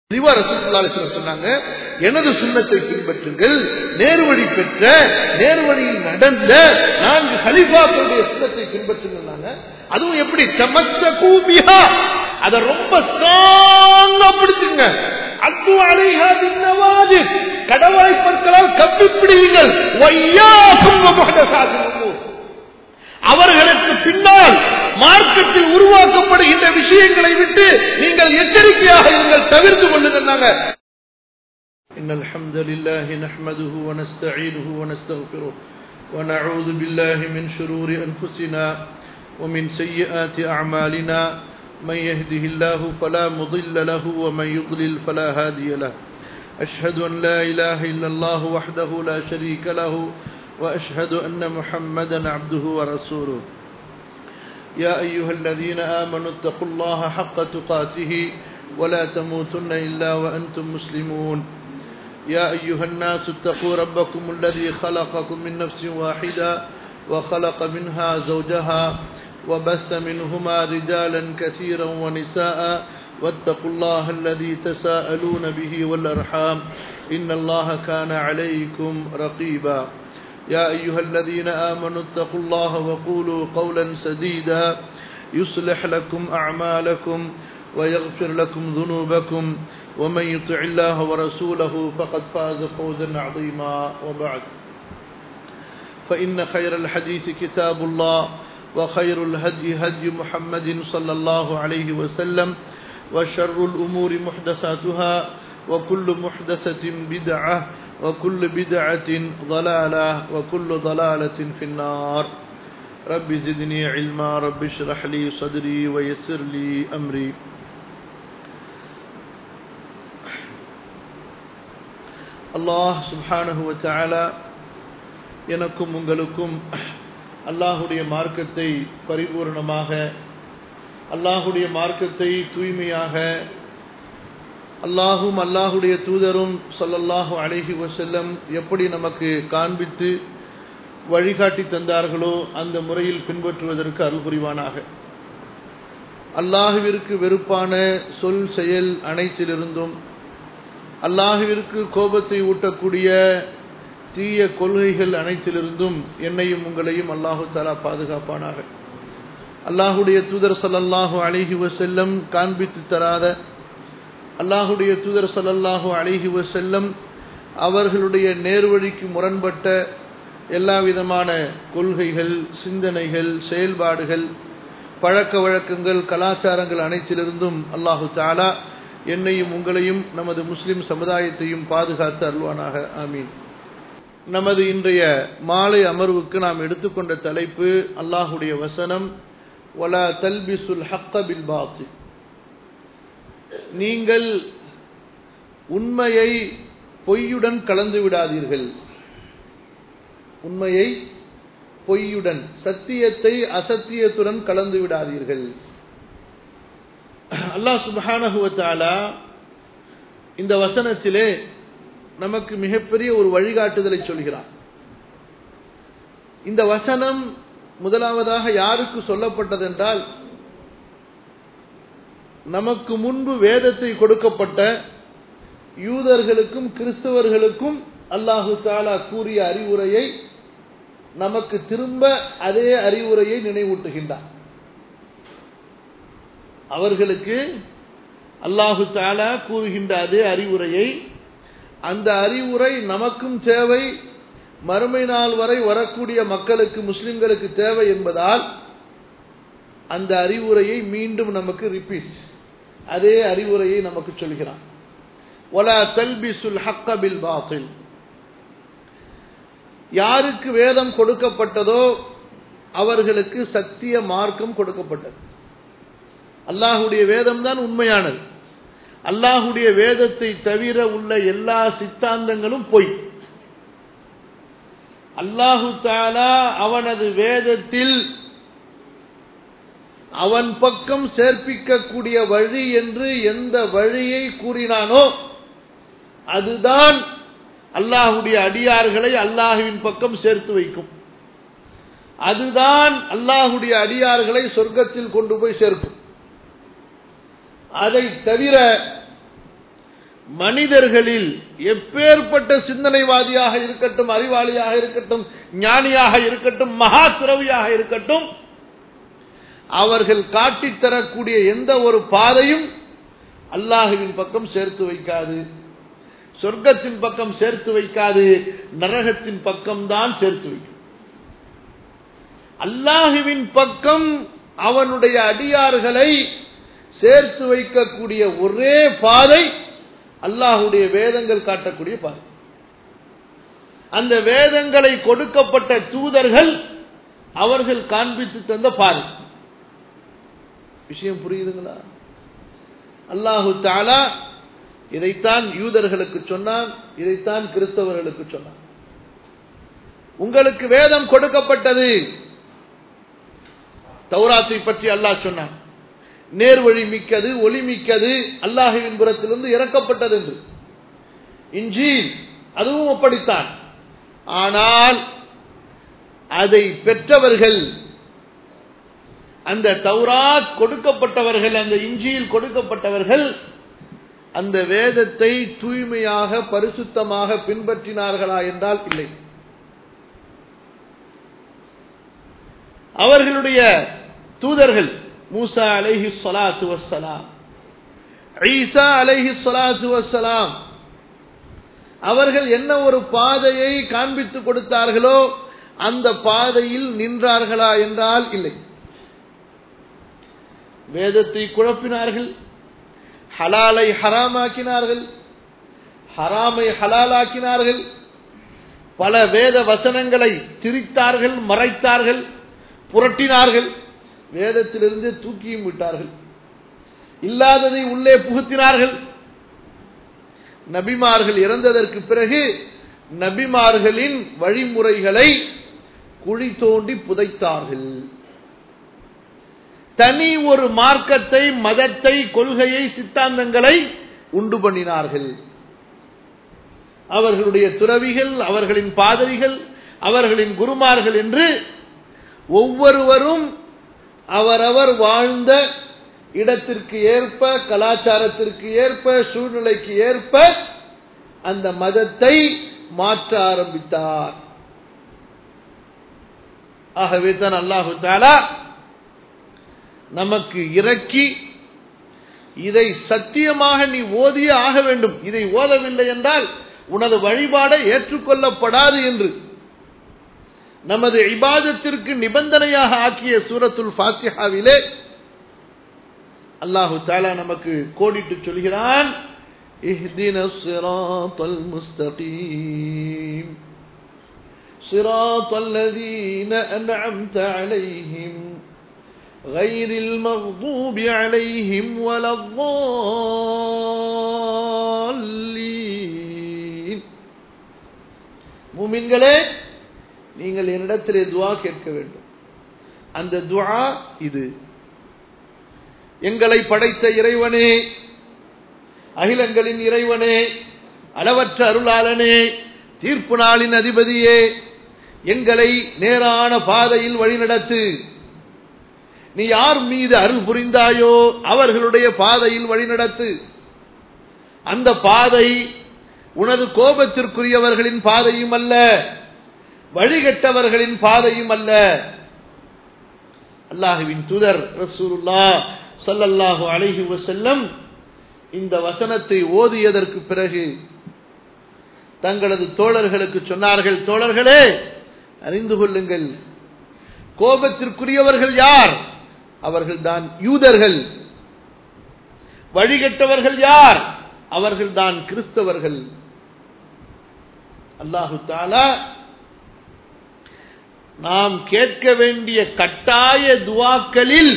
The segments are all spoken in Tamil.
தெளிவா ரசூலுல்லாஹி அலைஹி வஸல்லம் சொன்னாங்க எனது சுண்ணத்தை பின்பற்றுங்கள் நேர்வழி பெற்ற நேர்வழியில் நடந்த நான்கு கலிஃபாக்களுடைய சுண்ணத்தை பின்பற்றுங்கள்னாங்க அதுவும் எப்படி தமத்த கூபியா அத ரொம்ப ஸ்ட்ராங்கா பிடிச்சுங்க அத்து அலைஹா பின்னவாஜி கடவாய் பற்களால் கப்பி பிடிவீங்கள் வையாக்கும் முஹதசாத்தின் உமூர் அவர்களுக்கு பின்னால் மார்க்கெட்டில் உருவாக்கப்படுகின்ற விஷயங்களை விட்டு நீங்கள் எச்சரிக்கையாக இருங்கள் தவிர்த்து கொள்ளுங்கள் إن الحمد لله نحمده ونستعينه ونستغفره ونعوذ بالله من شرور أنفسنا ومن سيئات أعمالنا من يهده الله فلا مضل له ومن يضلل فلا هادي له أشهد أن لا إله إلا الله وحده لا شريك له وأشهد أن محمدا عبده ورسوله يا أيها الذين آمنوا اتقوا الله حق تقاته ولا تموتن إلا وأنتم مسلمون يا أيها الناس اتقوا ربكم الذي خلقكم من نفس واحدة وخلق منها زوجها وبث منهما رجالا كثيرا ونساء واتقوا الله الذي تساءلون به والأرحام إن الله كان عليكم رقيبا يا أيها الذين آمنوا اتقوا الله وقولوا قولا سديدا يصلح لكم أعمالكم ويغفر لكم ذنوبكم ومن يطع الله ورسوله فقد فاز فوزا عظيما وبعد فإن خير الحديث كتاب الله وخير الهدي هدي محمد صلى الله عليه وسلم وشر الأمور محدثاتها وكل محدثة بدعة وكل بدعة ضلالة وكل ضلالة في النار رب زدني علما رب اشرح لي صدري ويسر لي أمري அல்லாஹ் சுப்ஹானஹு வ தஆலா எனக்கும் உங்களுக்கும் அல்லாஹுடைய மார்க்கத்தை பரிபூர்ணமாக அல்லாஹுடைய மார்க்கத்தை தூய்மையாக அல்லாஹும் அல்லாஹுடைய தூதரும் சொல்லல்லாஹு அழகி வசல்லம் எப்படி நமக்கு காண்பித்து வழிகாட்டி தந்தார்களோ அந்த முறையில் பின்பற்றுவதற்கு அருள் புரிவானாக அல்லாஹுவிற்கு வெறுப்பான சொல் செயல் அனைத்திலிருந்தும் அல்லாஹுவிற்கு கோபத்தை ஊட்டக்கூடிய தீய கொள்கைகள் அனைத்திலிருந்தும் என்னையும் உங்களையும் அல்லாஹு தாலா பாதுகாப்பானாக அல்லாஹுடைய தூதர் சல்லல்லாஹு அழகி வசல்லம் காண்பித்து தராத அல்லாஹுடைய தூதர் சல்லல்லாஹு அழகி வசல்லம் அவர்களுடைய நேர்வழிக்கு முரண்பட்ட எல்லா விதமான கொள்கைகள் சிந்தனைகள் செயல்பாடுகள் பழக்க வழக்கங்கள் கலாச்சாரங்கள் அனைத்திலிருந்தும் அல்லாஹு தாலா என்னையும் உங்களையும் நமது முஸ்லிம் சமுதாயத்தையும் பாதுகாத்து அருள்வானாக ஆமீன் நமது இன்றைய மாலை அமர்வுக்கு நாம் எடுத்துக்கொண்ட தலைப்பு அல்லாஹுடைய வசனம் வலா தல்பிசுல் ஹக்க பில் பாத்தி நீங்கள் உண்மையை பொய்யுடன் கலந்து விடாதீர்கள் உண்மையை பொய்யுடன் சத்தியத்தை அசத்தியத்துடன் கலந்து விடாதீர்கள் அல்லாஹ் சுபஹானஹுவத்தாலா இந்த வசனத்திலே நமக்கு மிகப்பெரிய ஒரு வழிகாட்டுதலை சொல்கிறான் இந்த வசனம் முதலாவதாக யாருக்கு சொல்லப்பட்டதென்றால் நமக்கு முன்பு வேதத்தை கொடுக்கப்பட்ட யூதர்களுக்கும் கிறிஸ்தவர்களுக்கும் அல்லாஹு தாலா கூறிய அறிவுரையை நமக்கு திரும்ப அதே அறிவுரையை நினைவூட்டுகின்றான் அவர்களுக்கு அல்லாஹு தாலா கூறுகின்ற அதே அறிவுரையை அந்த அறிவுரை நமக்கும் தேவை மறுமை நாள் வரை வரக்கூடிய மக்களுக்கு முஸ்லிம்களுக்கு தேவை என்பதால் அந்த அறிவுரையை மீண்டும் நமக்கு ரிப்பீட் அதே அறிவுரையை நமக்கு சொல்கிறான் ஒலா தல்பிசுல் ஹக்க பில் பாத்தில் யாருக்கு வேதம் கொடுக்கப்பட்டதோ அவர்களுக்கு சத்திய மார்க்கம் கொடுக்கப்பட்டது அல்லாஹுடைய வேதம் தான் உண்மையானது அல்லாஹுடைய வேதத்தை தவிர உள்ள எல்லா சித்தாந்தங்களும் பொய் அல்லாஹு தாலா அவனது வேதத்தில் அவன் பக்கம் சேர்ப்பிக்கக்கூடிய வழி என்று எந்த வழியை கூறினானோ அதுதான் அல்லாஹுடைய அடியார்களை அல்லாஹுவின் பக்கம் சேர்த்து வைக்கும் அதுதான் அல்லாஹுடைய அடியார்களை சொர்க்கத்தில் கொண்டு போய் சேர்க்கும் அதை தவிர மனிதர்களில் எப்பேற்பட்ட சிந்தனைவாதியாக இருக்கட்டும் அறிவாளியாக இருக்கட்டும் ஞானியாக இருக்கட்டும் மகா துறவியாக இருக்கட்டும் அவர்கள் காட்டித் தரக்கூடிய எந்த ஒரு பாதையும் அல்லாஹுவின் பக்கம் சேர்த்து வைக்காது சொர்க்கத்தின் பக்கம் சேர்த்து வைக்காது நரகத்தின் பக்கம் தான் சேர்த்து வைக்கும் அல்லாஹுவின் பக்கம் அவனுடைய அடியார்களை சேர்த்து வைக்கக்கூடிய ஒரே பாதை அல்லாஹுடைய வேதங்கள் காட்டக்கூடிய பாதை அந்த வேதங்களை கொடுக்கப்பட்ட தூதர்கள் அவர்கள் காண்பித்து தந்த பாதை விஷயம் புரியுதுங்களா அல்லாஹு தாலா இதைத்தான் யூதர்களுக்கு சொன்னான் இதைத்தான் கிறிஸ்தவர்களுக்கு சொன்னான் உங்களுக்கு வேதம் கொடுக்கப்பட்டது தௌராத்தை பற்றி அல்லாஹ் சொன்னான் நேர்வழி மிக்கது ஒளி மிக்கது அல்லாஹுவின் புறத்திலிருந்து இறக்கப்பட்டது என்று இஞ்சி அதுவும் அப்படித்தான் ஆனால் அதை பெற்றவர்கள் அந்த தௌராத் கொடுக்கப்பட்டவர்கள் அந்த இஞ்சியில் கொடுக்கப்பட்டவர்கள் அந்த வேதத்தை தூய்மையாக பரிசுத்தமாக பின்பற்றினார்களா என்றால் இல்லை அவர்களுடைய தூதர்கள் மூசா அலைஹி சொலாத்து வசலாம் ஈசா அலைஹி சொலாத்து வசலாம் அவர்கள் என்ன ஒரு பாதையை காண்பித்து கொடுத்தார்களோ அந்த பாதையில் நின்றார்களா என்றால் இல்லை வேதத்தை குழப்பினார்கள் ஹலாலை ஹராமாக்கினார்கள் ஹராமை ஹலாலாக்கினார்கள் பல வேத வசனங்களை திரித்தார்கள் மறைத்தார்கள் புரட்டினார்கள் வேதத்திலிருந்து தூக்கியும் விட்டார்கள் இல்லாததை உள்ளே புகுத்தினார்கள் நபிமார்கள் இறந்ததற்கு பிறகு நபிமார்களின் வழிமுறைகளை குழி தோண்டி புதைத்தார்கள் தனி ஒரு மார்க்கத்தை மதத்தை கொள்கையை சித்தாந்தங்களை உண்டு பண்ணினார்கள் அவர்களுடைய துறவிகள் அவர்களின் பாதரிகள் அவர்களின் குருமார்கள் என்று ஒவ்வொருவரும் அவரவர் வாழ்ந்த இடத்திற்கு ஏற்ப கலாச்சாரத்திற்கு ஏற்ப சூழ்நிலைக்கு ஏற்ப அந்த மதத்தை மாற்ற ஆரம்பித்தார் ஆகவே தான் அல்லாஹு தாலா நமக்கு இறக்கி இதை சத்தியமாக நீ ஓதியே ஆக வேண்டும் இதை ஓதவில்லை என்றால் உனது வழிபாடை ஏற்றுக்கொள்ளப்படாது என்று நமது இபாதத்திற்கு நிபந்தனையாக ஆக்கிய சூரத்துல் ஃபாத்திஹாவிலே அல்லாஹு தாலா நமக்கு கோடிட்டு சொல்கிறான் اهدنا الصراط المستقيم صراط الذين أنعمت عليهم غير المغضوب عليهم ولا الضالين மூமின்களே நீங்கள் என்னிடத்திலே துவா கேட்க வேண்டும் அந்த துவா இது எங்களை படைத்த இறைவனே அகிலங்களின் இறைவனே அளவற்ற அருளாளனே தீர்ப்பு நாளின் அதிபதியே எங்களை நேரான பாதையில் வழிநடத்து நீ யார் மீது அருள் புரிந்தாயோ அவர்களுடைய பாதையில் வழிநடத்து அந்த பாதை உனது கோபத்திற்குரியவர்களின் பாதையும் அல்ல வழிகட்டவர்களின் பாதையும் அல்ல அல்லாஹுவின் துதர் ரசூலுல்லா சல்லல்லாஹு அலைஹி வசல்லம் இந்த வசனத்தை ஓதியதற்கு பிறகு தங்களது தோழர்களுக்கு சொன்னார்கள் தோழர்களே அறிந்து கொள்ளுங்கள் கோபத்திற்குரியவர்கள் யார் அவர்கள் தான் யூதர்கள் வழிகட்டவர்கள் யார் அவர்கள் தான் கிறிஸ்தவர்கள் அல்லாஹு தாலா நாம் கேட்க வேண்டிய கட்டாய துவாக்களில்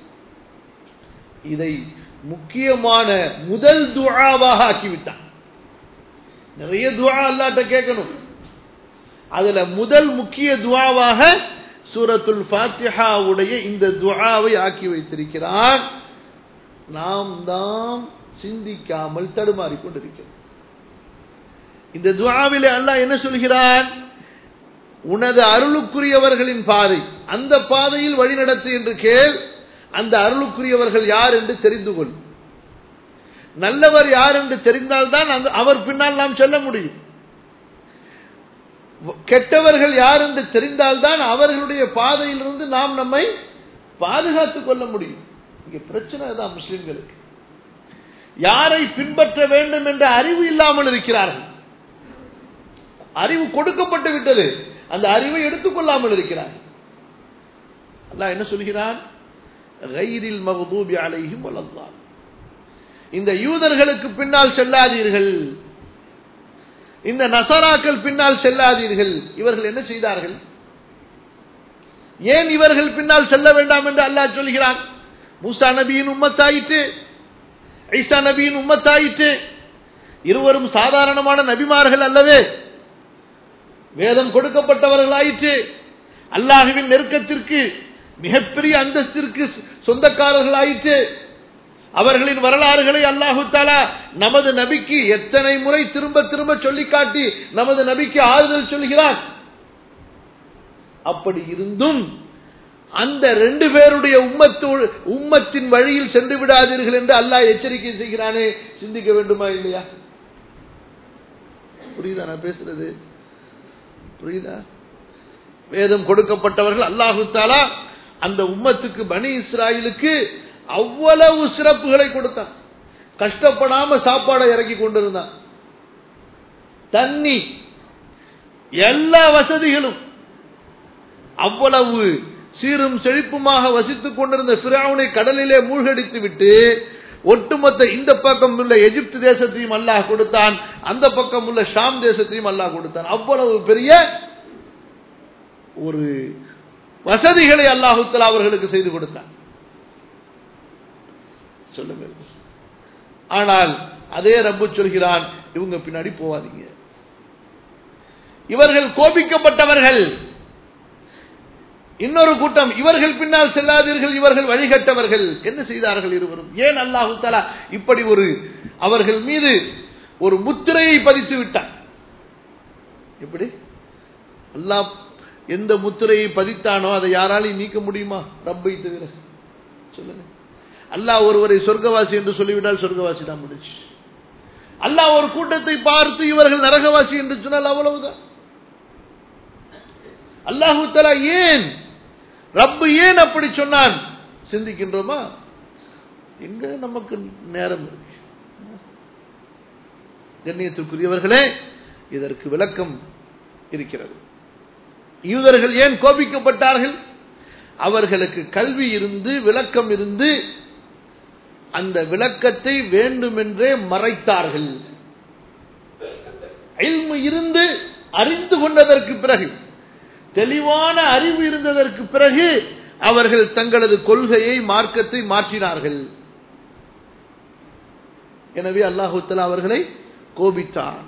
இதை முக்கியமான முதல் துவாவாக ஆக்கிவிட்டான் நிறைய துவா அல்லாட்ட கேட்கணும் அதுல முதல் முக்கிய துவாவாக சூரத்துல் ஃபாத்திஹாவுடைய இந்த துவாவை ஆக்கி வைத்திருக்கிறான் நாம் தான் சிந்திக்காமல் தடுமாறி கொண்டிருக்கிறோம் இந்த துவாவிலே அல்லாஹ் என்ன சொல்கிறான் உனது அருளுக்குரியவர்களின் பாதை அந்த பாதையில் வழிநடத்து என்று கேள் அந்த அருளுக்குரியவர்கள் யார் என்று தெரிந்து கொள் நல்லவர் யார் என்று தெரிந்தால்தான் அந்த அவர் பின்னால் நாம் செல்ல முடியும் கெட்டவர்கள் யார் என்று தெரிந்தால்தான் அவர்களுடைய பாதையிலிருந்து நாம் நம்மை பாதுகாத்துக் கொள்ள முடியும் இங்க பிரச்சனை தான் முஸ்லிம்களுக்கு யாரை பின்பற்ற வேண்டும் என்ற அறிவு இல்லாமல் இருக்கிறார்கள் அறிவு கொடுக்கப்பட்டு விட்டது அந்த அறிவை எடுத்துக்கொள்ளாமல் இருக்கிறார் அல்லாஹ் என்ன சொல்கிறான் கைரில் மகதூபி அலைஹிம் வளர்ந்தான் இந்த யூதர்களுக்கு பின்னால் செல்லாதீர்கள் இந்த நசராக்கள் பின்னால் செல்லாதீர்கள் இவர்கள் என்ன செய்தார்கள் ஏன் இவர்கள் பின்னால் செல்ல வேண்டாம் என்று அல்லாஹ் சொல்கிறான் மூசா நபியின் உம்மத்தாயிற்று ஐசா நபியின் உம்மத்தாயிற்று இருவரும் சாதாரணமான நபிமார்கள் அல்லவே வேதம் கொடுக்கப்பட்டவர்களாயிற்று அல்லாஹுவின் நெருக்கத்திற்கு மிகப்பெரிய அந்தஸ்திற்கு சொந்தக்காரர்களாயிற்று அவர்களின் வரலாறுகளை அல்லாஹு தாலா நமது நபிக்கு எத்தனை முறை திரும்ப திரும்ப சொல்லி காட்டி நமது நபிக்கு ஆறுதல் சொல்கிறான் அப்படி இருந்தும் அந்த ரெண்டு பேருடைய உம்மத்து உம்மத்தின் வழியில் சென்று விடாதீர்கள் என்று அல்லாஹ் எச்சரிக்கை செய்கிறானே சிந்திக்க வேண்டுமா இல்லையா புரியுதா நான் பேசுறது புரியுதா வேதம் கொடுக்கப்பட்டவர்கள் அல்லாஹு தாலா அந்த உம்மத்துக்கு பனி இஸ்ராயலுக்கு அவ்வளவு சிறப்புகளை கொடுத்தான் கஷ்டப்படாம சாப்பாடை இறக்கி கொண்டிருந்தான் தண்ணி எல்லா வசதிகளும் அவ்வளவு சீரும் செழிப்புமாக வசித்துக் கொண்டிருந்த பிராவுனை கடலிலே மூழ்கடித்து விட்டு ஒட்டுமொத்த இந்த பக்கம் உள்ள எகிப்து தேசத்தையும் அல்லாஹ் கொடுத்தான் அந்த பக்கம் உள்ள ஷாம் தேசத்தையும் அல்லாஹ் கொடுத்தான் அவ்வளவு பெரிய ஒரு வசதிகளை அல்லாஹுத்தலா அவர்களுக்கு செய்து கொடுத்தான் சொல்லுங்க ஆனால் அதே ரப்பு சொல்கிறான் இவங்க பின்னாடி போவாதீங்க இவர்கள் கோபிக்கப்பட்டவர்கள் இன்னொரு கூட்டம் இவர்கள் பின்னால் செல்லாதீர்கள் இவர்கள் வழிகட்டவர்கள் என்ன செய்தார்கள் இருவரும் ஏன் அல்லாஹு தலா இப்படி ஒரு அவர்கள் மீது ஒரு முத்திரையை பதித்து விட்டான் எப்படி அல்லாஹ் எந்த முத்திரையை பதித்தானோ அதை யாராலையும் நீக்க முடியுமா ரப்பை தவிர சொல்லுங்க அல்லாஹ் ஒருவரை சொர்க்கவாசி என்று சொல்லிவிட்டால் சொர்க்கவாசி தான் முடிச்சு அல்லாஹ் ஒரு கூட்டத்தை பார்த்து இவர்கள் நரகவாசி என்று சொன்னால் அவ்வளவுதான் அல்லாஹு தலா ஏன் ரப்பு ஏன் அப்படி சொன்னான் சிந்திக்கின்றோமா எங்க நமக்கு நேரம் இருக்கு கண்ணியத்திற்குரியவர்களே இதற்கு விளக்கம் இருக்கிறது யூதர்கள் ஏன் கோபிக்கப்பட்டார்கள் அவர்களுக்கு கல்வி இருந்து விளக்கம் இருந்து அந்த விளக்கத்தை வேண்டுமென்றே மறைத்தார்கள் இருந்து அறிந்து கொண்டதற்கு பிறகு தெளிவான அறிவு இருந்ததற்கு பிறகு அவர்கள் தங்களது கொள்கையை மார்க்கத்தை மாற்றினார்கள் எனவே அல்லாஹுத்தலா அவர்களை கோபித்தார்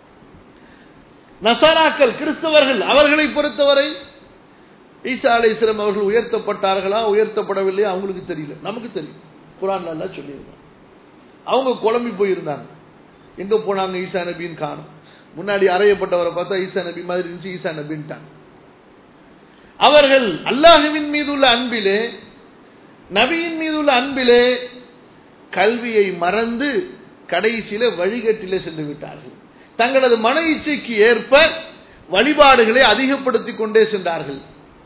நசாராக்கள் கிறிஸ்தவர்கள் அவர்களை பொறுத்தவரை ஈசா அலிஸ்லம் அவர்கள் உயர்த்தப்பட்டார்களா உயர்த்தப்படவில்லையா அவங்களுக்கு தெரியல நமக்கு தெரியும் குரான் எல்லாம் சொல்லியிருந்தாங்க அவங்க குழம்பி போயிருந்தாங்க எங்க போனாங்க ஈசா நபின்னு காணும் முன்னாடி அறையப்பட்டவரை பார்த்தா ஈசா நபி மாதிரி இருந்துச்சு ஈசா நபின்ட்டாங்க அவர்கள் அல்லாஹுவின் மீது உள்ள அன்பிலே நபியின் மீது உள்ள அன்பிலே கல்வியை மறந்து கடைசியில வழிகட்டிலே சென்று விட்டார்கள் தங்களது மன இச்சைக்கு ஏற்ப வழிபாடுகளை அதிகப்படுத்திக் கொண்டே சென்றார்கள்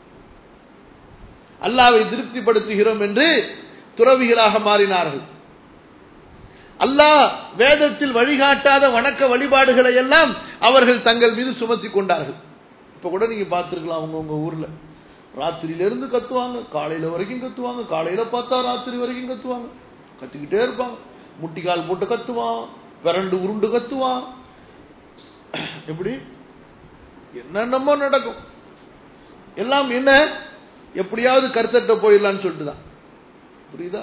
அல்லாவை திருப்திப்படுத்துகிறோம் என்று துறவிகளாக மாறினார்கள் அல்லாஹ் வேதத்தில் வழிகாட்டாத வணக்க வழிபாடுகளை எல்லாம் அவர்கள் தங்கள் மீது சுமத்தி கொண்டார்கள் இப்ப கூட நீங்க பார்த்திருக்கலாம் அவங்க உங்க ஊர்ல ராத்திரியில இருந்து கத்துவாங்க காலையில வரைக்கும் கத்துவாங்க காலையில பார்த்தா ராத்திரி வரைக்கும் கத்துவாங்க கத்திக்கிட்டே இருப்பாங்க முட்டிக்கால் போட்டு கத்துவான் பிறண்டு உருண்டு கத்துவான் எப்படி என்னென்னமோ நடக்கும் எல்லாம் என்ன எப்படியாவது கருத்தட்ட போயிடலான்னு சொல்லிட்டு தான் புரியுதா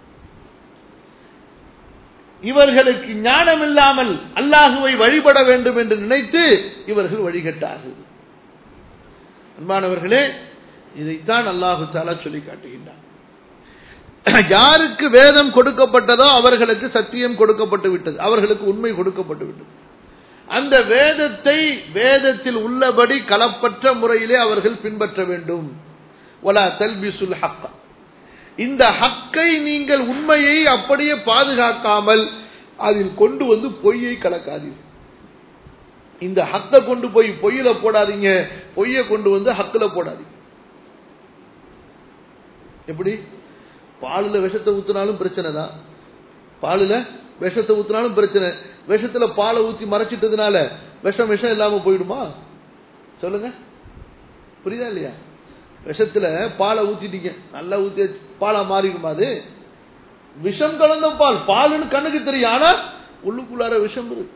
இவர்களுக்கு ஞானம் இல்லாமல் அல்லாஹுவை வழிபட வேண்டும் என்று நினைத்து இவர்கள் வழிகட்டார்கள் அன்பானவர்களே இதைத்தான் அல்லாஹு தாலா சொல்லி காட்டுகின்றார் யாருக்கு வேதம் கொடுக்கப்பட்டதோ அவர்களுக்கு சத்தியம் கொடுக்கப்பட்டு விட்டது அவர்களுக்கு உண்மை கொடுக்கப்பட்டு விட்டது அந்த வேதத்தை வேதத்தில் உள்ளபடி களப்பற்ற முறையிலே அவர்கள் பின்பற்ற வேண்டும் ஒலா தல்பிசுல் ஹக்கா இந்த ஹக்கை நீங்கள் உண்மையை அப்படியே பாதுகாக்காமல் அதில் கொண்டு வந்து பொய்யை கலக்காதீர்கள் இந்த ஹத்தை கொண்டு போய் பொய்யில போடாதீங்க பொய்யை கொண்டு வந்து ஹக்குல போடாதீங்க எப்படி பாலுல விஷத்தை ஊத்தினாலும் பிரச்சனை தான் பாலுல விஷத்தை ஊத்தினாலும் பிரச்சனை விஷத்துல பாலை ஊத்தி மறைச்சிட்டதுனால விஷம் விஷம் இல்லாம போயிடுமா சொல்லுங்க புரியுதா இல்லையா விஷத்துல பாலை ஊத்திட்டீங்க நல்லா ஊத்தி பாலா மாறிடுமா அது விஷம் கலந்த பால் பாலுன்னு கண்ணுக்கு தெரியும் ஆனா உள்ளுக்குள்ளார விஷம் இருக்கு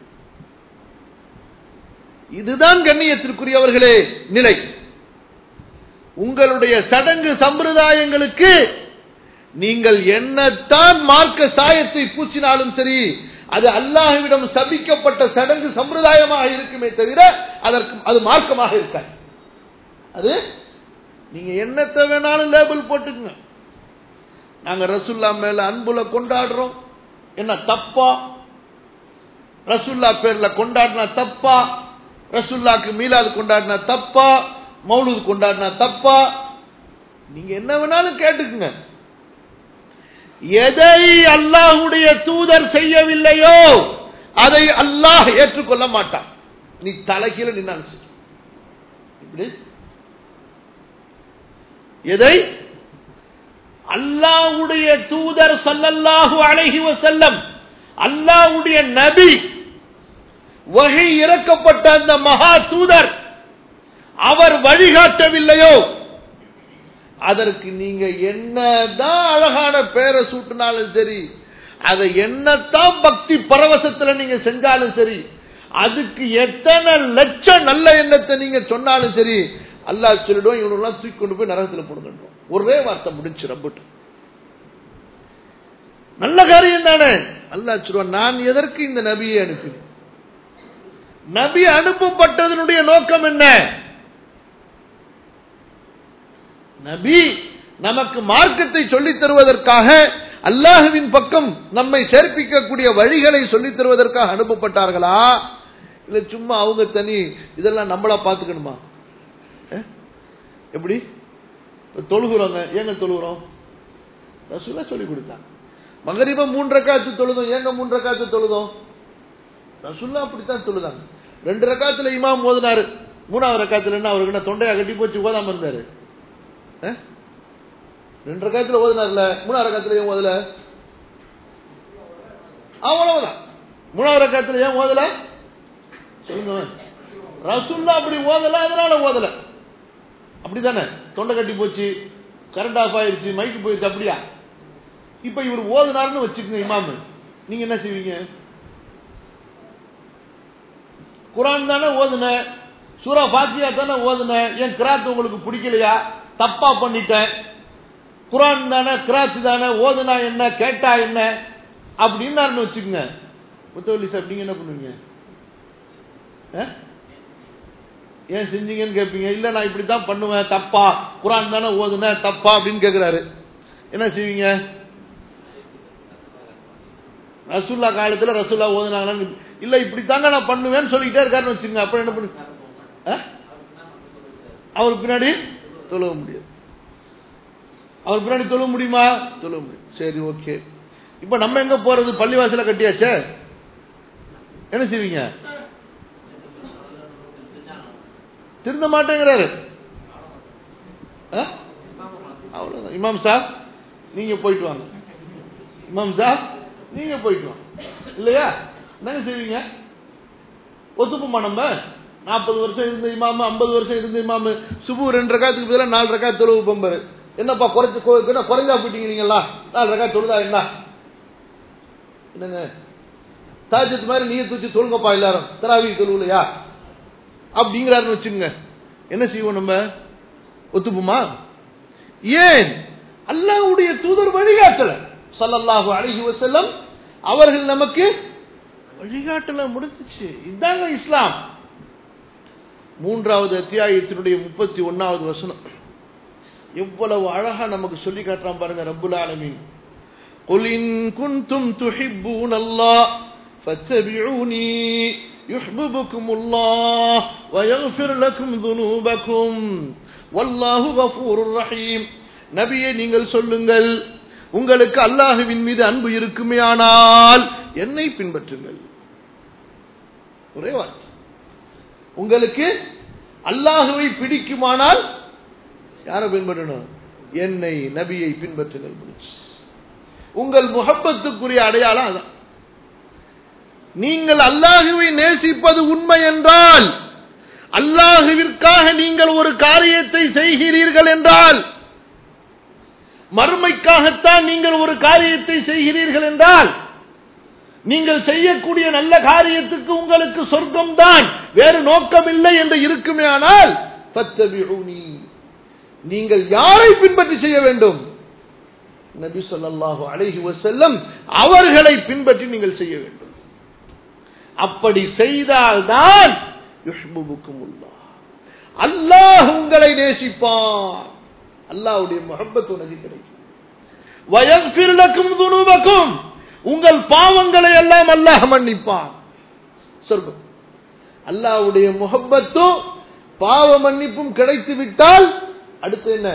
இதுதான் கண்ணியத்திற்குரியவர்களே நிலை உங்களுடைய சடங்கு சம்பிரதாயங்களுக்கு நீங்கள் என்னத்தான் மார்க்க சாயத்தை பூச்சினாலும் சரி அது அல்லாஹுவிடம் சபிக்கப்பட்ட சடங்கு சம்பிரதாயமாக இருக்குமே தவிர அதற்கு அது மார்க்கமாக இருக்காது அது நீங்க என்னத்தை வேணாலும் லேபிள் போட்டுக்குங்க நாங்க ரசுல்லா மேல அன்புல கொண்டாடுறோம் என்ன தப்பா ரசுல்லா பேர்ல கொண்டாடினா தப்பா ரசுல்லாக்கு மீலாது கொண்டாடினா தப்பா மௌலூது கொண்டாடினா தப்பா நீங்க என்ன வேணாலும் கேட்டுக்குங்க எதை அல்லாஹுடைய தூதர் செய்யவில்லையோ அதை அல்லாஹ் ஏற்றுக்கொள்ள மாட்டான் நீ தலைகீழ நின்னாலும் சரி. இப்படி எதை அல்லாஹ்வுடைய தூதர் ஸல்லல்லாஹு அலைஹி வஸல்லம் அல்லாஹ்வுடைய நபி வகை இறக்கப்பட்ட அந்த மகா தூதர் அவர் வழிகாட்டவில்லையோ அதற்கு நீங்க என்னதான் அழகான பேரை சூட்டினாலும் சரி அதை என்னத்தான் பக்தி பரவசத்துல நீங்க செஞ்சாலும் சரி அதுக்கு எத்தனை லட்சம் நல்ல எண்ணத்தை நீங்க சொன்னாலும் சரி அல்லாஹ் சொல்லிடுவோம் இவனெல்லாம் தூக்கி கொண்டு போய் நரகத்துல போடுங்கன்றோம் ஒரே வார்த்தை முடிச்சு ரப்பிட்டு நல்ல காரியம் தானே அல்லாஹ் சொல்லுவான் நான் எதற்கு இந்த நபியை அனுப்பினேன் நபி அனுப்பப்பட்டதனுடைய நோக்கம் என்ன நபி நமக்கு மார்க்கத்தை சொல்லித் தருவதற்காக அல்லாஹுவின் பக்கம் நம்மை சேர்ப்பிக்கக்கூடிய வழிகளை சொல்லித் தருவதற்காக அனுப்பப்பட்டார்களா இல்ல சும்மா அவங்க தனி இதெல்லாம் நம்மளா பாத்துக்கணுமா அஹ்? எப்படி இப்ப தொழுகிறோங்க ஏங்க தொழுகிறோம் ரசூலா சொல்லி கொடுத்தாங்க மகரிப மூன்றரை காத்து தொழுதோம் ஏங்க மூன்றரை காத்து தொழுதோம் ரசுல்லா அப்படித்தான் சொல்லுதாங்க ரெண்டு ரக்காத்துல இமாம் ஓதினாரு மூணாவது ரக்காத்துல என்ன அவருக்கு என்ன தொண்டையா கட்டி போச்சு ஓதாம இருந்தாரு அஹ்? ரெண்டு ரக்காத்துல ஓதினார்ல மூணாவது ரக்காத்துல ஏன் ஓதல அவ்வளவுதான் மூணாவது ரக்காத்துல ஏன் ஓதல சொல்லுங்க ரசுல்லா அப்படி ஓதல அதனால ஓதல அப்படிதானே தொண்டை கட்டி போச்சு கரண்ட் ஆஃப் ஆயிருச்சு மைக்கு போயிருச்சு அப்படியா இப்ப இவர் ஓதுனாருன்னு வச்சுக்கோங்க இமாமு நீங்க என்ன செய்வீங்க குரான் தானே ஓதுன சூரா பாத்தியா தானே ஓதுன என் கிராத் உங்களுக்கு பிடிக்கலையா தப்பா பண்ணிட்டேன் குரான் தானே கிராத் தானே ஓதுனா என்ன கேட்டா என்ன அப்படின்னு வச்சுக்கோங்க முத்தவல்லி சார் நீங்க என்ன பண்ணுவீங்க ஆ? ஏன் செஞ்சீங்கன்னு கேட்பீங்க இல்ல நான் இப்படி தான் பண்ணுவேன் தப்பா குரான் தானே ஓதுன தப்பா அப்படின்னு கேக்குறாரு என்ன செய்வீங்க ரசூல்லா காலத்துல ரசூல்லா ஓதுனாங்களான்னு இல்ல இப்படி தாங்க நான் பண்ணுவேன்னு சொல்லிக்கிட்டே இருக்காருன்னு வச்சுங்க அப்புறம் என்ன பண்ணு ஆ? அவருக்கு பின்னாடி தொழுவ முடியாது அவர் பின்னாடி தொழுவ முடியுமா தொழுவ முடியும் சரி ஓகே இப்ப நம்ம எங்க போறது பள்ளிவாசல கட்டியாச்சே என்ன செய்வீங்க திருந்த மாட்டேங்கிறாரு ஆ? அவ்வளவுதான் இமாம் சார் நீங்க போயிட்டு வாங்க இமாம் சார் நீங்க போயிட்டு வாங்க இல்லையா என்னங்க செய்வீங்க ஒத்துப்போமா நம்ம நாற்பது வருஷம் இருந்த இமாமு ஐம்பது வருஷம் இருந்த இமாமு சுபு ரெண்டு ரகாத்துக்கு பதிலாக நாலு ரகா தொழுவு பம்பரு என்னப்பா குறைச்சு கொ- என்ன குறைஞ்சா போயிட்டீங்க நீங்களா நாலு ரகா தொழுதா என்ன என்னங்க தாஜத்து மாதிரி நீங்க தூக்கி தொழுங்கப்பா எல்லாரும் தராவி தொழுவுலையா அப்படிங்கிறாருன்னு வச்சுங்க என்ன செய்வோம் நம்ம ஒத்துப்போமா ஏன் அல்லாஹ்வுடைய தூதர் வழிகாட்டல ஸல்லல்லாஹு அலைஹி வஸல்லம் அவர்கள் நமக்கு வழிகாட்டல முடிஞ்சிச்சு இதுதாங்க இஸ்லாம் மூன்றாவது அத்தியாயத்தினுடைய முப்பத்தி ஒன்னாவது வசனம் எவ்வளவு அழகா நமக்கு சொல்லி காட்டுறான் பாருங்க ரப்புல் ஆலமீன் قل إن كنتم تحبون الله فاتبعوني يحببكم الله ويغفر لكم ذنوبكم والله غفور رحيم நபியே நீங்கள் சொல்லுங்கள் உங்களுக்கு அல்லாஹுவின் மீது அன்பு இருக்குமேயானால் என்னை பின்பற்றுங்கள் ஒரே வார்த்தை உங்களுக்கு அல்லாஹுவை பிடிக்குமானால் யாரை பின்பற்றணும் என்னை நபியை பின்பற்றுங்கள் முடிச்சு உங்கள் முகப்பத்துக்குரிய அடையாளம் அதான் நீங்கள் அல்லாஹுவை நேசிப்பது உண்மை என்றால் அல்லாஹுவிற்காக நீங்கள் ஒரு காரியத்தை செய்கிறீர்கள் என்றால் மறுமைக்காகத்தான் நீங்கள் ஒரு காரியத்தை செய்கிறீர்கள் என்றால் நீங்கள் செய்யக்கூடிய நல்ல காரியத்துக்கு உங்களுக்கு சொர்க்கம் தான் வேறு நோக்கம் இல்லை என்று இருக்குமே ஆனால் நீங்கள் யாரை பின்பற்றி செய்ய வேண்டும் நபி சொல்லாஹு அழகி வசல்லம் அவர்களை பின்பற்றி நீங்கள் செய்ய வேண்டும் அப்படி செய்தால்தான் அல்லாஹ் உங்களை நேசிப்பான் அல்லாவுடைய முகப்பத் உனக்கு கிடைக்கும் வயப்பிரலக்கும் துணுவக்கும் உங்கள் பாவங்களை எல்லாம் அல்லாஹ் மன்னிப்பான் சொர்க்கம் அல்லாவுடைய முகப்பத்தும் பாவ மன்னிப்பும் கிடைத்து விட்டால் அடுத்து என்ன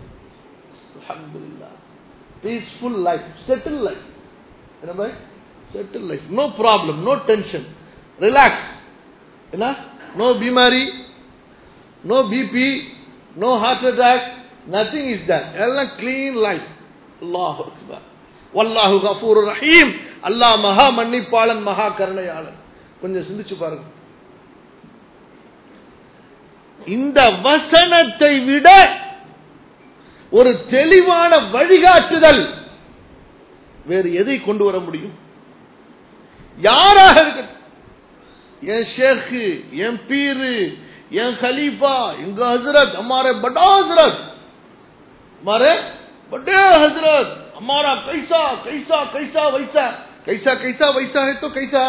பீஸ்ஃபுல் லைஃப் செட்டில் லைஃப் என்ன settle life no problem no tension relax என்ன நோ பீமாரி no BP no heart attack nothing is that எல்லாம் கிளீன் லைஃப் அல்லாஹ் வல்லாஹு கஃபூர் ரஹீம் அல்லாஹ் மகா மன்னிப்பாளன் மகா கருணையாளன் கொஞ்சம் சிந்திச்சு பாருங்க இந்த வசனத்தை விட ஒரு தெளிவான வழிகாட்டுதல் வேறு எதை கொண்டு வர முடியும் யாராக இருக்கட்டும் என் ஷேக்கு என் பீரு என் खलीफा எங்க हजरत हमारे बड़ा हजरत हमारे बड़े हजरत हमारा कैसा कैसा कैसा वैसा कैसा कैसा वैसा है तो कैसा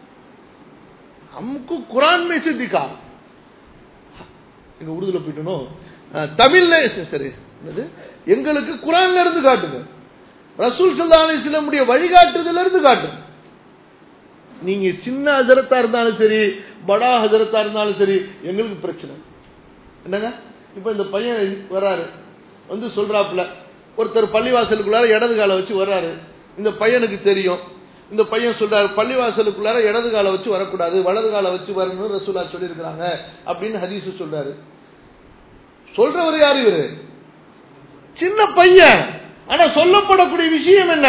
हमको कुरान में से दिखा எங்க உருதுல போயிட்டணும் தமிழ்ல சரி என்னது எங்களுக்கு குரான்ல இருந்து காட்டுங்க ரசூல் சல்லா அலிஸ்லமுடைய வழிகாட்டுதல இருந்து காட்டுங்க நீங்க சின்ன ஹஜரத்தா இருந்தாலும் சரி படா ஹஜரத்தா இருந்தாலும் சரி எங்களுக்கு பிரச்சனை என்னங்க இப்ப இந்த பையன் வராரு வந்து சொல்றாப்புல ஒருத்தர் பள்ளிவாசலுக்குள்ளார இடது காலை வச்சு வர்றாரு இந்த பையனுக்கு தெரியும் இந்த பையன் சொல்றாரு பள்ளிவாசலுக்குள்ளார இடது காலை வச்சு வரக்கூடாது வலது காலை வச்சு வரணும்னு ரசூலா சொல்லியிருக்கிறாங்க அப்படின்னு ஹதீஸ் சொல்றாரு சொல்றவர் யாரு இவரு சின்ன பையன் ஆனா சொல்லப்படக்கூடிய விஷயம் என்ன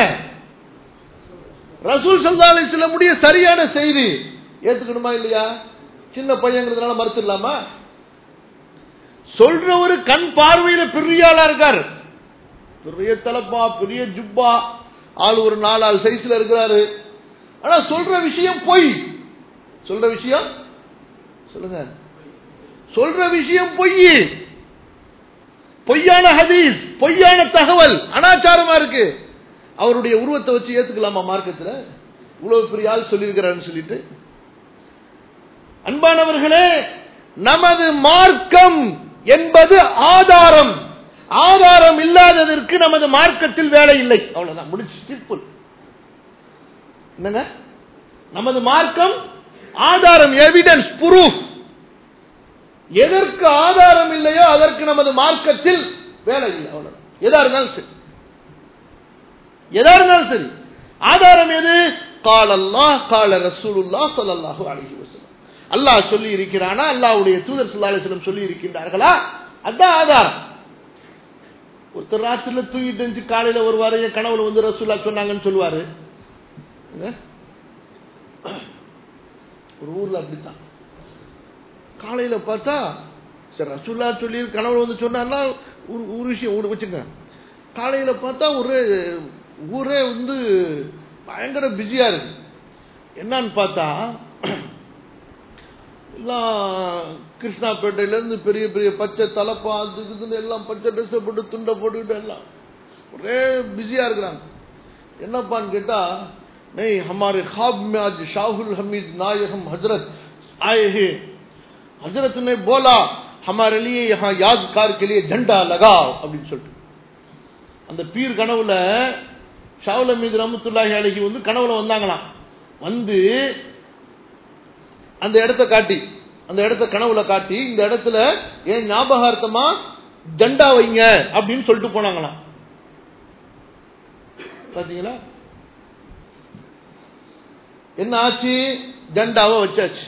ரசூல் சல்லா அலிஸ்லமுடைய சரியான செய்தி ஏத்துக்கணுமா இல்லையா சின்ன பையங்கிறதுனால மறுத்துடலாமா சொல்றவரு கண் பார்வையில பெரிய ஆளா இருக்காரு பெரிய தலப்பா பெரிய ஜுப்பா ஆள் ஒரு நாலாள் சைஸ்ல இருக்கிறாரு ஆனா சொல்ற விஷயம் பொய் சொல்ற விஷயம் சொல்லுங்க சொல்ற விஷயம் பொய் பொய்யான ஹதீஸ் பொய்யான தகவல் அனாச்சாரமா இருக்கு அவருடைய உருவத்தை வச்சு ஏத்துக்கலாமா மார்க்கத்தில் இவ்வளவு பெரிய ஆள் சொல்லியிருக்கிறான்னு சொல்லிட்டு அன்பானவர்களே நமது மார்க்கம் என்பது ஆதாரம் ஆதாரம் இல்லாததற்கு நமது மார்க்கத்தில் வேலை இல்லை அவ்வளவுதான் முடிச்சு சிம்பிள் என்னங்க நமது மார்க்கம் ஆதாரம் எவிடன்ஸ் ப்ரூஃப் எதற்கு ஆதாரம் இல்லையோ அதற்கு நமது மார்க்கத்தில் வேலை இல்லை அவ்வளவு எதா இருந்தாலும் சரி எதா இருந்தாலும் சரி ஆதாரம் எது கால் அல்லாஹ் கால ரசூலுல்லா சொல்லல்லாஹு அழகி வசலம் அல்லாஹ் சொல்லி இருக்கிறானா அல்லாவுடைய தூதர் சுல்லாசலம் சொல்லி இருக்கின்றார்களா அதான் ஆதாரம் ஒருத்தர் ராத்திரில தூங்கிட்டு இருந்துச்சு காலையில வருவாரு என் கனவுல வந்து ரசூல்லா சொன்னாங்கன்னு சொல்லுவாரு ஒரு ஊர்ல அப்படித்தான் காலையில பார்த்தா சரி ரசூல்லா சொல்லி கனவுல வந்து சொன்னார்னா ஒரு ஒரு விஷயம் வச்சுங்க காலையில பார்த்தா ஒரு ஊரே வந்து பயங்கர பிஸியா இருக்கு என்னன்னு பார்த்தா எல்லாம் கிருஷ்ணாப்பேட்டையில இருந்து பெரிய பெரிய பச்சை தலப்பா அது இதுன்னு எல்லாம் பச்சை ட்ரெஸ் போட்டு துண்டை போட்டுக்கிட்டு எல்லாம் ஒரே பிஸியா இருக்கிறாங்க என்னப்பான்னு கேட்டா नहीं हमारे ख्वाब में आज शाहुल हमीद नायक हजरत आए हैं हजरत ने बोला हमारे लिए यहाँ यादगार के लिए झंडा लगाओ அப்படின்னு சொல்லிட்டு அந்த பீர் கனவுல ஷாவுல் மீது ரமத்துல்லாஹி அழகி வந்து கனவுல வந்தாங்களாம் வந்து அந்த இடத்த காட்டி அந்த இடத்த கனவுல காட்டி இந்த இடத்துல ஏன் ஞாபகார்த்தமா ஜண்டா வைங்க அப்படின்னு சொல்லிட்டு போனாங்களாம் பாத்தீங்களா என்ன ஆச்சு ஜண்டாவை வச்சாச்சு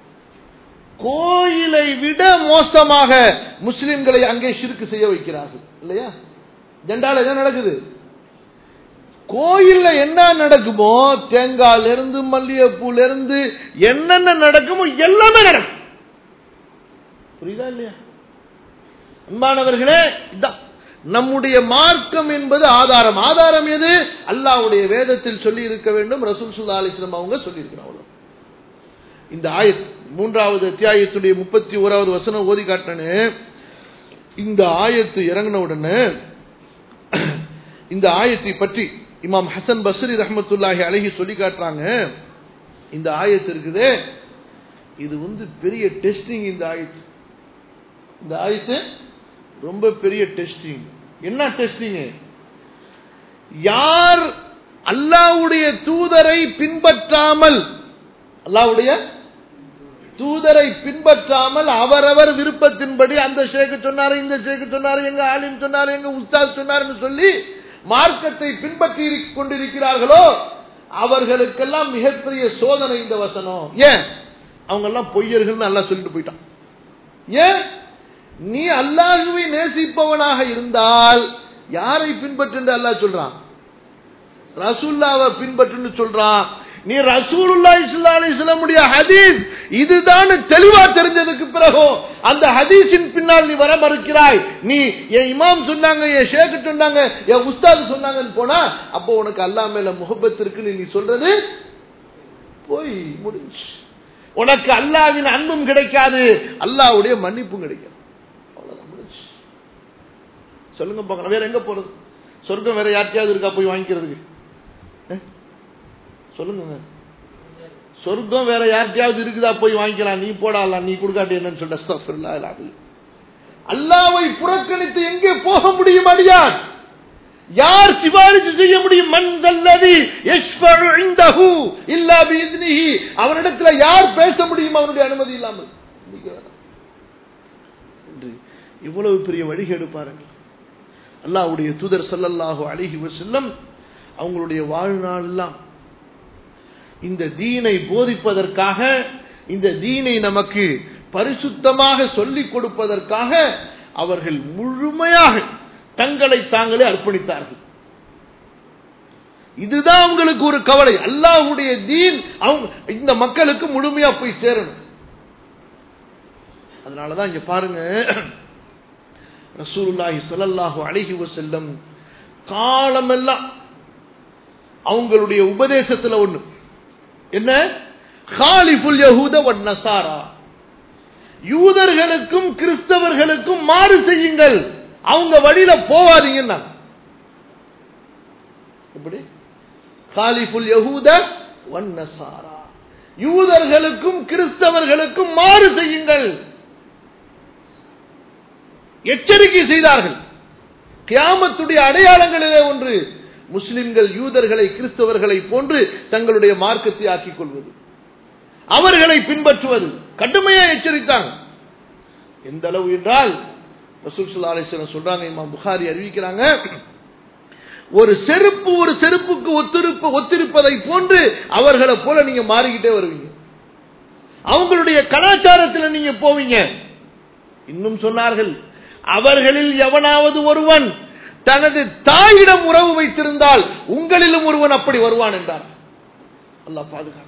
கோயிலை விட மோசமாக முஸ்லிம்களை அங்கே சிறுக்கு செய்ய வைக்கிறார்கள் இல்லையா ஜெண்டால என்ன நடக்குது கோயில்ல என்ன நடக்குமோ தேங்காயில இருந்து மல்லிகைப்பூல இருந்து என்னென்ன நடக்குமோ எல்லாமே நடக்கும் புரியுதா இல்லையா அன்பானவர்களே இதான் நம்முடைய மார்க்கம் என்பது ஆதாரம் ஆதாரம் எது அல்லாவுடைய வேதத்தில் சொல்லி இருக்க வேண்டும் ரசூல் சுல்லா அலிஸ்லாம் அவங்க சொல்லி இருக்கிறாங்க இந்த ஆயத் மூன்றாவது அத்தியாயத்துடைய முப்பத்தி ஓராவது வசனம் ஓதி காட்டனு இந்த ஆயத்து இறங்கின உடனே இந்த ஆயத்தை பற்றி இமாம் ஹசன் பஸ்ரி ரஹமத்துல்லாஹி அழகி சொல்லி காட்டுறாங்க இந்த ஆயத்து இருக்குது இது வந்து பெரிய டெஸ்டிங் இந்த ஆயத்து இந்த ஆயத்து ரொம்ப பெரிய டெஸ்டிங் என்ன டெஸ்டிங் யார் அல்லாவுடைய தூதரை பின்பற்றாமல் அல்லாவுடைய தூதரை பின்பற்றாமல் அவரவர் விருப்பத்தின்படி அந்த ஷேக்கு சொன்னாரு இந்த ஷேக்கு சொன்னாரு எங்க ஆலிம் சொன்னாரு எங்க உஸ்தாத் சொன்னாருன்னு சொல்லி மார்க்கத்தை பின்பற்றி கொண்டிருக்கிறார்களோ அவர்களுக்கெல்லாம் மிகப்பெரிய சோதனை இந்த வசனம் ஏன் அவங்க எல்லாம் பொய்யர்கள் நல்லா சொல்லிட்டு போயிட்டான் ஏன் நீ அல்லாஹுவை நேசிப்பவனாக இருந்தால் யாரை பின்பற்று அல்லாஹ் சொல்றான் ரசூல்லாவை பின்பற்றுன்னு சொல்றான் நீ ரசூலுல்லா இஸ்லா அலிஸ்லமுடைய ஹதீஸ் இதுதான் தெளிவா தெரிஞ்சதுக்கு பிறகு அந்த ஹதீஸின் பின்னால் நீ வர மறுக்கிறாய் நீ என் இமாம் சொன்னாங்க என் ஷேக்கு சொன்னாங்க என் உஸ்தாது சொன்னாங்கன்னு போனா அப்போ உனக்கு அல்லா மேல முகப்பத் இருக்குன்னு நீ சொல்றது போய் முடிஞ்சு உனக்கு அல்லாவின் அன்பும் கிடைக்காது அல்லாவுடைய மன்னிப்பும் கிடைக்காது அவ்வளவுதான் முடிஞ்சு சொல்லுங்க பார்க்கலாம் வேற எங்க போறது சொர்க்கம் வேற யார்ட்டையாவது இருக்கா போய் வாங்கிக்கிறதுக்கு சொல்லுங்க சொர்க்கம் வேற யார்கிட்டயாவது இருக்குதா போய் வாங்கிக்கலாம் நீ போடலாம் நீ கொடுக்காட்டி என்னன்னு சொல்ல அல்லாவை புறக்கணித்து எங்கே போக முடியும் அடியான் யார் சிபாரிசு செய்ய முடியும் மந்தல்லதி இல்லா பீத்னிஹி அவரிடத்துல யார் பேச முடியும் அவருடைய அனுமதி இல்லாமல் இவ்வளவு பெரிய வழிகேடு பாருங்கள் அல்லாவுடைய தூதர் சல்லல்லாஹு அழகி செல்லம் அவங்களுடைய வாழ்நாள் எல்லாம் இந்த தீனை போதிப்பதற்காக இந்த தீனை நமக்கு பரிசுத்தமாக சொல்லிக் கொடுப்பதற்காக அவர்கள் முழுமையாக தங்களை தாங்களே அர்ப்பணித்தார்கள் இதுதான் அவங்களுக்கு ஒரு கவலை அல்லாஹுடைய தீன் அவங்க இந்த மக்களுக்கு முழுமையா போய் சேரணும் அதனாலதான் இங்க பாருங்க ரசூலுல்லாஹி ஸல்லல்லாஹு அலைஹி வஸல்லம் காலமெல்லாம் அவங்களுடைய உபதேசத்துல ஒண்ணு என்ன ஹாலிஃபுல் யஹூத வன் நசாரா யூதர்களுக்கும் கிறிஸ்தவர்களுக்கும் மாறு செய்யுங்கள் அவங்க வழியில போவாதீங்கன்னா எப்படி காலிஃபுல் யஹூத வன் நசாரா யூதர்களுக்கும் கிறிஸ்தவர்களுக்கும் மாறு செய்யுங்கள் எச்சரிக்கை செய்தார்கள் கியாமத்துடைய அடையாளங்களிலே ஒன்று முஸ்லிம்கள் யூதர்களை கிறிஸ்தவர்களை போன்று தங்களுடைய மார்க்கத்தை ஆக்கிக் கொள்வது அவர்களை பின்பற்றுவது கடுமையா எச்சரித்தாங்க எந்த அளவு என்றால் ரசூல் சுல்லா அலிஸ்லாம் சொல்றாங்க இமாம் புகாரி அறிவிக்கிறாங்க ஒரு செருப்பு ஒரு செருப்புக்கு ஒத்திருப்ப ஒத்திருப்பதை போன்று அவர்களை போல நீங்க மாறிக்கிட்டே வருவீங்க அவங்களுடைய கலாச்சாரத்தில் நீங்க போவீங்க இன்னும் சொன்னார்கள் அவர்களில் எவனாவது ஒருவன் தனது தாயிடம் உறவு வைத்திருந்தால் உங்களிலும் ஒருவன் அப்படி வருவான் என்றார் அல்லா பாதுகாக்க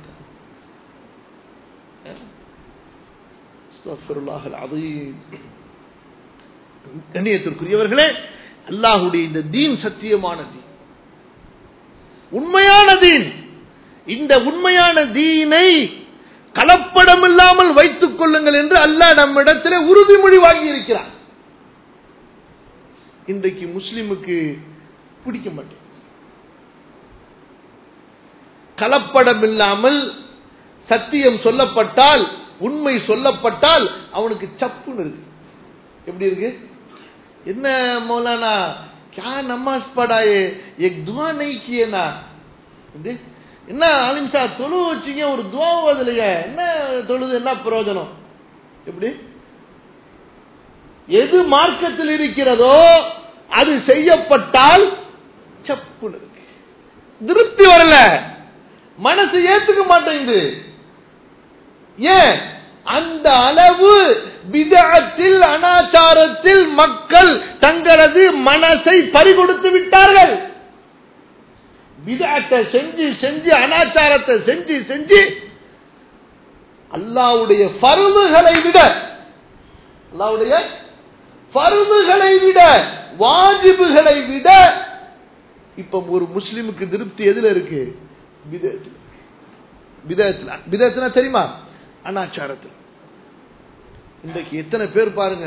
கண்ணியத்திற்குரியவர்களே அல்லாஹுடைய இந்த தீன் சத்தியமான தீன் உண்மையான தீன் இந்த உண்மையான தீனை கலப்படம் இல்லாமல் வைத்துக் கொள்ளுங்கள் என்று அல்லாஹ் நம்மிடத்தில் உறுதிமொழி வாங்கி இருக்கிறார் இன்றைக்கு முஸ்லிமுக்கு பிடிக்க மாட்டேன் கலப்படம் இல்லாமல் சத்தியம் சொல்லப்பட்டால் உண்மை சொல்லப்பட்டால் அவனுக்கு சப்புன்னு இருக்கு எப்படி இருக்கு என்ன மௌலானா क्या नमाज पढ़ा है एक दुआ नहीं किए ना என்ன ஆலிம் சார் தொழு வச்சீங்க ஒரு துவா ஓதலையே என்ன தொழுது என்ன பிரயோஜனம் எப்படி எது மார்க்கத்தில் இருக்கிறதோ அது செய்யப்பட்டால் சப்புன்னு இருக்கு திருப்தி வரல மனசு ஏத்துக்க மாட்டேங்குது ஏன் அந்த அளவு விதத்தில் அனாச்சாரத்தில் மக்கள் தங்களது மனசை பறிகொடுத்து விட்டார்கள் விதத்தை செஞ்சு செஞ்சு அனாச்சாரத்தை செஞ்சு செஞ்சு அல்லாவுடைய பருவுகளை விட அல்லாவுடைய பருவுகளை விட வாஜிபுகளை விட இப்ப ஒரு முஸ்லிமுக்கு திருப்தி எதுல இருக்கு விதத்தில் விதத்தில் விதத்தினா தெரியுமா அனாச்சாரத்தில் இன்றைக்கு எத்தனை பேர் பாருங்க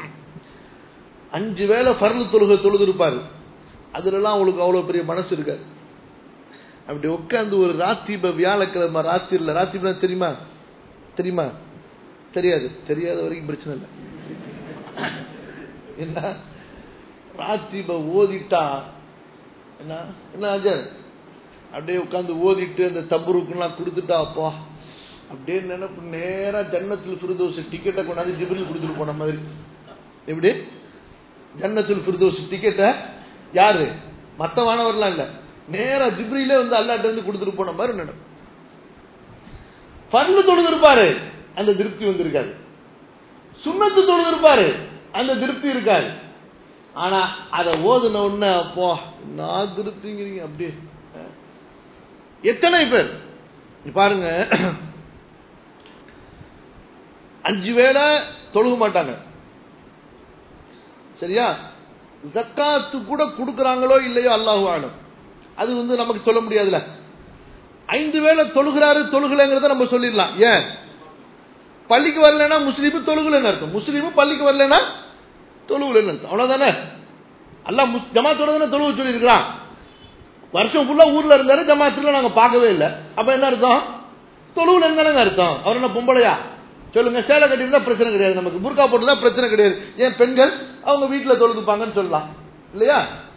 அஞ்சு வேளை பரலு தொழுகை தொழுது இருப்பாரு அதுலலாம் அவங்களுக்கு அவ்வளவு பெரிய மனசு இருக்காது அப்படி உட்காந்து ஒரு ராத்திப வியாழக்கிழமை ராத்திரில ராத்திபா தெரியுமா தெரியுமா தெரியாது தெரியாத வரைக்கும் பிரச்சனை இல்லை என்ன ராத்திப ஓதிட்டா என்ன என்ன அஜர் அப்படியே உட்காந்து ஓதிட்டு அந்த தம்புருக்குலாம் கொடுத்துட்டா அப்பா அப்படியே நினைப்பு நேரா ஜன்னத்தில் ஃபிருதோஸ் டிக்கெட்டை கொண்டாந்து ஜிபிரில் கொடுத்துட்டு போன மாதிரி எப்படி ஜன்னத்தில் ஃபிருதோஸ் டிக்கெட்டை யாரு மத்த மாணவர்லாம் இல்ல நேரா ஜிப்ரிலே வந்து அல்லாட்ட இருந்து கொடுத்துட்டு போன மாதிரி நடக்கும் பர்லு தொழுதிருப்பாரு அந்த திருப்தி வந்திருக்காது சுண்ணத்து தொழுதிருப்பாரு அந்த திருப்தி இருக்காது ஆனா அதை ஓதுன உடனே அப்போ நான் திருப்திங்கிறீங்க அப்படியே எத்தனை பேர் பாருங்க அஞ்சு வேளை தொழுக மாட்டாங்க சரியா ஜக்காத்து கூட கொடுக்கறாங்களோ இல்லையோ அல்லாஹு ஆளும் அது வந்து நமக்கு சொல்ல முடியாதுல ஐந்து வேளை தொழுகிறாரு தொழுகலைங்கிறத நம்ம சொல்லிடலாம் ஏன் பள்ளிக்கு வரலன்னா முஸ்லீமு தொழுகலன்னு அர்த்தம் முஸ்லீமு பள்ளிக்கு வரலன்னா தொழுகலன்னு அர்த்தம் அவ்வளவுதானே அல்ல ஜமாத்தோட தானே தொழுவு சொல்லியிருக்கிறான் வருஷம் ஃபுல்லா ஊர்ல இருந்தாரு ஜமாத்துல நாங்க பார்க்கவே இல்லை அப்ப என்ன அர்த்தம் தொழுவுல இருந்தானங்க அர்த்தம் அவர் என்ன பொம்பளையா சொல்லுங்க சேலை கட்டியிருந்தா பிரச்சனை கிடையாது நமக்கு புர்கா போட்டுதான் பிரச்சனை கிடையாது ஏன் பெண்கள் அவங்க வீட்டுல தொழுதுப்பாங்கன்னு சொல்லலாம் இல்லையா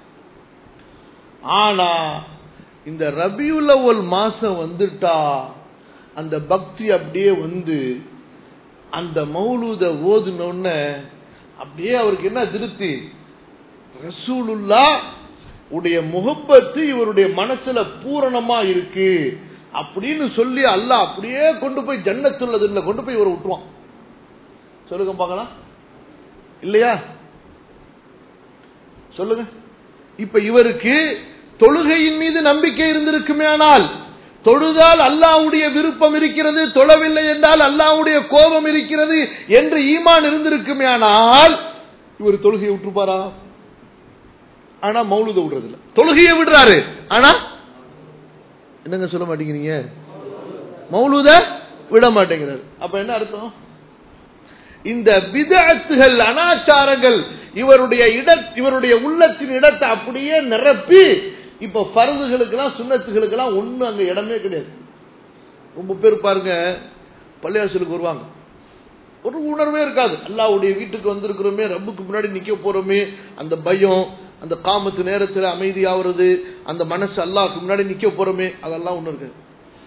ஆனா இந்த ரபியுல் அவ்வல் மாசம் வந்துட்டா அந்த பக்தி அப்படியே வந்து அந்த மௌலூத ஓதுனோன்னு அப்படியே அவருக்கு என்ன திருப்தி ரசூலுல்லா உடைய முகப்பத்து இவருடைய மனசுல பூரணமா இருக்கு அப்படின்னு சொல்லி அல்ல அப்படியே கொண்டு போய் ஜன்னத்துள்ளதுல கொண்டு போய் இவரை விட்டுருவான் சொல்லுங்க பார்க்கலாம் இல்லையா சொல்லுங்க இப்ப இவருக்கு தொழுகையின் மீது நம்பிக்கை இருந்திருக்குமே ஆனால் தொழுதால் அல்லாவுடைய விருப்பம் இருக்கிறது தொழவில்லை என்றால் அல்லாவுடைய கோபம் இருக்கிறது என்று ஈமான் இருந்திருக்குமே ஆனால் இவர் தொழுகையை விட்டுருப்பாரா ஆனா மௌலுத விடுறது இல்ல தொழுகையை விடுறாரு ஆனா என்னங்க சொல்ல மாட்டேங்கிறீங்க மௌலுத விட மாட்டேங்கிறாரு அப்ப என்ன அர்த்தம் இந்த விதத்துகள் அனாச்சாரங்கள் இவருடைய இட இவருடைய உள்ளத்தின் இடத்தை அப்படியே நிரப்பி இப்ப பருதுகளுக்கெல்லாம் சுண்ணத்துகளுக்கெல்லாம் ஒண்ணு அங்க இடமே கிடையாது ரொம்ப பேர் பாருங்க பள்ளியாசலுக்கு வருவாங்க ஒரு உணர்வே இருக்காது அல்லாவுடைய வீட்டுக்கு வந்திருக்கிறோமே ரப்புக்கு முன்னாடி நிக்க போறோமே அந்த பயம் அந்த காமத்து நேரத்தில் அமைதியாகிறது அந்த மனசு அல்லாவுக்கு முன்னாடி நிக்க போறோமே அதெல்லாம் ஒண்ணு இருக்கு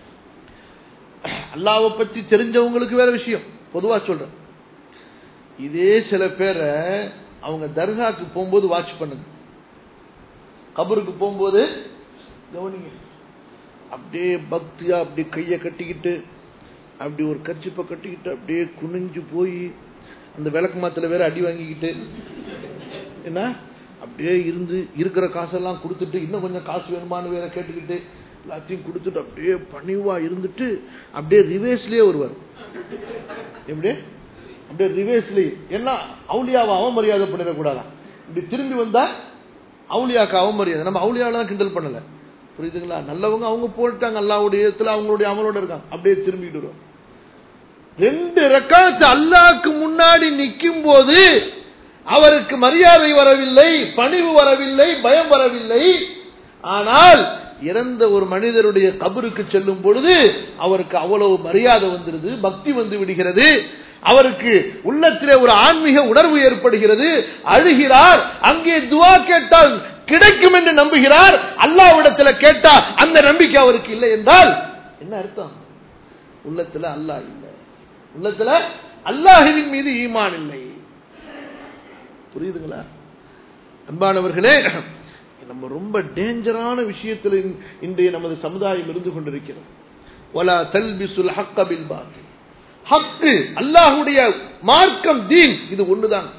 அல்லாவை பத்தி தெரிஞ்சவங்களுக்கு வேற விஷயம் பொதுவா சொல்றேன் இதே சில பேரை அவங்க தர்காக்கு போகும்போது வாட்ச் பண்ணுங்க கபருக்கு போகும்போது கவனிங்க அப்படியே பக்தியா அப்படி கைய கட்டிக்கிட்டு அப்படி ஒரு கர்ச்சிப்பை கட்டிக்கிட்டு அப்படியே குனிஞ்சு போய் அந்த விளக்கு மாத்துல வேற அடி வாங்கிக்கிட்டு என்ன அப்படியே இருந்து இருக்கிற காசெல்லாம் கொடுத்துட்டு இன்னும் கொஞ்சம் காசு வேணுமான்னு வேற கேட்டுக்கிட்டு எல்லாத்தையும் கொடுத்துட்டு அப்படியே பணிவா இருந்துட்டு அப்படியே ரிவேஸ்லயே வருவார் எப்படி அப்படியே ரிவேஸ்லயே என்ன அவுளியாவை அவமரியாதை பண்ணிடக்கூடாதான் இப்படி திரும்பி வந்தா அவுளியாக்கு அவமரியாதை நம்ம அவுளியாவில தான் கிண்டல் பண்ணல புரியுதுங்களா நல்லவங்க அவங்க போட்டாங்க அல்லாவுடைய இடத்துல அவங்களுடைய அமலோட இருக்காங்க அப்படியே திரும்பிட்டு வருவாங்க ரெண்டு ரக்காத்து அல்லாக்கு முன்னாடி நிற்கும் போது அவருக்கு மரியாதை வரவில்லை பணிவு வரவில்லை பயம் வரவில்லை ஆனால் இறந்த ஒரு மனிதருடைய கபருக்கு செல்லும் பொழுது அவருக்கு அவ்வளவு மரியாதை வந்துருது பக்தி வந்து விடுகிறது அவருக்கு உள்ளத்திலே ஒரு ஆன்மீக உணர்வு ஏற்படுகிறது அழுகிறார் அங்கே துவா கேட்டால் கிடைக்கும் என்று நம்புகிறார் அல்லாவிடத்தில் கேட்டா அந்த நம்பிக்கை அவருக்கு இல்லை என்றால் என்ன அர்த்தம் உள்ளத்துல அல்லாஹ் இல்லை உள்ளத்துல அல்லாஹுவின் மீது ஈமான் இல்லை புரியுதுங்களா அன்பானவர்களே நம்ம ரொம்ப டேஞ்சரான விஷயத்தில் இன்- இன்றைய நமது சமுதாயம் இருந்து கொண்டிருக்கிறது வலா தல்பிசுல் ஹக்க பில் பாத்தில் ஹக்கு அல்லாஹ்வுடைய மார்க்கம் தீன் இது ஒண்ணுதான்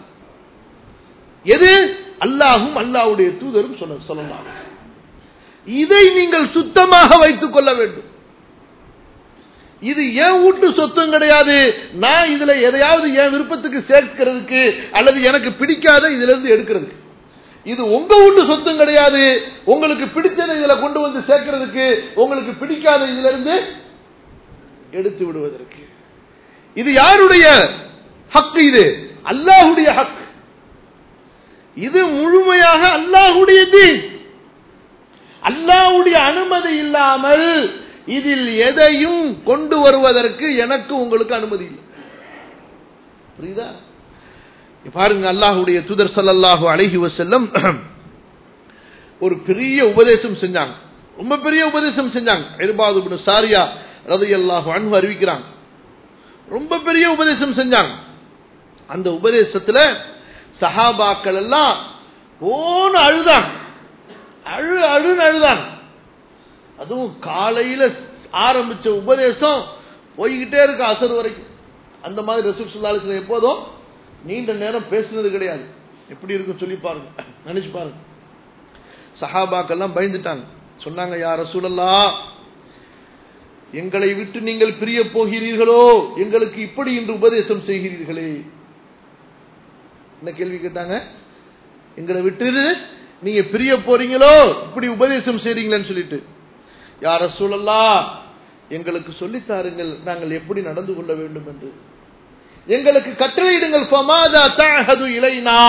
எது அல்லாஹும் அல்லாஹ்வுடைய தூதரும் சொல்ல சொல்லலாம் இதை நீங்கள் சுத்தமாக வைத்துக் கொள்ள வேண்டும் இது என் வீட்டு சொத்தும் கிடையாது நான் இதுல எதையாவது என் விருப்பத்துக்கு சேர்க்கிறதுக்கு அல்லது எனக்கு பிடிக்காத இதுல இருந்து எடுக்கிறதுக்கு இது உங்க வீட்டு சொத்தும் கிடையாது உங்களுக்கு பிடிச்சதை இதுல கொண்டு வந்து சேர்க்கிறதுக்கு உங்களுக்கு பிடிக்காத இதுல இருந்து எடுத்து விடுவதற்கு இது யாருடைய ஹக்கு இது அல்லாஹுடைய ஹக் இது முழுமையாக அல்லாஹுடைய தீன் அல்லாஹ்வுடைய அனுமதி இல்லாமல் இதில் எதையும் கொண்டு வருவதற்கு எனக்கு உங்களுக்கு அனுமதி இல்லை புரியுதா இப்ப பாருங்க அல்லாஹ்வுடைய தூதர் ஸல்லல்லாஹு அலைஹி வஸல்லம் ஒரு பெரிய உபதேசம் செஞ்சாங்க ரொம்ப பெரிய உபதேசம் செஞ்சாங்க இர்பாது இப்னு சாரியா ரலியல்லாஹு அன்ஹு அறிவிக்கிறாங்க ரொம்ப பெரிய உபதேசம் செஞ்சாங்க அந்த உபதேசத்துல சஹாபாக்கள் எல்லாம் போன அழுதாங்க அழு அழுன்னு அழுதாங்க அதுவும் காலையில ஆரம்பிச்ச உபதேசம் போய்கிட்டே இருக்கு அசர் வரைக்கும் அந்த மாதிரி ரசூல் ஸல்லல்லாஹு அலைஹி வஸல்லம் எப்போதும் நீண்ட நேரம் பேசுனது கிடையாது எப்படி இருக்கும் சொல்லி பாருங்க நினைச்சு பாருங்க சஹாபாக்கெல்லாம் பயந்துட்டாங்க சொன்னாங்க யா ரசூலல்லா எங்களை விட்டு நீங்கள் பிரிய போகிறீர்களோ எங்களுக்கு இப்படி இன்று உபதேசம் செய்கிறீர்களே என்ன கேள்வி கேட்டாங்க எங்களை விட்டு நீங்க பிரிய போறீங்களோ இப்படி உபதேசம் செய்றீங்களேன்னு சொல்லிட்டு யார சூழல்லா எங்களுக்கு சொல்லித் தாருங்கள் நாங்கள் எப்படி நடந்து கொள்ள வேண்டும் என்று எங்களுக்கு கட்டளையிடுங்கள் ஃபமாதா தஅஹது இலைனா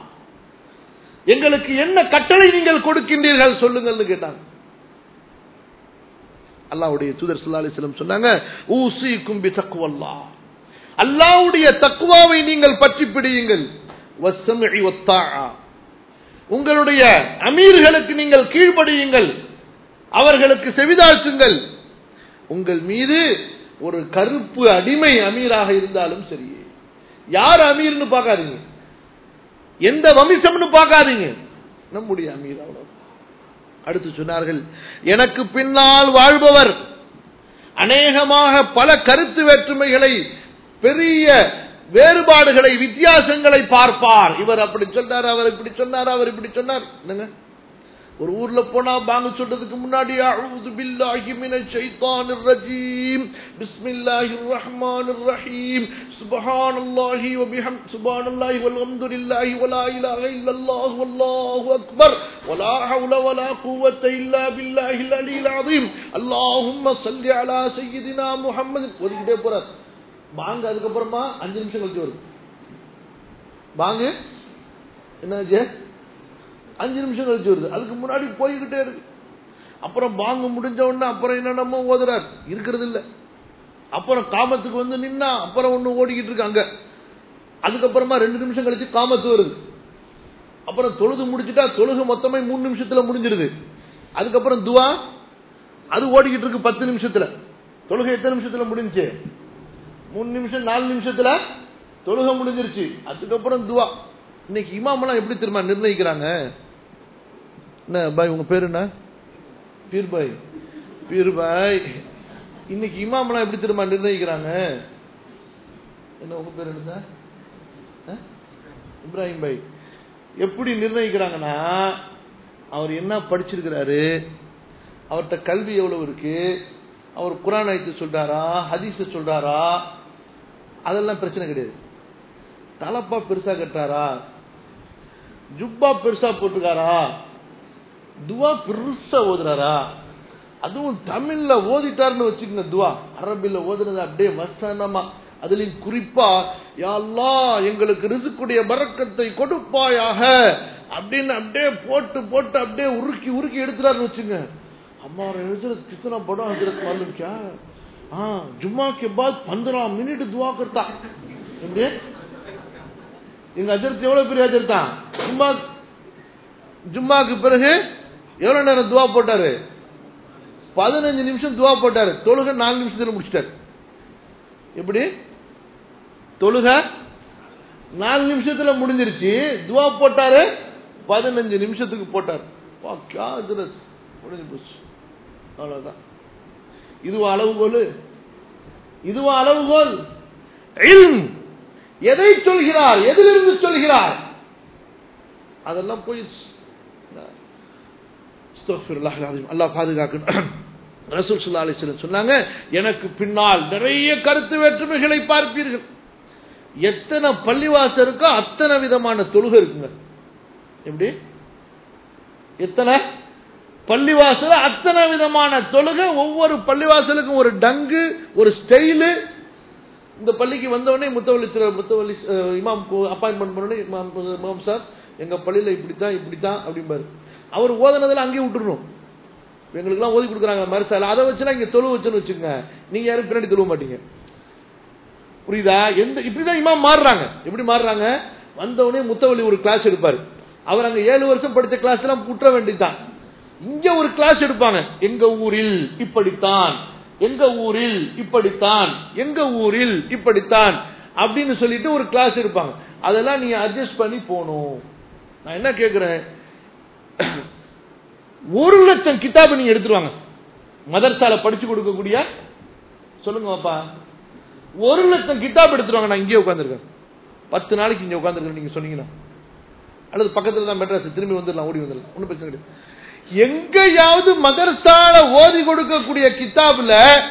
எங்களுக்கு என்ன கட்டளை நீங்கள் கொடுக்கின்றீர்கள் சொல்லுங்கள்னு கேட்டாங்க அல்லாஹ்வுடைய தூதர் ஸல்லல்லாஹு அலைஹி வஸல்லம் சொன்னாங்க ஊசிக்கும் பி தக்வல்லாஹ் அல்லாஹ்வுடைய தக்வாவை நீங்கள் பற்றி பிடியுங்கள் வஸ்ஸம்இ வத்தாஆ உங்களுடைய அமீர்களுக்கு நீங்கள் கீழ்ப்படியுங்கள் அவர்களுக்கு செவிதாழ்த்துங்கள் உங்கள் மீது ஒரு கருப்பு அடிமை அமீராக இருந்தாலும் சரி யார் அமீர்னு பார்க்காதீங்க எந்த வம்சம்னு பார்க்காதீங்க நம்முடைய அமீர் அவ்வளவு அடுத்து சொன்னார்கள் எனக்கு பின்னால் வாழ்பவர் அநேகமாக பல கருத்து வேற்றுமைகளை பெரிய வேறுபாடுகளை வித்தியாசங்களை பார்ப்பார் இவர் அப்படி சொன்னார் அவர் இப்படி சொன்னார் அவர் இப்படி சொன்னார் என்னங்க ஒரு ஊர்ல போனா பாங்க சொல்றதுக்கு முன்னாடி அஊது பில்லாஹி மினஷ் ஷைத்தானிர் ரஜீம் பிஸ்மில்லாஹிர் ரஹ்மானிர் ரஹீம் சுப்ஹானல்லாஹி வ பிஹம் சுப்ஹானல்லாஹி வல் ஹம்துலில்லாஹி வ லா இலாஹ இல்லல்லாஹு வல்லாஹு அக்பர் வ லா ஹவுல வ லா குவத்த இல்லா பில்லாஹில் அலியில் அஸீம் அல்லாஹும்ம ஸல்லி அலா சய்யிதினா முஹம்மத் ஒதுக்கிட்டே போறார் பாங்க அதுக்கப்புறமா அஞ்சு நிமிஷம் கழிச்சு வருது பாங்க என்னாச்சு அஞ்சு நிமிஷம் கழிச்சு வருது அதுக்கு முன்னாடி போய்கிட்டே இருக்கு அப்புறம் பாங்க முடிஞ்ச உடனே அப்புறம் என்னென்னமோ ஓதுறார் இருக்கிறது இல்ல அப்புறம் காமத்துக்கு வந்து நின்னா அப்புறம் ஒண்ணு ஓடிக்கிட்டு இருக்கு அங்க அதுக்கப்புறமா ரெண்டு நிமிஷம் கழிச்சு காமத்து வருது அப்புறம் தொழுது முடிச்சுட்டா தொழுகு மொத்தமே மூணு நிமிஷத்துல முடிஞ்சிருது அதுக்கப்புறம் துவா அது ஓடிக்கிட்டு இருக்கு பத்து நிமிஷத்துல தொழுகை எத்தனை நிமிஷத்துல முடிஞ்சுச்சு மூணு நிமிஷம் நாலு நிமிஷத்துல தொழுகை முடிஞ்சிருச்சு அதுக்கப்புறம் துவா இன்னைக்கு இமாமெல்லாம் எப்படி தெரியுமா நிர்ணயிக்கிறாங்க என்ன பாய் உங்க பேரு என்ன பீர் பாய் பீர் பாய் இன்னைக்கு இமாமெல்லாம் எப்படி தெரியுமா நிர்ணயிக்கிறாங்க என்ன உங்க பேர் என்ன அஹ்? இப்ராஹிம் பாய் எப்படி நிர்ணயிக்கிறாங்கன்னா அவர் என்ன படிச்சிருக்கிறாரு அவர்கிட்ட கல்வி எவ்வளவு இருக்கு அவர் குரான் ஆயத்து சொல்றாரா ஹதீஸ சொல்றாரா அதெல்லாம் பிரச்சனை கிடையாது தலப்பா பெருசா கட்டாரா ஜுப்பா பெருசா போட்டுக்காரா துவா பெருசா ஓதுறாரா அதுவும் தமிழ்ல ஓதிட்டாருன்னு வச்சுக்கோங்க துவா அரபில ஓதுனது அப்படியே வசனமா அதுலயும் குறிப்பா யா அல்லாஹ் எங்களுக்கு ரிசுக்குடைய பறக்கத்தை கொடுப்பாயாக அப்படின்னு அப்படியே போட்டு போட்டு அப்படியே உருக்கி உருக்கி எடுத்துறாருன்னு வச்சுங்க हमारे हजरत कितना बड़ा हजरत मालूम क्या है हाँ जुम्मा के बाद पंद्रह मिनट दुआ करता समझे எங்க அஜரத் எவ்வளவு பெரிய அஜரத் தான் ஜும்மா ஜும்மாக்கு பிறகு எவ்வளவு நேரம் துவா போட்டாரு பதினஞ்சு நிமிஷம் துவா போட்டாரு தொழுக நாலு நிமிஷத்துல முடிச்சிட்டாரு எப்படி தொழுக நாலு நிமிஷத்துல முடிஞ்சிருச்சு துவா போட்டாரு பதினஞ்சு நிமிஷத்துக்கு போட்டார் வா, கியா ஹஜ்ரத் முடிஞ்சு போச்சு அவ்வளவுதான் இதுவா அளவுகோல் இதுவா அளவுகோல் இல்ம். எதை சொல்கிறார் எதிலிருந்து சொல்கிறார் அதெல்லாம் போயிடுச்சு அஸ்தக்ஃபிருல்லாஹ் அல்-அஸீம். அல்லாஹ் பாதுகாக்கணும் ரசூல் ஸல்லல்லாஹு அலைஹி வஸல்லம் சொன்னாங்க எனக்கு பின்னால் நிறைய கருத்து வேற்றுமைகளை பார்ப்பீர்கள் எத்தனை பள்ளிவாசல் இருக்கோ அத்தனை விதமான தொழுகை இருக்குங்க எப்படி எத்தனை பள்ளிவாசல் அத்தனை விதமான தொழுகை ஒவ்வொரு பள்ளிவாசலுக்கும் ஒரு டங்கு ஒரு ஸ்டைலு இந்த பள்ளிக்கு வந்தவொடனே முத்தவள்ளி சில முத்தவள்ளி அஹ், இமாம் அப்பாயின்மெண்ட் பண்ணோடனே இமாம் இமாம் சார் எங்க பள்ளியில இப்படித்தான் இப்படித்தான் அப்படிம்பாரு அவர் ஓதுனதெல்லாம் அங்கேயே விட்டுறணும் எங்களுக்குலாம் ஓதி கொடுக்குறாங்க மறுசால அதை வச்சுலாம் இங்க தொழு வச்சுன்னு வச்சுங்க நீங்க யாரும் பின்னாடி தொழுவ மாட்டீங்க புரியுதா எந்த இப்படிதான் இமாம் மாறுறாங்க எப்படி மாறுறாங்க வந்தவொடனே முத்தவள்ளி ஒரு கிளாஸ் எடுப்பாரு அவர் அங்க ஏழு வருஷம் படிச்ச கிளாஸ் எல்லாம் புற்ற வேண்டியதுதான் இங்க ஒரு கிளாஸ் எடுப்பாங்க எங்க ஊரில் இப்படித்தான் எங்க ஊரில் இப்படித்தான் எங்க ஊரில் இப்படித்தான் அப்படின்னு சொல்லிட்டு ஒரு கிளாஸ் எடுப்பாங்க அதெல்லாம் நீ அட்ஜஸ்ட் பண்ணி போகணும் நான் என்ன கேக்குறேன் ஒரு லட்சம் கிதாபு நீங்க எடுத்துருவாங்க மதர்சால படிச்சு கொடுக்கக்கூடிய சொல்லுங்க பாப்பா ஒரு லட்சம் கிதாப் எடுத்துருவாங்க நான் இங்கே உட்காந்துருக்கேன் பத்து நாளைக்கு இங்க உட்காந்துருக்கேன் நீங்க சொன்னீங்கன்னா அல்லது பக்கத்துல தான் மெட்ராஸ் திரும்பி வந்துடலாம் ஓடி வந்துடலாம் ஒன்றும் பிரச்சனை கிடையாது எங்கேயாவது மதர்சால ஓதி கொடுக்கக்கூடிய கிதாபுல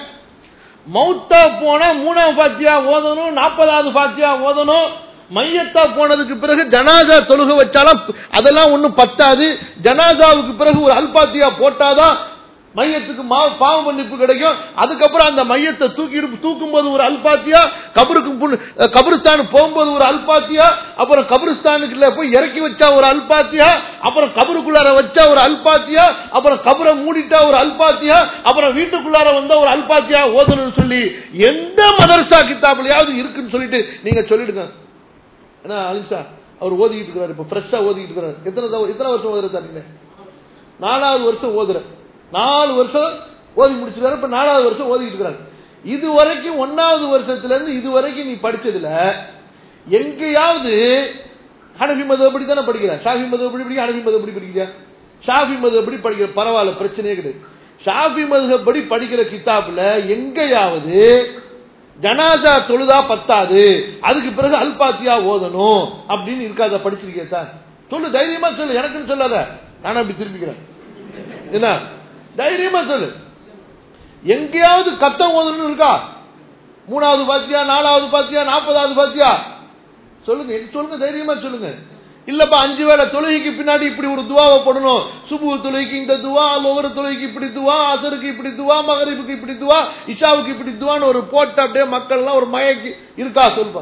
மௌத்தா போன மூணாவது பாத்தியா ஓதணும் நாற்பதாவது பாத்தியா ஓதணும் மையத்தா போனதுக்கு பிறகு ஜனாசா தொழுக வச்சாலும் அதெல்லாம் ஒண்ணும் பத்தாது ஜனாசாவுக்கு பிறகு ஒரு அல்பாத்தியா போட்டாதான் மையத்துக்கு மா- பாவ மன்னிப்பு கிடைக்கும் அதுக்கப்புறம் அந்த மையத்தை தூக்கி தூக்கும் போது ஒரு அல்பாத்தியா கபருக்கு புண்ணு- அஹ் கபிரிஸ்தான் போகும்போது ஒரு அல்பாத்தியா அப்புறம் கபிரிஸ்தானுக்குள்ள போய் இறக்கி வச்சா ஒரு அல்பாத்தியா அப்புறம் கபருக்குள்ளார வச்சா ஒரு அல்பாத்தியா அப்புறம் கபரை மூடிட்டா ஒரு அல்பாத்தியா அப்புறம் வீட்டுக்குள்ளார வந்தா ஒரு அல்பாத்தியா ஓதணும்னு சொல்லி எந்த மதரசா கித்தாப்லயாவது இருக்குன்னு சொல்லிட்டு நீங்க சொல்லிடுங்க என்ன அலிசா அவர் ஓதிக்கிட்டு இருக்கிறாரு இப்ப ஃப்ரெஷ்ஷா ஓதிக்கிட்டு இருக்கிறாரு எத்தனை தடவை- எத்தனை வருஷம் ஓதுற சார் நீங்க நாலாவது வருஷம் ஓதுற நாலு வருஷம் ஓதி முடிச்சிருக்காரு இப்ப நாலாவது வருஷம் ஓதிக்கிட்டு இருக்கிறாரு இது வரைக்கும் ஒன்னாவது வருஷத்துல இருந்து இது வரைக்கும் நீ படிச்சதுல எங்கேயாவது ஹனபி மது எப்படி தானே படிக்கிற ஷாஃபி மது எப்படி படிக்க ஹனபி மது எப்படி படிக்கிற ஷாஃபி மது எப்படி படிக்கிற பரவாயில்ல பிரச்சனையே கிடையாது ஷாஃபி மதுபடி படிக்கிற கிதாப்ல எங்கேயாவது ஜனாசா தொழுதா பத்தாது அதுக்கு பிறகு அல்பாத்தியா ஓதணும் அப்படின்னு இருக்காத படிச்சிருக்கேன் சார் சொல்லு தைரியமா சொல்லு எனக்குன்னு சொல்லாத நான் அப்படி திரும்பிக்கிறேன் என்ன தைரியமா சொல்லு எங்கேயாவது கத்தம் ஓதணும் இருக்கா மூணாவது பாத்தியா நாலாவது பாத்தியா நாற்பதாவது பாத்தியா சொல்லுங்க எனக்கு சொல்லுங்க தைரியமா சொல்லுங்க இல்லப்பா அஞ்சு வேளை தொழுகைக்கு பின்னாடி இப்படி ஒரு துவாவை போடணும் சுபு தொழுகைக்கு இந்த துவா ஒவ்வொரு தொழுகைக்கு இப்படி துவா அசருக்கு இப்படி துவா மகரிப்புக்கு இப்படி துவா இஷாவுக்கு இப்படி துவான்னு ஒரு போட்ட அப்படியே மக்கள்லாம் ஒரு மயக்கி இருக்கா சொல்லுப்பா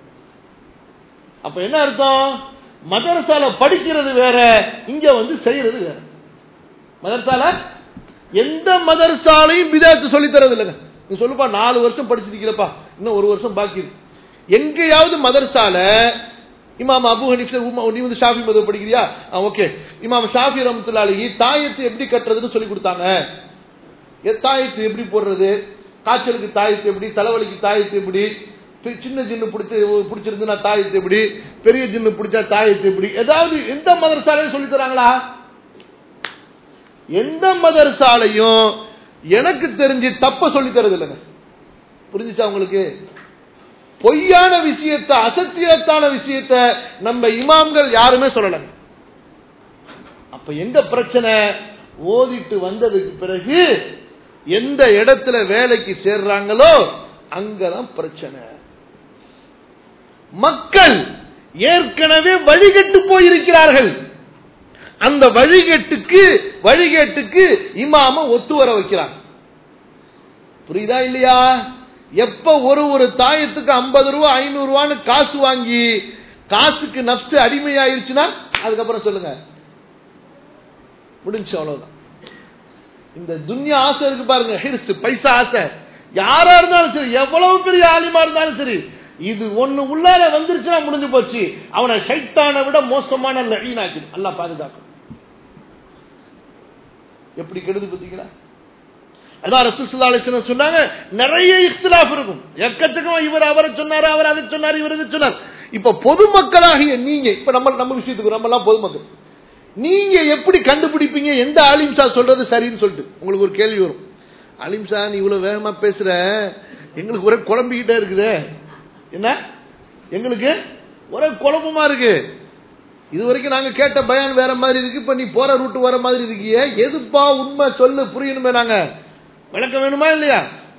அப்ப என்ன அர்த்தம் மதரசால படிக்கிறது வேற இங்க வந்து செய்யறது வேற மதரசால எந்த மதரசாலையும் விதாத்து சொல்லி தரது இல்லைங்க நீ சொல்லுப்பா நாலு வருஷம் படிச்சிருக்கிறப்பா இன்னும் ஒரு வருஷம் பாக்கி இருக்கு எங்கேயாவது மதரசால இமாம் அபு ஹனீஃப் உமா- நீ வந்து ஷாஃபி மதம் படிக்கிறியா ஓகே இமாம் ஷாஃபி ரஹ்மத்துல்லாஹி தாயத்தை எப்படி கட்டுறதுன்னு சொல்லி கொடுத்தாங்க எ- தாயத்து எப்படி போடுறது காய்ச்சலுக்கு தாயத்து எப்படி தலைவலிக்கு தாயத்து எப்படி சி- சின்ன ஜின்னு பிடிச்சி பிடிச்சிருந்துன்னா தாயத்து எப்படி பெரிய ஜின்னு பிடிச்சா தாயத்து எப்படி ஏதாவது எந்த மதரசாலையும் சொல்லி தராங்களா எந்த மதரசாலையும் எனக்கு தெரிஞ்சு தப்ப சொல்லி தரது இல்லைங்க புரிஞ்சுச்சா உங்களுக்கு பொய்யான விஷயத்தை அசத்தியத்தான விஷயத்தை நம்ம இமாம்கள் யாருமே சொல்லலைங்க அப்ப எங்க பிரச்சனை ஓதிட்டு வந்ததுக்கு பிறகு எந்த இடத்துல வேலைக்கு சேர்றாங்களோ அங்கதான் பிரச்சனை மக்கள் ஏற்கனவே வழிகட்டு போயிருக்கிறார்கள் அந்த வழிகேட்டுக்கு வழிகேட்டுக்கு இமாம ஒத்து வர வைக்கிறாங்க புரியுதா இல்லையா எப்ப ஒரு ஒரு தாயத்துக்கு ஐம்பது ரூபா ஐநூறு ரூபான்னு காசு வாங்கி காசுக்கு நப்சு அடிமையாயிருச்சுன்னா அதுக்கப்புறம் சொல்லுங்க முடிஞ்சு அவ்வளவுதான் இந்த துன்யா ஆசை இருக்கு பாருங்க ஹிர்ஸ் பைசா ஆசை யாரா இருந்தாலும் சரி எவ்வளவு பெரிய ஆலிமா இருந்தாலும் சரி இது ஒண்ணு உள்ளார வந்துருச்சுன்னா முடிஞ்சு போச்சு அவனை ஷைத்தானை விட மோசமான லஈனாக்கி அல்லாஹ் பாதுகாக்கும் எப்படி கெடுது பார்த்தீங்களா அதான் ரசூல் ஸல்லல்லாஹு அலைஹி வஸல்லம் சொன்னாங்க நிறைய இஃப்திலாஃப் இருக்கும் எக்கத்துக்கும் இவர் அவரை சொன்னாரு அவர் அதை சொன்னார் இவர் இதை சொன்னார் இப்ப பொதுமக்களாகிய நீங்க இப்ப நம்ம நம்ம விஷயத்துக்கு நம்ம எல்லாம் பொதுமக்கள் நீங்க எப்படி கண்டுபிடிப்பீங்க எந்த ஆலிம்சா சொல்றது சரின்னு சொல்லிட்டு உங்களுக்கு ஒரு கேள்வி வரும் அலிம்சா நீ இவ்வளவு வேகமா பேசுற எங்களுக்கு ஒரே குழம்பிக்கிட்டே இருக்குது என்ன எங்களுக்கு ஒரே குழப்பமா இருக்கு இது வரைக்கும் நாங்க கேட்ட பயான் வேற மாதிரி இருக்கு இப்ப நீ போற ரூட் வர மாதிரி இருக்கியே எதுப்பா உண்மை சொல்லு புரியணுமே நாங்க விளக்கம் வேணுமா இல்லையா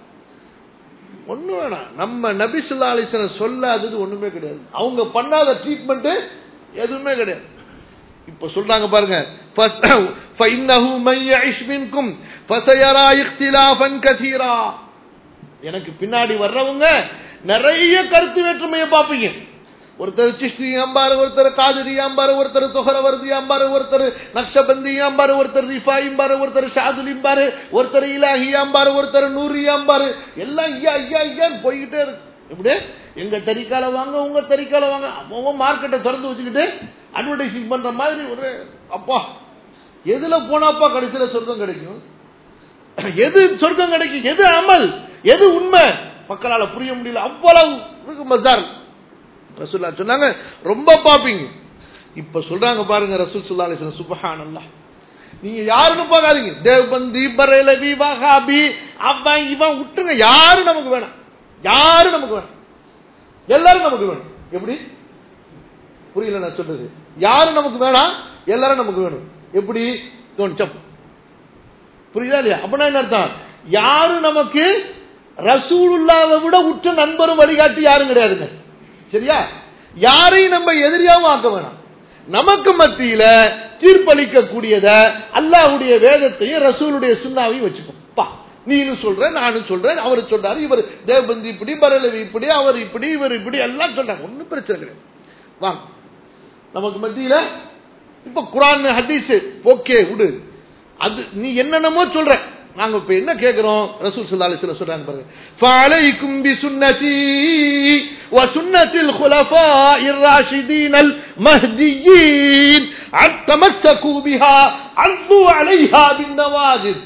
ஒண்ணு வேணாம் நம்ம நபி சொல்லா அலிஸ்வரன் சொல்லாதது ஒண்ணுமே கிடையாது அவங்க பண்ணாத ட்ரீட்மெண்ட் எதுவுமே கிடையாது இப்ப சொல்றாங்க பாருங்க فإنه من يعش منكم فسيرى اختلافا كثيرا எனக்கு பின்னாடி வர்றவங்க நிறைய கருத்து வேற்றுமையை பார்ப்பீங்க ஒருத்தர் சிஷ்டியாம்பாரு ஒருத்தர் காதிரியாம்பாரு ஒருத்தர் தொகரவர்தியாம்பாரு ஒருத்தர் நக்ஷபந்தியாம்பாரு ஒருத்தர் ரிஃபாயிம்பாரு ஒருத்தர் ஷாதுலிம்பாரு ஒருத்தர் இலாஹியாம்பாரு ஒருத்தர் நூறியாம்பாரு எல்லாம் ஐயா ஐயா ஐயான்னு போய்கிட்டே இருக்கு எப்படி எங்க தறிக்கால வாங்க உங்க தறிக்கால வாங்க அவன் மார்க்கெட்டை திறந்து வச்சுக்கிட்டு அட்வர்டைசிங் பண்ற மாதிரி ஒரு அப்பா எதுல போனாப்பா கடைசியில சொர்க்கம் கிடைக்கும் எது சொர்க்கம் கிடைக்கும் எது அமல் எது உண்மை மக்களால புரிய முடியல அவ்வளவு இருக்கு மசார் ரசூல்லா சொன்னாங்க ரொம்ப பாப்பீங்க இப்ப சொல்றாங்க பாருங்க ரசூல் சுல்லா அலிஸ்லாம் சுபஹான் அல்லாஹ் நீங்க யாருன்னு பார்க்காதீங்க தேவ்பந்தி பரேலவி வஹாபி அவன் இவன் விட்டுங்க யாரும் நமக்கு வேணாம் யாரும் நமக்கு வேணாம் எல்லாரும் நமக்கு வேணும் எப்படி புரியல நான் சொல்றது யாரும் நமக்கு வேணாம் எல்லாரும் நமக்கு வேணும் எப்படி தோணுச்சம் புரியுதா இல்லையா அப்படின்னா என்ன அர்த்தம் யாரும் நமக்கு ரசூலுல்லாவை விட உற்ற நண்பரும் வழிகாட்டி யாரும் கிடையாதுங்க சரியா யாரையும் நம்ம எதிரியாவும் ஆக்க வேணாம் நமக்கு மத்தியில தீர்ப்பளிக்க கூடியத அல்லாஹ்வுடைய வேதத்தையும் ரசூலுடைய சுண்ணாவையும் வச்சுக்கோ பா நீனும் சொல்ற நானும் சொல்றேன் அவர் சொல்றாரு இவர் தேவபந்தி இப்படி பரலவி இப்படி அவர் இப்படி இவர் இப்படி எல்லாம் சொல்றாங்க ஒன்னும் பிரச்சனை கிடையாது வாங்க நமக்கு மத்தியில இப்ப குரான் ஹதீஸ் ஓகே விடு அது நீ என்னென்னமோ சொல்ற நாங்க இப்ப என்ன கேக்குறோம் ரசூல் ஸல்லல்லாஹு அலைஹி வஸல்லம் சொல்றாங்க பாருங்க ஃபஅலைக்கும் பிசுன்னதி வ சுன்னத்தில் குலஃபாஇர் ராஷிதீன் மஹ்தியீன் அத்தமஸ்ஸகு பிஹா அந்து அலைஹா பின் நவாஜித்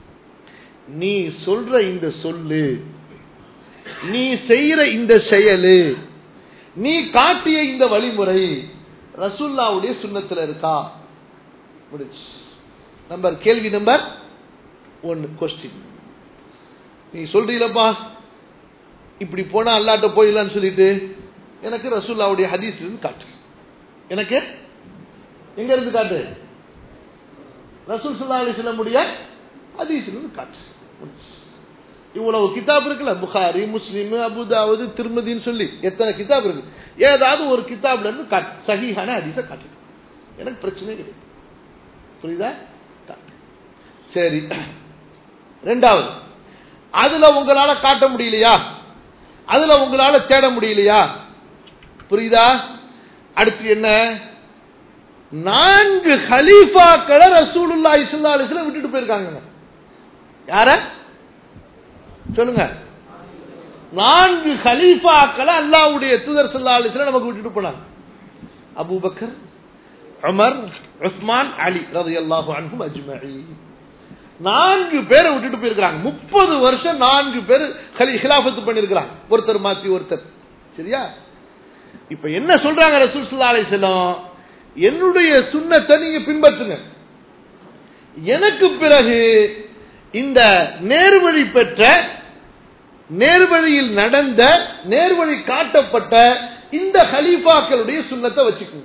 நீ சொல்ற இந்த சொல்லு நீ செய்யற இந்த செயலு நீ காட்டிய இந்த வழிமுறை ரசூல்லாவுடைய சுண்ணத்துல இருக்கா முடிச்சு நம்பர் கேள்வி நம்பர் ஒன்னு கொஸ்டின் நீ சொல்றீங்களப்பா இப்படி போனா அல்லாட்ட போயிடலான்னு சொல்லிட்டு எனக்கு ரசூல்லாவுடைய ஹதீஸ்ல இருந்து காட்டு எனக்கு எங்க இருந்து காட்டு ரசூல் சுல்லா அலிஸ்லமுடைய ஹதீஸ்ல இருந்து காட்டு இவ்வளவு கிதாப் இருக்குல்ல புகாரி முஸ்லீம் அபுதாவுது திருமதின்னு சொல்லி எத்தனை கிதாப் இருக்கு ஏதாவது ஒரு கிதாப்ல இருந்து காட்டு சகிஹான ஹதீஸ காட்டு எனக்கு பிரச்சனை கிடையாது புரியுதா காட்டு சரி ரெண்டாவது அதுல உங்களால காட்ட முடியலையா அதுல உங்களால தேட முடியலையா புரியுதா அடுத்து என்ன நான்கு ஹலீஃபாக்களை ரசூலுல்லா இஸ்லா அலிஸ்ல விட்டுட்டு போயிருக்காங்க யார சொல்லுங்க நான்கு ஹலீஃபாக்களை அல்லாவுடைய தூதர் சல்லா அலிஸ்ல நமக்கு விட்டுட்டு போனாங்க அபூபக்கர் உமர் உஸ்மான் அலி ரதி அல்லாஹு அன்ஹும் அஜ்மஈன் நான்கு பேரை விட்டுட்டு போயிருக்கிறாங்க முப்பது வருஷம் நான்கு பேர் ஹிலாபத்து பண்ணிருக்கிறாங்க ஒருத்தர் மாத்தி ஒருத்தர் சரியா இப்ப என்ன சொல்றாங்க ரசூல் சுல்லா அலிஸ்லாம் என்னுடைய சுண்ணத்தை நீங்க பின்பற்றுங்க எனக்கு பிறகு இந்த நேர்வழி பெற்ற நேர்வழியில் நடந்த நேர்வழி காட்டப்பட்ட இந்த ஹலீஃபாக்களுடைய சுண்ணத்தை வச்சுக்கோங்க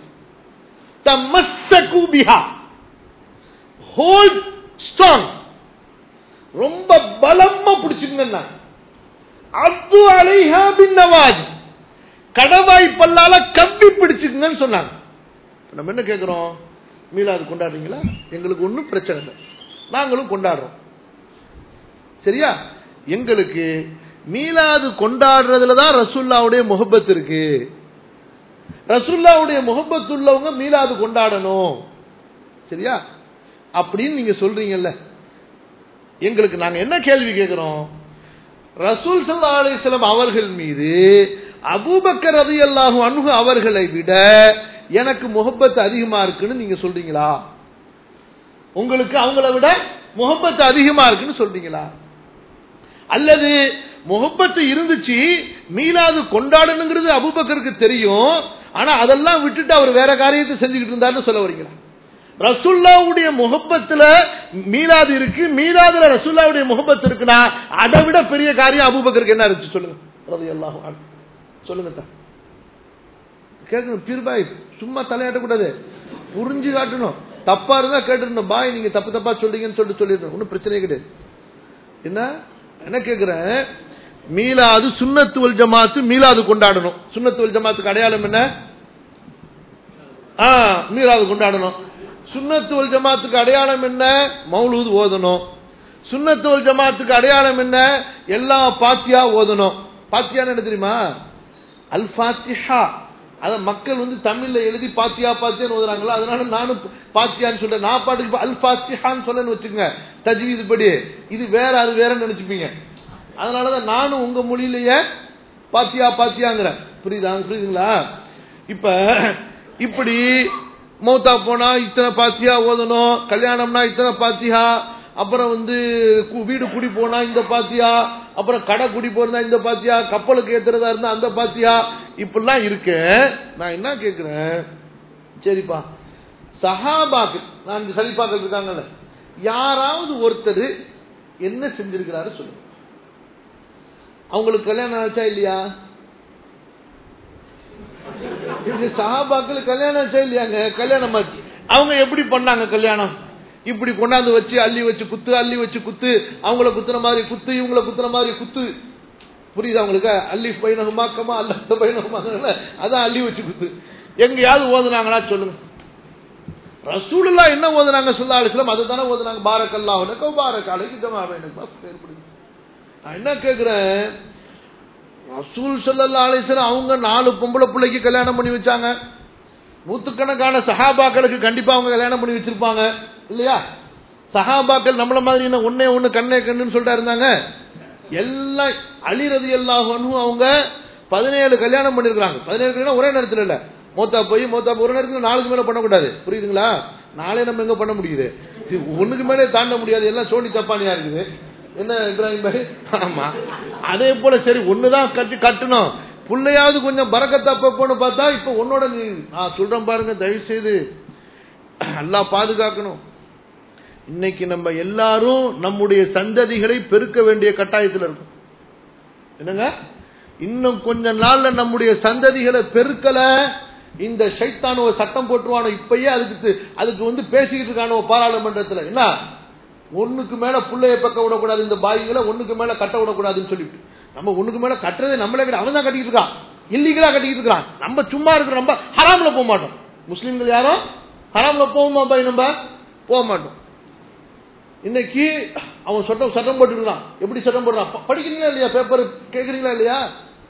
ஹோல்ட் ஸ்ட்ராங் ரொம்ப பலமா பிடிச்சுக்கங்க அப்து அலைஹா பின் நவாஜ் கடவாய் பல்லால கம்பி பிடிச்சுக்கங்கன்னு சொன்னாங்க நம்ம என்ன கேட்கிறோம் மீலாது கொண்டாடுறீங்களா எங்களுக்கு ஒன்றும் பிரச்சனை இல்லை நாங்களும் கொண்டாடுறோம் சரியா எங்களுக்கு மீலாது கொண்டாடுறதுல தான் ரசுல்லாவுடைய முகப்பத் இருக்கு ரசுல்லாவுடைய முகப்பத் உள்ளவங்க மீலாது கொண்டாடணும் சரியா அப்படின்னு நீங்க சொல்றீங்கல்ல எங்களுக்கு நாங்க என்ன கேள்வி கேட்கிறோம் ரசூல் சல்லா அலிஸ்லாம் அவர்கள் மீது அபூபக்கர் ரதி அல்லாஹு அணுகு அவர்களை விட எனக்கு முகப்பத்து அதிகமா இருக்குன்னு நீங்க சொல்றீங்களா உங்களுக்கு அவங்கள விட முகப்பத்து அதிகமா இருக்குன்னு சொல்றீங்களா அல்லது முகப்பத்து இருந்துச்சு மீளாது கொண்டாடணுங்கிறது அபுபக்கருக்கு தெரியும் ஆனா அதெல்லாம் விட்டுட்டு அவர் வேற காரியத்தை செஞ்சுக்கிட்டு இருந்தாருன்னு சொல்ல வரீங்களா ரசுல்லாவுடைய முகப்பத்துல மீலாது இருக்கு மீலாதுல ரசுல்லாவுடைய முகப்பத் இருக்குன்னா அதை விட பெரிய காரியம் அபூபக்கருக்கு என்ன இருந்துச்சு சொல்லுங்க ரலியல்லாஹு அன்ஹு. சொல்லுங்க தா. கேட்கணும் பீர்பாய் சும்மா தலையாட்டக்கூடாது புரிஞ்சு காட்டணும் தப்பா இருந்தா கேட்டுருந்தோம் பாய் நீங்க தப்பு தப்பா சொல்றீங்கன்னு சொல்லிட்டு சொல்லிடணும் ஒன்றும் பிரச்சனையே கிடையாது என்ன என்ன கேக்குறேன் மீலாது சுண்ணத்துவல் ஜமாத்து மீலாது கொண்டாடணும் சுண்ணத்துவல் ஜமாத்துக்கு அடையாளம் என்ன ஆ மீலாது கொண்டாடணும் சுண்ணத்துவல் ஜமாத்துக்கு அடையாளம் என்ன மௌலூது ஓதணும் சுண்ணத்துவல் ஜமாத்துக்கு அடையாளம் என்ன எல்லா பாத்தியா ஓதணும் பாத்தியான்னு என்ன தெரியுமா அல் ஃபாத்திஹா அத மக்கள் வந்து தமிழ்ல எழுதி பாத்தியா பாத்தியான்னு ஓதுறாங்களா அதனால நானும் பாத்தியான்னு சொல்றேன் நான் பாட்டுக்கு இப்ப அல் ஃபாத்திஹான்னு சொல்லன்னு வச்சுக்கோங்க தஜ்வீது படி இது வேற அது வேறன்னு நினைச்சுப்பீங்க அதனாலதான் நானும் உங்க மொழியிலேயே பாத்தியா பாத்தியாங்கிறேன் புரியுதா புரியுதுங்களா இப்ப இப்படி மௌத்தா போனா இத்தனை பாத்தியா ஓதணும் கல்யாணம்னா இத்தனை பாத்தியா அப்புறம் வந்து கு- வீடு குடி போனா இந்த பாத்தியா அப்புறம் கடை குடி போறதா இந்த பாத்தியா கப்பலுக்கு ஏத்துறதா இருந்தா அந்த பாத்தியா இப்படிலாம் இருக்கு நான் என்ன கேக்குறேன் சரிப்பா சஹாபாக்கு நான் இந்த சலிப்பாக்கள் இருக்காங்கல்ல யாராவது ஒருத்தர் என்ன செஞ்சிருக்கிறாரு சொல்லுங்க அவங்களுக்கு கல்யாணம் ஆச்சா இல்லையா இது சஹாபாக்கள் கல்யாணம் ஆச்சா இல்லையாங்க கல்யாணம் ஆச்சு அவங்க எப்படி பண்ணாங்க கல்யாணம் இப்படி கொண்டாந்து வச்சு அள்ளி வச்சு குத்து அள்ளி வச்சு குத்து அவங்கள குத்துற மாதிரி குத்து இவங்கள குத்துற மாதிரி குத்து புரியுதா உங்களுக்கு அள்ளி பைனகுமாக்கமா அல்ல பைனகுமாக்கல அதான் அள்ளி வச்சு குத்து எங்கேயாவது ஓதுனாங்களா சொல்லுங்க ரசூலுல்லா என்ன ஓதுனாங்க சொல்லா அலிஸ்லாம் அதை தானே ஓதுனாங்க பாரக்கல்லா உனக்கு பாரக் அலைக்கு ஜமா வேணுக்கு நான் என்ன கேக்குறேன் ரசூல் சல்லா அலிஸ்லாம் அவங்க நாலு பொம்பளை பிள்ளைக்கு கல்யாணம் பண்ணி வச்சாங்க நூத்துக்கணக்கான சஹாபாக்களுக்கு கண்டிப்பா அவங்க கல்யாணம் பண்ணி வச்சிருப்பாங்க இல்லையா சஹாபாக்கள் நம்மள மாதிரி என்ன ஒன்னே ஒண்ணு கண்ணே கண்ணுன்னு சொல்லிட்டு இருந்தாங்க எல்லாம் அழிறது எல்லாம் அவங்க பதினேழு கல்யாணம் பண்ணிருக்காங்க பதினேழு கல்யாணம் ஒரே நேரத்தில் இல்ல மோத்தா போய் மோத்தா போய் ஒரு நேரத்தில் நாளுக்கு மேல பண்ணக்கூடாது புரியுதுங்களா நாளே நம்ம எங்க பண்ண முடியுது இது ஒண்ணுக்கு மேலே தாண்ட முடியாது எல்லாம் சோனி தப்பானியா இருக்குது என்ன இப்ராஹிம் பாய் ஆமா அதே போல சரி ஒண்ணுதான் கட்டி கட்டணும் புள்ளையாவது கொஞ்சம் பறக்கத்தா போன்னு பார்த்தா இப்ப உன்னோட நீ நான் சொல்றேன் பாருங்க தயவு செய்து நல்லா பாதுகாக்கணும் இன்னைக்கு நம்ம எல்லாரும் நம்முடைய சந்ததிகளை பெருக்க வேண்டிய கட்டாயத்தில் இருக்கும் என்னங்க இன்னும் கொஞ்ச நாள்ல நம்முடைய சந்ததிகளை பெருக்கல இந்த சைத்தான் ஒரு சட்டம் போட்டுருவானோ இப்பயே அதுக்கு அதுக்கு வந்து பேசிக்கிட்டு இருக்கானோ பாராளுமன்றத்துல என்ன ஒண்ணுக்கு மேல புள்ளைய பக்க விடக்கூடாது இந்த பாய்களை ஒண்ணுக்கு மேல கட்ட விடக்கூடாதுன்னு சொல்லிட்டு நம்ம ஒண்ணுக்கு மேல கட்டுறதே நம்மளே கிடையாது அவன் தான் கட்டிட்டு இருக்கான் இல்லீகலா கட்டிட்டு இருக்கான் நம்ம சும்மா இருக்கிறோம் நம்ம ஹராம்ல போக மாட்டோம் முஸ்லீம்கள் யாரும் ஹராம்ல போவோமா பாய் நம்ம போக மாட்டோம் இன்னைக்கு அவன் சட்டம் சட்டம் போட்டுருக்கான் எப்படி சட்டம் போடுறான் ப- படிக்கிறீங்களா இல்லையா பேப்பர் கேக்குறீங்களா இல்லையா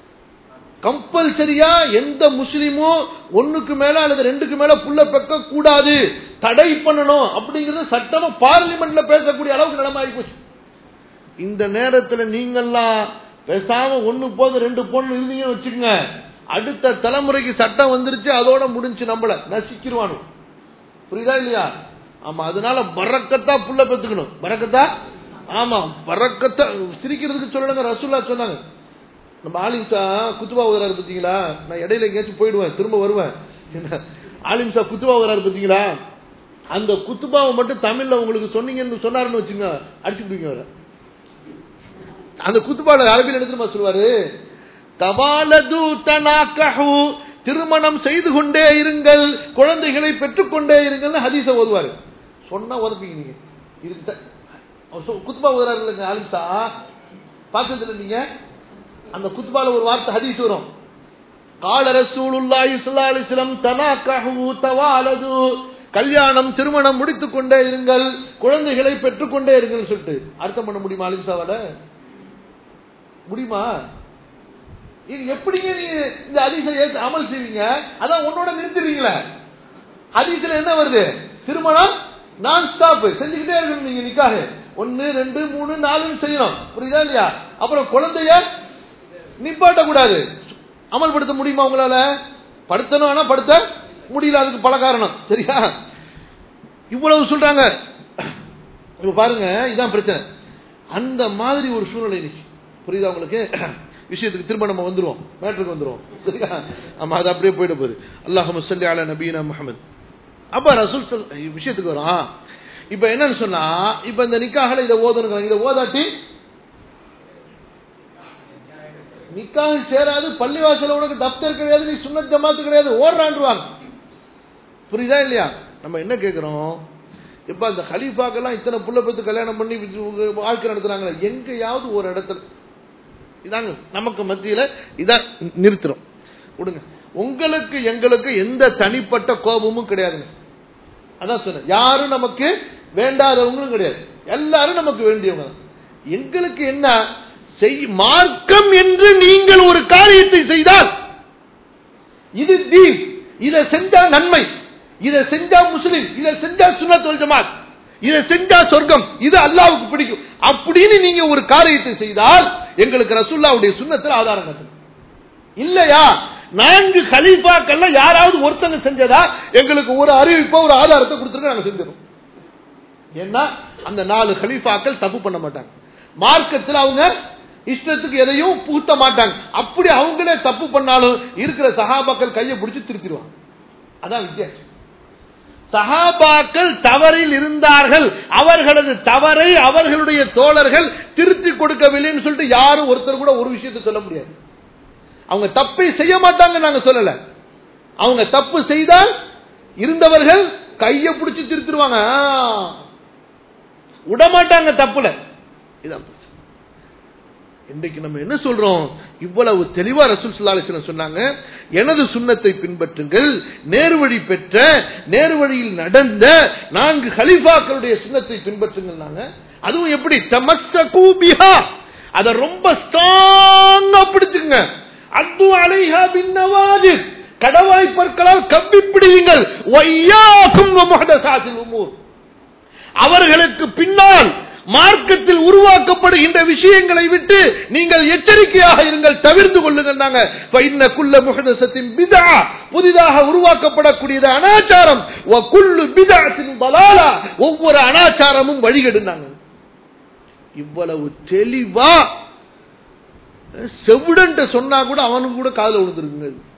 கம்பல்சரியா எந்த முஸ்லீமும் ஒண்ணுக்கு மேல அல்லது ரெண்டுக்கு மேல புள்ள பெக்க கூடாது தடை பண்ணணும் அப்படிங்கறது சட்டமா பார்லிமெண்ட்ல பேசக்கூடிய அளவுக்கு நிலைமை ஆகி போச்சு இந்த நேரத்துல நீங்கெல்லாம் பேசாம ஒண்ணு போது ரெண்டு பொண்ணு இருந்தீங்கன்னு வச்சுக்கோங்க அடுத்த தலைமுறைக்கு சட்டம் வந்துருச்சு அதோட முடிஞ்சு நம்மள நசிக்கிருவானு புரியுதா இல்லையா ஆமா அதனால பறக்கத்தா புள்ள பெத்துக்கணும் பறக்கத்தா ஆமா பறக்கத்தா சிரிக்கிறதுக்கு சொல்லணுங்க ரசூல்லா சொன்னாங்க நம்ம ஆலிம்சா குத்துபா ஓதுறாரு பார்த்தீங்களா நான் இடையில எங்கேயாச்சும் போயிடுவேன் திரும்ப வருவேன் என்ன ஆலிம்சா குத்துபா ஓதுறாரு பார்த்தீங்களா அந்த குத்துபாவை மட்டும் தமிழ்ல உங்களுக்கு சொன்னீங்கன்னு சொன்னாருன்னு வச்சுங்க அடிச்சு பிடிங்க அவரை அந்த குத்துபால அரபியில் எடுத்துமா சொல்லுவாரு தபாலது தனாக்கஹு திருமணம் செய்து கொண்டே இருங்கள் குழந்தைகளை பெற்றுக்கொண்டே இருங்கள்னு ஹதீஸ ஓதுவாரு சொன்னா உதப்பீங்க நீங்க இதுக்கு த- அவர் சொ- குத்துபா ஓதுறாரு இல்லைங்க ஆலிம்சா பார்த்ததுல நீங்க அந்த குத்துபால ஒரு வார்த்தை ஹதீஸ் வரும் கால ரசூலுல்லாஹி ஸல்லல்லாஹு அலைஹி வஸல்லம் தனாக்கஹு தவாலது கல்யாணம் திருமணம் முடித்துக் கொண்டே இருங்கள் குழந்தைகளை பெற்றுக்கொண்டே இருங்கள் சொல்லிட்டு அர்த்தம் பண்ண முடியுமா அலிம்சாவால முடியுமா இது எப்படிங்க நீ இந்த அதிசை ஏத்து அமல் செய்வீங்க அதான் உன்னோட நிறுத்துறீங்களே அதிசல என்ன வருது திருமணம் நான் ஸ்டாப் செஞ்சுக்கிட்டே இருக்கணும் நீங்க நிக்காக ஒன்னு ரெண்டு மூணு நாலுன்னு செய்யணும் புரியுதா இல்லையா அப்புறம் குழந்தைய நிப்பாட்ட கூடாது அமல்படுத்த முடியுமா உங்களால படுத்தணும் ஆனா படுத்த முடியல அதுக்கு பல காரணம் சரியா இவ்வளவு சொல்றாங்க இப்ப பாருங்க இதான் பிரச்சனை அந்த மாதிரி ஒரு சூழ்நிலை இன்னைக்கு புரியுதா உங்களுக்கு விஷயத்துக்கு திரும்ப நம்ம வந்துருவோம் மேட்ருக்கு வந்துருவோம் சரியா ஆமா அது அப்படியே போயிட போகுது அல்லாஹ் சொல்லி அல நபீனா முஹம்மது அப்ப ரசூல் சொல் விஷயத்துக்கு வரும் இப்ப என்னன்னு சொன்னா இப்ப இந்த நிக்காகல இதை ஓதணுங்கிறாங்க இதை ஓதாட்டி நிக்காக சேராது பள்ளிவாசல உனக்கு தப்தர் கிடையாது நீ சுண்ணத் ஜமாத்து கிடையாது ஓடுறான்டுவாங்க புரியுதா இல்லையா நம்ம என்ன கேட்கிறோம் இப்ப அந்த ஹலீஃபாக்கெல்லாம் இத்தனை புள்ள பத்து கல்யாணம் பண்ணி வாழ்க்கை நடத்துறாங்க எங்கேயாவது ஒரு இடத்துல இதாங்க நமக்கு மத்தியில இதான் நிறுத்துறோம் விடுங்க உங்களுக்கு எங்களுக்கு எந்த தனிப்பட்ட கோபமும் கிடையாதுங்க அதான் சொன்னேன் யாரும் நமக்கு வேண்டாதவங்களும் கிடையாது எல்லாரும் நமக்கு வேண்டியவங்க தான். எங்களுக்கு என்ன செய் மார்க்கம் என்று நீங்கள் ஒரு காரியத்தை செய்தால் இது தீன் இதை செஞ்சா நன்மை இதை செஞ்சா முஸ்லிம் இதை செஞ்சா சுண்ணத் ஜமாத் இதை செஞ்சா சொர்க்கம் இது அல்லாவுக்கு பிடிக்கும் அப்படின்னு நீங்க ஒரு காரியத்தை செய்தால் எங்களுக்கு ரசூல்லாவுடைய சுண்ணத்தில் ஆதாரம் காட்டுங்க இல்லையா நான்கு கலீஃபாக்கள்ல யாராவது ஒருத்தங்க செஞ்சதா எங்களுக்கு ஒரு அறிவிப்போ ஒரு ஆதாரத்தை கொடுத்துருக்க நாங்க செஞ்சிடும் ஏன்னா அந்த நாலு கலீஃபாக்கள் தப்பு பண்ண மாட்டாங்க மார்க்கத்தில் அவங்க இஷ்டத்துக்கு எதையும் பூத்த மாட்டாங்க அப்படி அவங்களே தப்பு பண்ணாலும் இருக்கிற சகாபாக்கள் கையை பிடிச்சி திருத்திடுவாங்க அதான் வித்தியாசம் சகாபாக்கள் தவறில் இருந்தார்கள் அவர்களது தவறை அவர்களுடைய தோழர்கள் திருத்தி கொடுக்கவில்லைன்னு சொல்லிட்டு யாரும் ஒருத்தர் கூட ஒரு விஷயத்தை சொல்ல முடியாது அவங்க தப்பை செய்ய மாட்டாங்க நாங்க சொல்லல அவங்க தப்பு செய்தால் இருந்தவர்கள் கையை பிடிச்சி திருத்திடுவாங்க விடமாட்டாங்க தப்புல இதான் பிரச்சனை. இன்றைக்கு நம்ம என்ன சொல்றோம் இவ்வளவு தெளிவா ரசூல் ஸல்லல்லாஹு அலைஹி வஸல்லம் சொன்னாங்க எனது சுண்ணத்தை பின்பற்றுங்கள் நேர்வழி பெற்ற நேர்வழியில் நடந்த நான்கு ஹலீஃபாக்களுடைய சுண்ணத்தை பின்பற்றுங்கள்னாங்க அதுவும் எப்படி தமஸ்ஸகு பிஹா அத ரொம்ப ஸ்ட்ராங்கா பிடிச்சுங்க அத்து அலைஹா பின் நவாஜித் கடவாய் பற்களால் கம்பி பிடியுங்கள் வையாக்கும் முஹதசாத்தில் உமூர் அவர்களுக்கு பின்னால் மார்க்கத்தில் உருவாக்கப்படுகின்ற விஷயங்களை விட்டு நீங்கள் எச்சரிக்கையாக இருங்கள் தவிர்த்து கொள்ளுங்கள் குள்ள முகதசத்தின் பிதா புதிதாக உருவாக்கப்படக்கூடியது அனாச்சாரம் குள்ளு பிதாத்தின் பலாலா ஒவ்வொரு அனாச்சாரமும் வழிகெடுனாங்க இவ்வளவு தெளிவா செவிடன்ட்ட சொன்னா கூட அவனுக்கு கூட காதல விழுந்துருக்குங்க இது.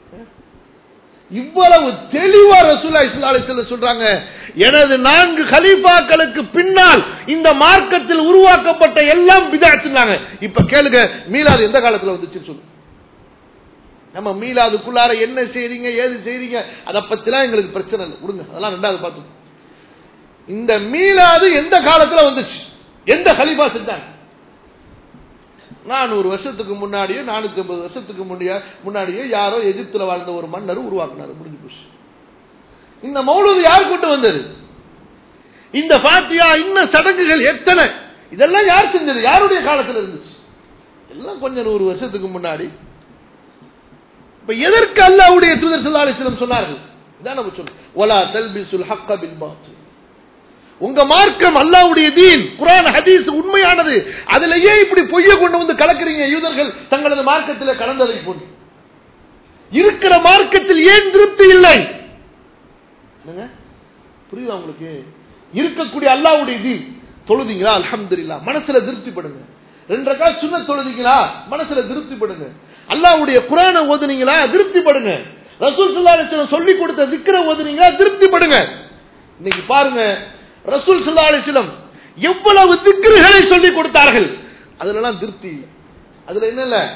இவ்வளவு தெளிவா ரசூலா இஸ்லாலிசல்ல சொல்றாங்க எனது நான்கு கலீஃபாக்களுக்கு பின்னால் இந்த மார்க்கத்தில் உருவாக்கப்பட்ட எல்லாம் பிதாச்சுனாங்க இப்ப கேளுங்க மீலாது எந்த காலத்துல வந்துச்சு சொல்லு நம்ம மீலாதுக்குள்ளார என்ன செய்றீங்க ஏது செய்றீங்க அதை பத்திலாம் எங்களுக்கு பிரச்சனை இல்லை விடுங்க அதெல்லாம் ரெண்டாவது பார்த்து இந்த மீலாது எந்த காலத்துல வந்துச்சு எந்த கலீஃபா செஞ்சாங்க நானூறு வருஷத்துக்கு முன்னாடியே நானூத்தி ஐம்பது வருஷத்துக்கு முன்னாடியே முன்னாடியே யாரோ எகிப்துல வாழ்ந்த ஒரு மன்னர் உருவாக்குனாரு முடிஞ்சு போச்சு இந்த மௌலூது யார் கூட்டு வந்தது இந்த பாத்தியா இன்னும் சடங்குகள் எத்தனை இதெல்லாம் யார் செஞ்சது யாருடைய காலத்துல இருந்துச்சு எல்லாம் கொஞ்சம் நூறு வருஷத்துக்கு முன்னாடி இப்ப எதற்கு அல்லாவுடைய தூதர் ஸல்லல்லாஹு அலைஹி வஸல்லம் சொன்னார்கள் இதான் நம்ம சொல்றோம் வலா தல்பிசுல் ஹக்க பில் பாத்தில் உங்க மார்க்கம் அல்லாவுடைய தீன் குரான் ஹதீஸ் உண்மையானது அதுல ஏன் இப்படி பொய்ய கொண்டு வந்து கலக்குறீங்க யூதர்கள் தங்களது மார்க்கத்தில் கலந்ததை போன்று இருக்கிற மார்க்கத்தில் ஏன் திருப்தி இல்லை என்னங்க? புரியுதா உங்களுக்கு இருக்கக்கூடிய அல்லாவுடைய தீன் தொழுதீங்களா அல்ஹம்துலில்லாஹ் மனசுல திருப்திப்படுங்க ரெண்டு ரக்கா சுன்ன தொழுதீங்களா மனசுல திருப்திப்படுங்க அல்லாவுடைய குரானை ஓதுனீங்களா திருப்திப்படுங்க ரசூல் ஸல்லல்லாஹு அலைஹி வஸல்லம் சொல்லி கொடுத்த திக்ர ஓதுனீங்களா திருப்திப்படுங்க இன்னைக்கு பாருங்க ரசூல் ஸல்லல்லாஹு அலைஹி வஸல்லம் எவ்வளவு திக்ருகளை சொல்லி கொடுத்தார்கள் அதுலலாம் திருப்தி இல்லை அதுல என்ன இல்ல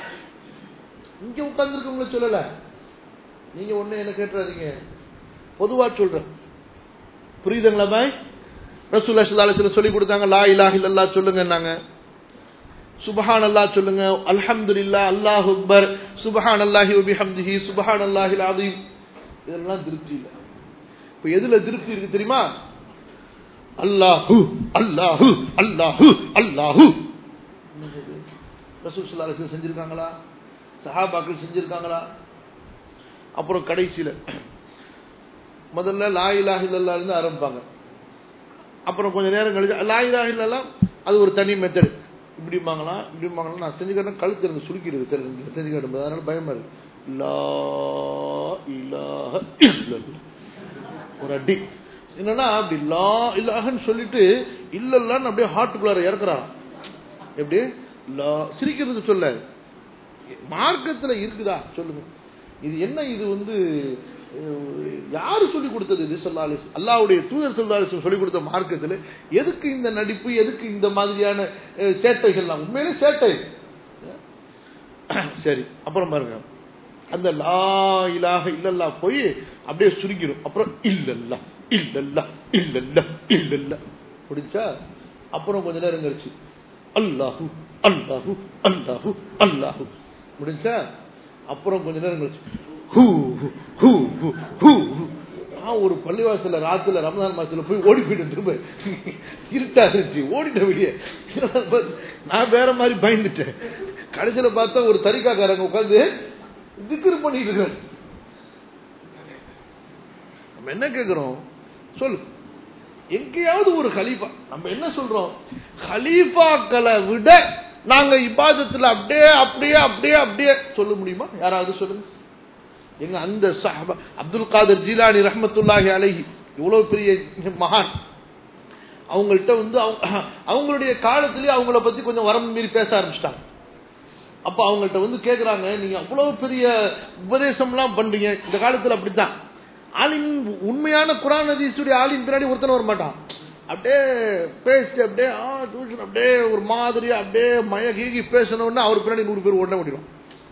இங்க உட்கார்ந்துருக்கவங்கள சொல்லல நீங்க ஒண்ணு என்ன கேட்டுறாதீங்க பொதுவா சொல்றேன் புரியுதுங்களா பாய் ரசூல்லா ஸல்லல்லாஹு அலைஹி வஸல்லம் சொல்லி கொடுத்தாங்க லா இலாஹ இல்லல்லாஹ் சொல்லுங்கன்னாங்க சுபஹான் அல்லாஹ் சொல்லுங்க அல்ஹம்துலில்லாஹ் அல்லாஹ் அக்பர் சுபஹான் அல்லாஹி வ பிஹம்திஹி சுபஹான் அல்லாஹில் அதீம் இதெல்லாம் திருப்தி இல்லை இப்ப எதுல திருப்தி இருக்கு தெரியுமா அல்லாஹு அல்லாஹு அல்லாஹு அல்லாஹு ரசூல் ஸல்லல்லாஹு அலைஹி வஸல்லம் செஞ்சிருக்காங்களா சஹாபாக்கள் செஞ்சிருக்காங்களா அப்புறம் கடைசியில முதல்ல லா இலாஹ இல்லல்லாஹ் இருந்து ஆரம்பிப்பாங்க அப்புறம் கொஞ்ச நேரம் கழிச்சு லா இலாஹ இல்லல்லாஹ் அது ஒரு தனி மெத்தட் இப்படிம்பாங்களாம் இப்படிம்பாங்களாம் நான் செஞ்சு காட்டினா கழுத்து இருந்து சுருக்கிடுது தெரிஞ்சு செஞ்சு காட்டும்போது அதனால பயமா இருக்கு லா இலாஹ இல்லல்லாஹ் ஒரு அடி என்னன்னா அப்படி லா இல்லாஹன்னு சொல்லிட்டு இல்லல்லான்னு அப்படியே ஹார்ட்டுக்குள்ளார இறக்குறான் எப்படி லா சிரிக்கிறதுக்கு சொல்ல மார்க்கத்துல இருக்குதா சொல்லுங்க இது என்ன இது வந்து அஹ், யாரு சொல்லி கொடுத்தது இது சொல்லாலி அல்லாவுடைய தூதர் சொல்லாலி சொல்லி கொடுத்த மார்க்கத்தில் எதுக்கு இந்த நடிப்பு எதுக்கு இந்த மாதிரியான அஹ், சேட்டைகள்லாம் உண்மையிலே சேட்டை சரி அப்புறம் பாருங்க அந்த லா இலாக இல்லல்லா போய் அப்படியே சுருங்கிடும் அப்புறம் இல்லல்லா இல்லல்லா இல்லல்லா இல்லல்லா முடிச்சா அப்புறம் கொஞ்ச நேரம் கழிச்சு அல்லாஹு அல்லாஹு அல்லாஹு அல்லாஹு முடிஞ்சா அப்புறம் கொஞ்ச நேரம் கழிச்சு ஹூ ஹூ ஹூ ஹூ ஹூ ஹூ. நான் ஒரு பள்ளிவாசல்ல ராத்துல ரமதான் மாசத்துல போய் ஓடி போயிட்டு திரும்ப இருட்டா இருந்துச்சு ஓடிட்ட வெளியே நான் வேற மாதிரி பயந்துட்டேன் கடைசியில பார்த்தா ஒரு தறிக்காக்காரங்க உட்காந்து திக்ரு பண்ணிட்டு இருக்காரு நம்ம என்ன கேக்குறோம் சொல்லு எங்கேயாவது ஒரு கலீஃபா நம்ம என்ன சொல்றோம் கலீஃபாக்களை விட நாங்க இபாதத்துல அப்படியே அப்படியே அப்படியே அப்படியே சொல்ல முடியுமா யாராவது சொல்லுங்க எங்க அந்த சஹாபா அப்துல் காதர் ஜீலானி ரஹ்மத்துல்லாஹி அலைஹி இவ்வளவு பெரிய மகான் அவங்கள்ட்ட வந்து அவங்க- அவங்களுடைய காலத்திலேயே அவங்கள பத்தி கொஞ்சம் வரம்பு மீறி பேச ஆரம்பிச்சிட்டாங்க அப்ப அவங்கள்ட்ட வந்து கேக்குறாங்க நீங்க அவ்வளவு பெரிய உபதேசம்லாம் பண்றீங்க இந்த காலத்துல அப்படித்தான் ஆலின் உண்மையான குரான் ஹதீஸுடைய ஆலின் பின்னாடி ஒருத்தன் வர மாட்டான் அப்படியே பேசி அப்படியே ஆ டியூஷன் அப்படியே ஒரு மாதிரி அப்படியே மயகி பேசணும்னா அவர் பின்னாடி நூறு பேர் உடனே ஓடிடும்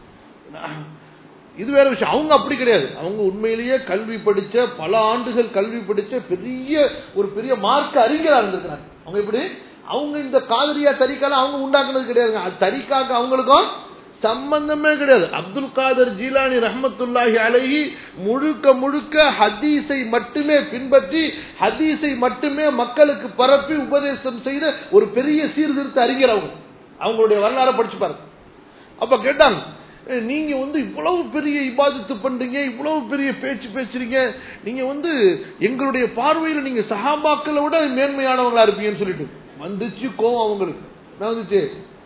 இது வேற விஷயம் அவங்க அப்படி கிடையாது அவங்க உண்மையிலேயே கல்வி படிச்ச பல ஆண்டுகள் கல்வி படிச்ச பெரிய ஒரு பெரிய மார்க்க அறிஞரா இருந்திருக்கிறாங்க அவங்க எப்படி அவங்க இந்த காதரியா தரிக்கால அவங்க உண்டாக்குனது கிடையாதுங்க அது தரிக்காக்கு அவங்களுக்கும் சம்பந்தமே கிடையாது அப்துல் காதர் ஜீலானி ரஹ்மத்துல்லாஹி அலைஹி முழுக்க முழுக்க ஹதீஸை மட்டுமே பின்பற்றி ஹதீஸை மட்டுமே மக்களுக்கு பரப்பி உபதேசம் செய்த ஒரு பெரிய சீர்திருத்த அறிஞர் அவங்க அவங்களுடைய வரலாறை படிச்சு பாருங்க அப்ப கேட்டாங்க "ஏய், நீங்க வந்து இவ்வளவு பெரிய இபாதத்து பண்றீங்க இவ்வளவு பெரிய பேச்சு பேசுறீங்க நீங்க வந்து எங்களுடைய பார்வையில நீங்க சஹாபாக்களை விட மேன்மையானவங்களா இருப்பீங்கன்னு சொல்லிட்டு வந்துச்சு கோவம் அவங்களுக்கு என்ன வந்துச்சு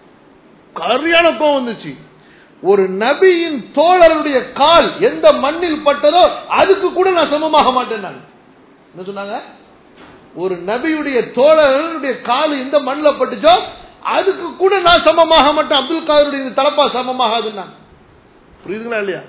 கரியான கோவம் வந்துச்சு ஒரு நபியின் தோழருடைய கால் எந்த மண்ணில் பட்டதோ அதுக்கு கூட நான் சமமாக மாட்டேன் நான் என்ன சொன்னாங்க ஒரு நபியுடைய தோழருடைய கால் எந்த மண்ணில் பட்டுச்சோ அதுக்கு கூட நான் சமமாக மாட்டேன் அப்துல் காதருடைய இந்த தலப்பா சமமாகாதுன்னா புரியுதுங்களா இல்லையா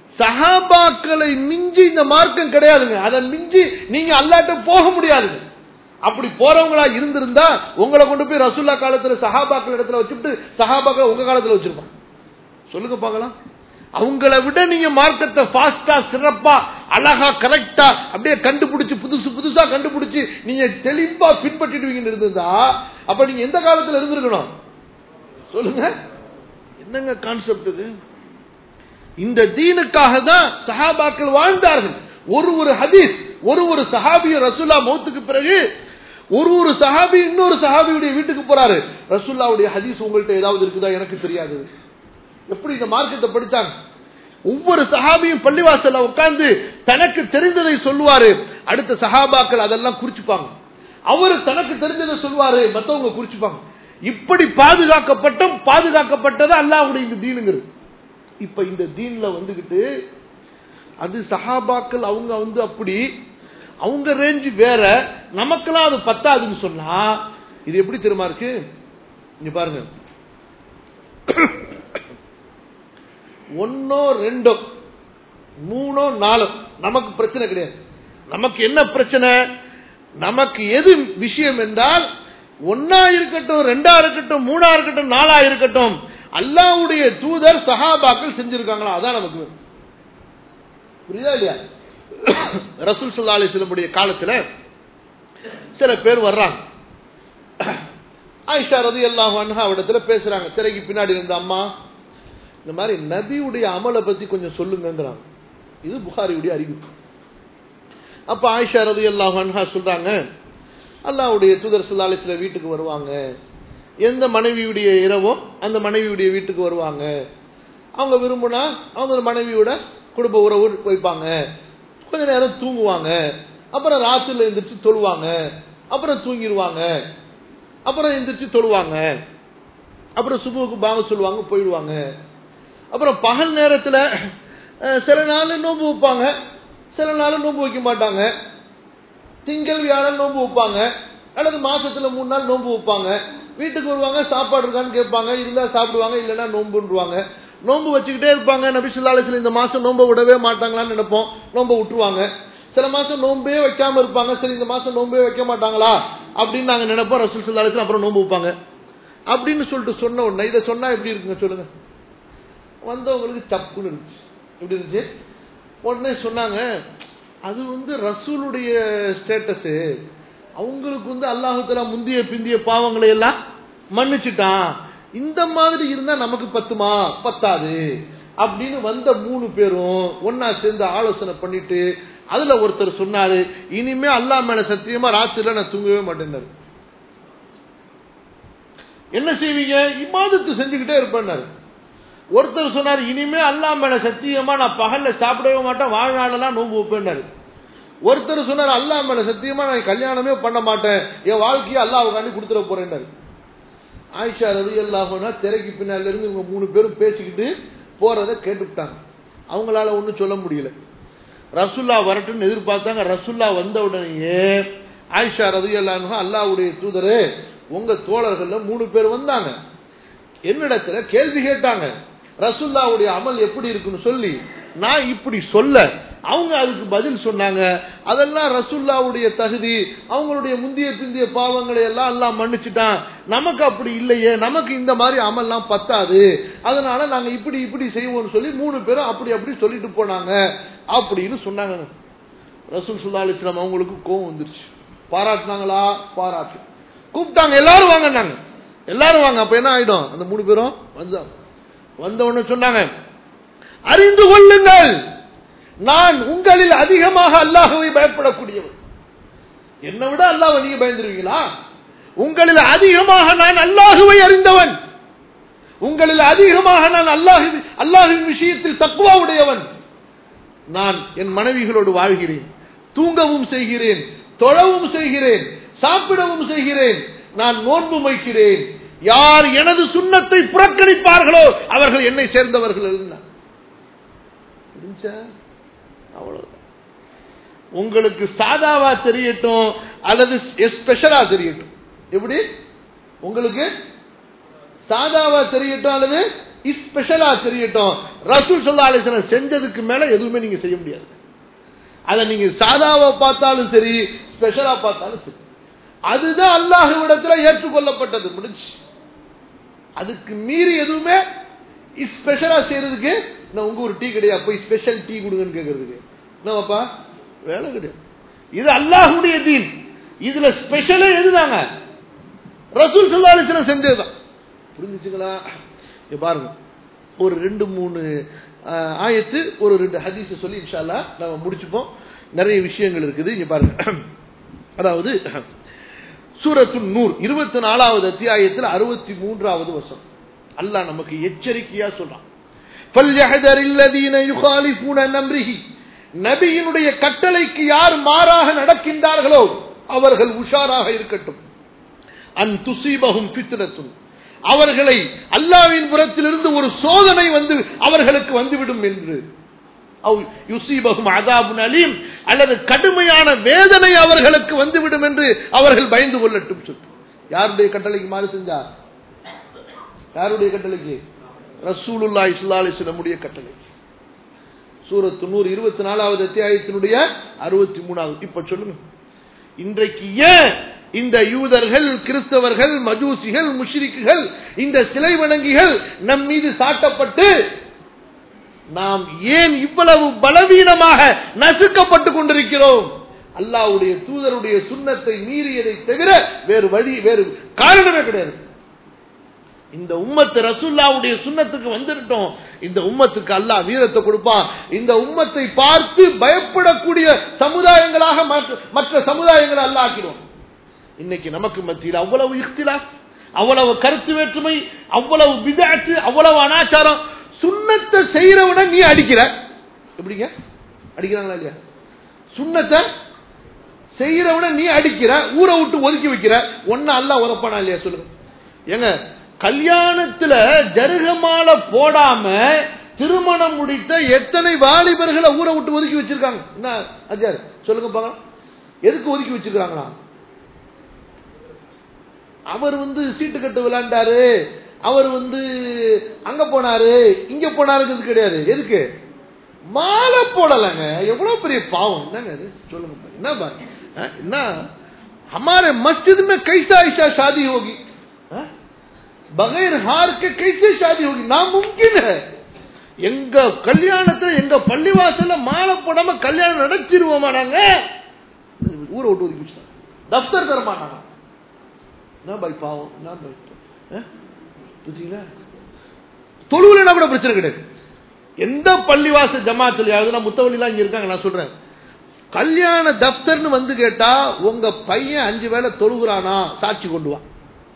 சஹாபாக்களை மிஞ்சி இந்த மார்க்கம் கிடையாதுங்க அதை மிஞ்சி நீங்க அல்லாட்ட போக முடியாதுங்க அப்படி போறவங்களா இருந்திருந்தா உங்களை கொண்டு போய் ரசூல்லா காலத்துல சஹாபாக்கள் இடத்துல வச்சுட்டு சஹாபாக்கள் உங்க காலத்துல வச்சிருப்பாங்க சொல்லுங்க பார்க்கலாம் அவங்கள விட நீங்க மார்க்கத்தை ஃபாஸ்டா சிறப்பா அழகா கரெக்டா அப்படியே கண்டுபிடிச்சு புதுசு புதுசா கண்டுபிடிச்சு நீங்க தெளிவா பின்பற்றிடுவீங்கன்னு இருந்திருந்தா அப்ப நீங்க எந்த காலத்துல இருந்திருக்கணும் சொல்லுங்க என்னங்க கான்செப்ட் இது இந்த தீனுக்காக தான் சஹாபாக்கள் வாழ்ந்தார்கள் ஒரு ஒரு ஹதீஸ் ஒரு ஒரு சஹாபிய ரசூல்லா மௌத்துக்கு பிறகு ஒரு ஒரு சஹாபி இன்னொரு சஹாபியுடைய வீட்டுக்கு போறாரு ரசூல்லாவுடைய ஹதீஸ் உங்கள்ட்ட ஏதாவது இருக்குதா எனக்கு தெரியாது எப்படி இந்த மார்க்கத்தை படிச்சாங்க ஒவ்வொரு சஹாபியும் பள்ளிவாசல்ல உட்கார்ந்து தனக்கு தெரிந்ததை சொல்லுவாரு அடுத்த சஹாபாக்கள் அதெல்லாம் குறிச்சுப்பாங்க அவரு தனக்கு தெரிஞ்சதை சொல்லுவாரு மத்தவங்க குறிச்சுப்பாங்க இப்படி பாதுகாக்கப்பட்டும் பாதுகாக்கப்பட்டது அல்லாஹ்வுடைய இந்த தீனுங்கிறது இப்ப இந்த தீன்ல வந்துகிட்டு அது சஹாபாக்கள் அவங்க வந்து அப்படி அவங்க ரேஞ்சு வேற நமக்கெல்லாம் அது பத்தாதுன்னு சொன்னா இது எப்படி தெரியுமா இருக்கு இங்க பாருங்க ஒன்னோ ரெண்டோ மூணோ நாலோ நமக்கு பிரச்சனை கிடையாது நமக்கு என்ன பிரச்சனை நமக்கு எது விஷயம் என்றால் ஒன்னா இருக்கட்டும் ரெண்டா இருக்கட்டும் மூணா இருக்கட்டும் நாலா இருக்கட்டும் அல்லாவுடைய தூதர் சஹாபாக்கள் செஞ்சிருக்காங்களா அதான் நமக்கு வேணும். புரியுதா இல்லையா ரசூல் சல்லா அலிஸ்லமுடைய காலத்துல சில பேர் வர்றாங்க ஆயிஷா ரதி அல்லாஹ் இடத்துல பேசுறாங்க திரைக்கு பின்னாடி இருந்த அம்மா இந்த மாதிரி நபியுடைய அமலை பத்தி கொஞ்சம் சொல்லுங்கன்றாங்க இது புகாரியுடைய அறிவிப்பு அப்ப ஆயிஷா ரதி அல்லாஹ் சொல்றாங்க அல்லாஹ்வுடைய தூதர் சல்லா அலிஸ்ல வீட்டுக்கு வருவாங்க எந்த மனைவியுடைய இரவோ அந்த மனைவியுடைய வீட்டுக்கு வருவாங்க அவங்க விரும்புனா அவங்க மனைவியோட குடும்ப உறவு வைப்பாங்க கொஞ்ச நேரம் தூங்குவாங்க அப்புறம் ராத்திரில எந்திரிச்சு தொழுவாங்க அப்புறம் தூங்கிடுவாங்க அப்புறம் எந்திரிச்சு தொழுவாங்க அப்புறம் சுபுவுக்கு பாங்க சொல்லுவாங்க போயிடுவாங்க அப்புறம் பகல் நேரத்துல அஹ், சில நாள் நோன்பு வைப்பாங்க சில நாள் நோன்பு வைக்க மாட்டாங்க திங்கள் வியாழன் நோன்பு வைப்பாங்க அல்லது மாசத்துல மூணு நாள் நோன்பு வைப்பாங்க வீட்டுக்கு வருவாங்க சாப்பாடு இருக்கான்னு கேட்பாங்க இருந்தா சாப்பிடுவாங்க இல்லைன்னா நோன்புன்றுவாங்க நோன்பு வச்சுக்கிட்டே இருப்பாங்க நபிசுல்லாலத்தில் இந்த மாசம் நோன்பை விடவே மாட்டாங்களான்னு நினைப்போம் நோன்பை விட்டுருவாங்க சில மாசம் நோன்பே வைக்காம இருப்பாங்க சரி இந்த மாசம் நோன்பே வைக்க மாட்டாங்களா அப்படின்னு நாங்க நினைப்போம் ரசூல் சல்லாலத்தில் அப்புறம் நோன்பு வைப்பாங்க அப்படின்னு சொல்லிட்டு சொன்ன உடனே இதை சொன்னா எப்படி இருக்குங்க சொல்லுங்க வந்தவங்களுக்கு தப்புன்னு இருந்துச்சு எப்படி இருந்துச்சு உடனே சொன்னாங்க அது வந்து ரசூலுடைய ஸ்டேட்டஸ் அவங்களுக்கு வந்து அல்லாஹுத்தலா முந்திய பிந்திய பாவங்களை எல்லாம் மன்னிச்சுட்டான் இந்த மாதிரி இருந்தா நமக்கு பத்துமா பத்தாது அப்படின்னு வந்த மூணு பேரும் ஒன்னா சேர்ந்து ஆலோசனை பண்ணிட்டு அதுல ஒருத்தர் சொன்னாரு இனிமே அல்லா மேல சத்தியமா ராத்திரில நான் தூங்கவே மாட்டேன்னாரு என்ன செய்வீங்க இமாதத்து செஞ்சுக்கிட்டே இருப்பேன்னாரு ஒருத்தர் சொன்னார் இனிமே அல்லா மேல சத்தியமா நான் பகல்ல சாப்பிடவே மாட்டேன் வாழ்நாளெல்லாம் நோன்பு வைப்பேன்னாரு ஒருத்தர் சொன்னார் அல்லா மேல சத்தியமா நான் கல்யாணமே பண்ண மாட்டேன் என் வாழ்க்கையை அல்லாவுக்காண்டி கொடுத்துட போறேன்னாரு ஆயிஷா ரவி அல்லாஹனா திரைக்கு பின்னால இருந்து இவங்க மூணு பேரும் பேசிக்கிட்டு போறத கேட்டுவிட்டாங்க அவங்களால ஒன்றும் சொல்ல முடியல ரசுல்லா வரட்டும்னு எதிர்பார்த்தாங்க ரசுல்லா வந்த உடனேயே ஆயிஷா ரவி அல்லாஹா அல்லாவுடைய தூதரு உங்க தோழர்கள்ல மூணு பேர் வந்தாங்க என்னிடத்துல கேள்வி கேட்டாங்க ரசுல்லாவுடைய அமல் எப்படி இருக்குன்னு சொல்லி நான் இப்படி சொல்ல அவங்க அதுக்கு பதில் சொன்னாங்க அதெல்லாம் ரசுல்லாவுடைய தகுதி அவங்களுடைய முந்திய பிந்திய பாவங்களை எல்லாம் எல்லாம் மன்னிச்சுட்டான் நமக்கு அப்படி இல்லையே நமக்கு இந்த மாதிரி அமல்லாம் பத்தாது அதனால நாங்க இப்படி இப்படி செய்வோம்னு சொல்லி மூணு பேரும் அப்படி அப்படி சொல்லிட்டு போனாங்க அப்படின்னு சொன்னாங்க ரசூல் சுல்லா அலிஸ்லாம் அவங்களுக்கு கோவம் வந்துருச்சு பாராட்டினாங்களா பாராட்டு கூப்பிட்டாங்க எல்லாரும் வாங்கினாங்க எல்லாரும் வாங்க அப்ப என்ன ஆயிடும் அந்த மூணு பேரும் வந்தாங்க வந்த உடனே சொன்னாங்க அறிந்து கொள்ளுங்கள் நான் உங்களில் அதிகமாக அல்லாஹவை பயப்படக்கூடியவன் என்னை விட அல்லாஹ் நீங்க பயந்துருவீங்களா உங்களில் அதிகமாக நான் அல்லாஹுவை அறிந்தவன் உங்களில் அதிகமாக நான் அல்லாஹு அல்லாஹின் விஷயத்தில் தக்குவா உடையவன் நான் என் மனைவிகளோடு வாழ்கிறேன் தூங்கவும் செய்கிறேன் தொழவும் செய்கிறேன் சாப்பிடவும் செய்கிறேன் நான் நோன்பு வைக்கிறேன் யார் எனது சுண்ணத்தை புறக்கணிப்பார்களோ அவர்கள் என்னை சேர்ந்தவர்கள் அவ்வளவுதான் உங்களுக்கு சாதாவா தெரியட்டும் அல்லது ஸ்பெஷலா தெரியட்டும் எப்படி உங்களுக்கு சாதாவா தெரியட்டும் அல்லது ஸ்பெஷலா தெரியட்டும் ரசூல் சொல்லா அலிசனம் செஞ்சதுக்கு மேல எதுவுமே நீங்க செய்ய முடியாது அதை நீங்க சாதாவா பார்த்தாலும் சரி ஸ்பெஷலா பார்த்தாலும் சரி அதுதான் அல்லாஹுவிடத்தில் ஏற்றுக்கொள்ளப்பட்டது முடிஞ்சு அதுக்கு மீறி எதுவுமே ஸ்பெஷலா செய்யறதுக்கு நான் உங்க ஒரு டீ கிடையாது போய் ஸ்பெஷல் டீ கொடுங்கன்னு கேட்கறதுக்கு என்னவாப்பா வேலை கிடையாது இது அல்லாஹுடைய தீன் இதுல ஸ்பெஷலே எதுதாங்க ரசூல் சல்லாலிசனம் செஞ்சதுதான் புரிஞ்சுச்சுங்களா இங்க பாருங்க ஒரு ரெண்டு மூணு ஆயத்து ஒரு ரெண்டு ஹதீஸ் சொல்லி இன்ஷால்லா நம்ம முடிச்சுப்போம் நிறைய விஷயங்கள் இருக்குது இங்க பாருங்க அதாவது சூரத்து நூர் இருபத்தி நாலாவது அத்தியாயத்தில் அறுபத்தி மூன்றாவது வருஷம் அல்லாஹ் நமக்கு எச்சரிக்கையா சொல்றான் நபியினுடைய கட்டளைக்கு யார் மாறாக நடக்கின்றார்களோ அவர்கள் உஷாராக இருக்கட்டும் அன் துசீபகும் பித்திரத்தும் அவர்களை அல்லாவின் புறத்திலிருந்து ஒரு சோதனை வந்து அவர்களுக்கு வந்துவிடும் என்று யுசீபகும் அதாபுன் அலீம் அல்லது கடுமையான வேதனை அவர்களுக்கு வந்துவிடும் என்று அவர்கள் பயந்து கொள்ளட்டும் சொல்லு யாருடைய கட்டளைக்கு மாறு செஞ்சார் யாருடைய கட்டளைக்கு ரசூலுல்லா இஸ்லா அலிஸ்லமுடைய கட்டளை சூரத்து நூறு இருபத்தி நாலாவது அத்தியாயத்தினுடைய அறுபத்தி மூணாவது இப்ப சொல்லுங்க இன்றைக்கு ஏன் இந்த யூதர்கள் கிறிஸ்தவர்கள் மஜூசிகள் முஷ்ரிக்குகள் இந்த சிலை வணங்கிகள் நம் மீது சாட்டப்பட்டு நாம் ஏன் இவ்வளவு பலவீனமாக நசுக்கப்பட்டு கொண்டிருக்கிறோம் அல்லாவுடைய தூதருடைய சுண்ணத்தை மீறியதை தவிர வேறு வழி வேறு காரணமே கிடையாது இந்த உம்மத்து ரசுல்லாவுடைய சுண்ணத்துக்கு வந்துட்டோம் இந்த உம்மத்துக்கு அல்லாஹ் வீரத்தை கொடுப்பான் இந்த உம்மத்தை பார்த்து பயப்படக்கூடிய சமுதாயங்களாக மற்ற சமுதாயங்களை அல்ல ஆக்கிடும் இன்னைக்கு நமக்கு மத்தியில் அவ்வளவு இஃப்திலா அவ்வளவு கருத்து வேற்றுமை அவ்வளவு விதாட்டு அவ்வளவு அனாச்சாரம் சுண்ணத்தை செய்யறவன நீ அடிக்கிற எப்படிங்க அடிக்கிறாங்களா இல்லையா சுண்ணத்தை செய்யறவன நீ அடிக்கிற ஊரை விட்டு ஒதுக்கி வைக்கிற ஒன்னு அல்ல உதப்பானா இல்லையா சொல்லுங்க ஏங்க கல்யாணத்துல ஜருகமால போடாம திருமணம் முடித்த எத்தனை வாலிபர்களை ஊரை விட்டு ஒதுக்கி வச்சிருக்காங்க என்ன அஜார் சொல்லுங்க பாக்கலாம் எதுக்கு ஒதுக்கி வச்சிருக்காங்களா அவர் வந்து சீட்டு கட்டு விளையாண்டாரு அவர் வந்து அங்க போனாரு இங்க போனாருங்கிறது கிடையாது எதுக்கு மாலை போடலங்க எவ்வளவு பெரிய பாவம் என்னங்க அது சொல்லுங்க பாருங்க. என்ன பாருங்க அஹ், என்ன हमारे मस्जिद में कैसा ऐसा शादी होगी हाँ? बगैर हार के कैसे शादी होगी नामुमकिन है எங்க கல்யாணத்தை எங்க பள்ளிவாசல்ல மாலை போடாம கல்யாணம் நடத்திடுவோமா நாங்க ஊரை விட்டு ஒதுக்கி வச்சுட்டாங்க தப்தர் தர மாட்டாங்க என்ன பாய் பாவம் என்ன பாய் ஆ? புரியுதுங்களா தொழுவுலனா கூட பிரச்சனை கிடையாது எந்த பள்ளிவாசல் ஜமாத்தில் நான் முத்தவள்ளிலாம் இங்க இருக்காங்க நான் சொல்றேன் கல்யாண தப்தர்னு வந்து கேட்டா உங்க பையன் அஞ்சு வேளை தொழுகிறானா சாட்சி கொண்டு வா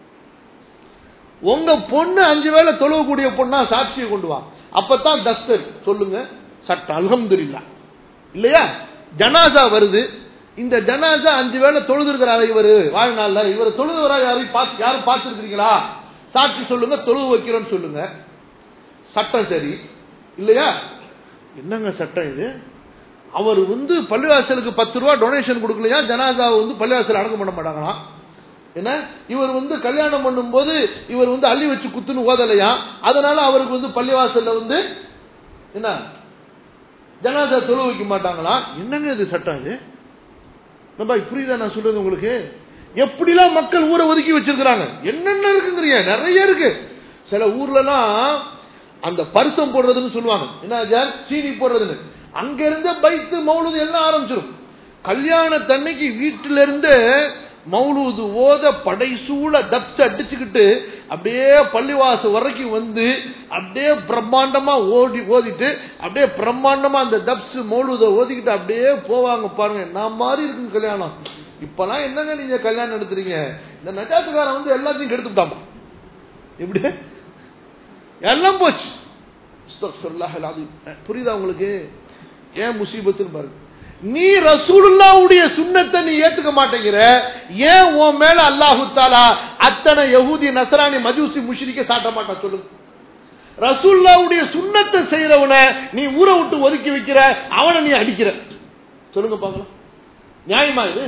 உங்க பொண்ணு அஞ்சு வேளை தொழுவக்கூடிய பொண்ணா சாட்சியை கொண்டு வா அப்பதான் தஸ்தர் சொல்லுங்க சட்டம் அல்ஹம்துலில்லாஹ் இல்லையா ஜனாசா வருது இந்த ஜனாசா அஞ்சு வேளை தொழுதுருக்கிறாரு இவரு வாழ்நாள்ல இவர் தொழுதுவரா யாரையும் பார்த்து யாரும் பார்த்துருக்கீங்களா சாட்சி சொல்லுங்க தொழுவு வைக்கிறோம்னு சொல்லுங்க சட்டம் சரி இல்லையா என்னங்க சட்டம் இது அவர் வந்து பள்ளிவாசலுக்கு பத்து ரூபா டொனேஷன் கொடுக்கலையா ஜனாதாவை வந்து பள்ளிவாசல் அடக்கம் பண்ண மாட்டாங்களாம் என்ன இவர் வந்து கல்யாணம் பண்ணும்போது இவர் வந்து அள்ளி வச்சு குத்துன்னு ஓதலையா அதனால அவருக்கு வந்து பள்ளிவாசல்ல வந்து என்ன ஜனாதா தொழு வைக்க மாட்டாங்களா என்னங்க இது சட்டம் இது நம்ம புரியுதா நான் சொல்றது உங்களுக்கு எப்படிலாம் மக்கள் ஊரை ஒதுக்கி வச்சிருக்கிறாங்க என்னென்ன இருக்குங்கிறீங்க நிறைய இருக்கு சில ஊர்லலாம் அந்த பரிசம் போடுறதுன்னு சொல்லுவாங்க என்ன ஜார் சீனி போடுறதுன்னு அங்க இருந்தே பைத்து மௌலுது எல்லாம் ஆரம்பிச்சிடும் கல்யாண தன்னைக்கு வீட்டில இருந்து மௌலூது ஓத படைசூழ டப்ஸ் அடிச்சுக்கிட்டு அப்படியே பள்ளிவாச வரைக்கும் வந்து அப்படியே பிரம்மாண்டமா ஓடி ஓதிட்டு அப்படியே பிரம்மாண்டமா அந்த டப்ஸ் மௌலூத ஓதிக்கிட்டு அப்படியே போவாங்க பாருங்க நான் மாதிரி இருக்கு கல்யாணம் இப்பெல்லாம் என்னங்க நீங்க கல்யாணம் நடத்துறீங்க இந்த நஜாத்துக்காரன் வந்து எல்லாத்தையும் கெடுத்துட்டாமா எப்படி எல்லாம் போச்சு அஸ்தக்ஃபிருல்லாஹ் அல்-அஸீம். புரியுதா உங்களுக்கு ஏன் முசீபத்துன்னு பாருங்க நீ ரசூலுல்லாவுடைய சுண்ணத்தை நீ ஏத்துக்க மாட்டேங்கிற ஏன் உன் மேல அல்லாஹு தாலா அத்தனை யஹூதி நசராணி மஜூசி முஷ்ரிக்க சாட்ட மாட்டான் சொல்லுங்க ரசூல்லாவுடைய சுண்ணத்தை செய்யறவன நீ ஊரை விட்டு ஒதுக்கி வைக்கிற அவனை நீ அடிக்கிற சொல்லுங்க பாக்கலாம் நியாயமா இது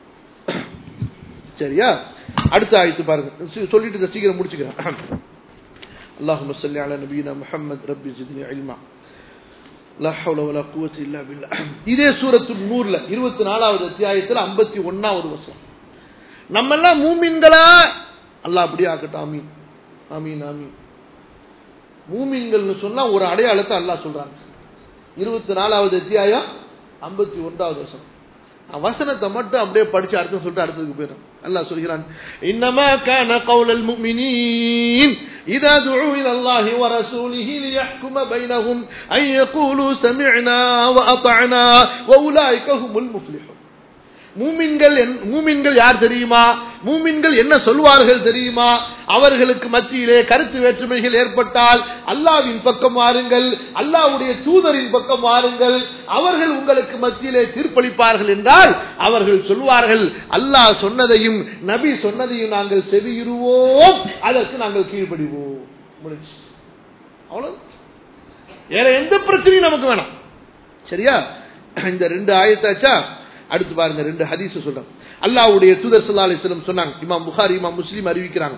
சரியா அடுத்த ஆயத்து பாருங்க சி- சொல்லிட்டு இதை சீக்கிரம் முடிச்சுக்கிறேன் اللهم صل على نبينا محمد ربي زدني علما لا حول ولا قوة إلا بالله இதே சூரத்து நூறுல இருபத்தி நாலாவது அத்தியாயத்தில் ஐம்பத்தி ஒன்னாவது வருஷம் நம்ம எல்லாம் மூமின்களா அல்லாஹ் அப்படியே ஆக்கட்டும் ஆமீன் ஆமீன் ஆமீன் மூமின்கள்னு சொன்னா ஒரு அடையாளத்தை அல்லாஹ் சொல்றாங்க இருபத்தி நாலாவது அத்தியாயம் ஐம்பத்தி ஒன்றாவது வருஷம் வசனத்தை மட்டும் அப்படியே படிச்சு அர்த்தம் சொல்லிட்டு அடுத்ததுக்கு போயிடும் அல்லாஹ் சொல்கிறான் இன்னமா கான கௌலல் முஃமினீன் إذا دعوا إلى الله ورسوله ليحكم بينهم أن يقولوا سمعنا وأطعنا وأولئك هم المفلحون மூமின்கள் என்- மூமின்கள் யார் தெரியுமா மூமின்கள் என்ன சொல்வார்கள் தெரியுமா அவர்களுக்கு மத்தியிலே கருத்து வேற்றுமைகள் ஏற்பட்டால் அல்லாவின் பக்கம் வாருங்கள் அல்லாவுடைய தூதரின் பக்கம் வாருங்கள் அவர்கள் உங்களுக்கு மத்தியிலே தீர்ப்பளிப்பார்கள் என்றால் அவர்கள் சொல்வார்கள் அல்லாஹ் சொன்னதையும் நபி சொன்னதையும் நாங்கள் செவியுறுவோம் அதற்கு நாங்கள் கீழ்ப்படிவோம் முடிஞ்சு அவ்வளவு வேற எந்த பிரச்சனையும் நமக்கு வேணாம் சரியா இந்த ரெண்டு ஆயத்தாச்சா அடுத்து பாருங்க ரெண்டு ஹதீஸ் சொல்றேன் அல்லாஹ்வுடைய தூதர் ஸல்லல்லாஹு அலைஹி வஸல்லம் சொன்னாங்க இமாம் புகாரி இமாம் முஸ்லிம் அறிவிக்கிறாங்க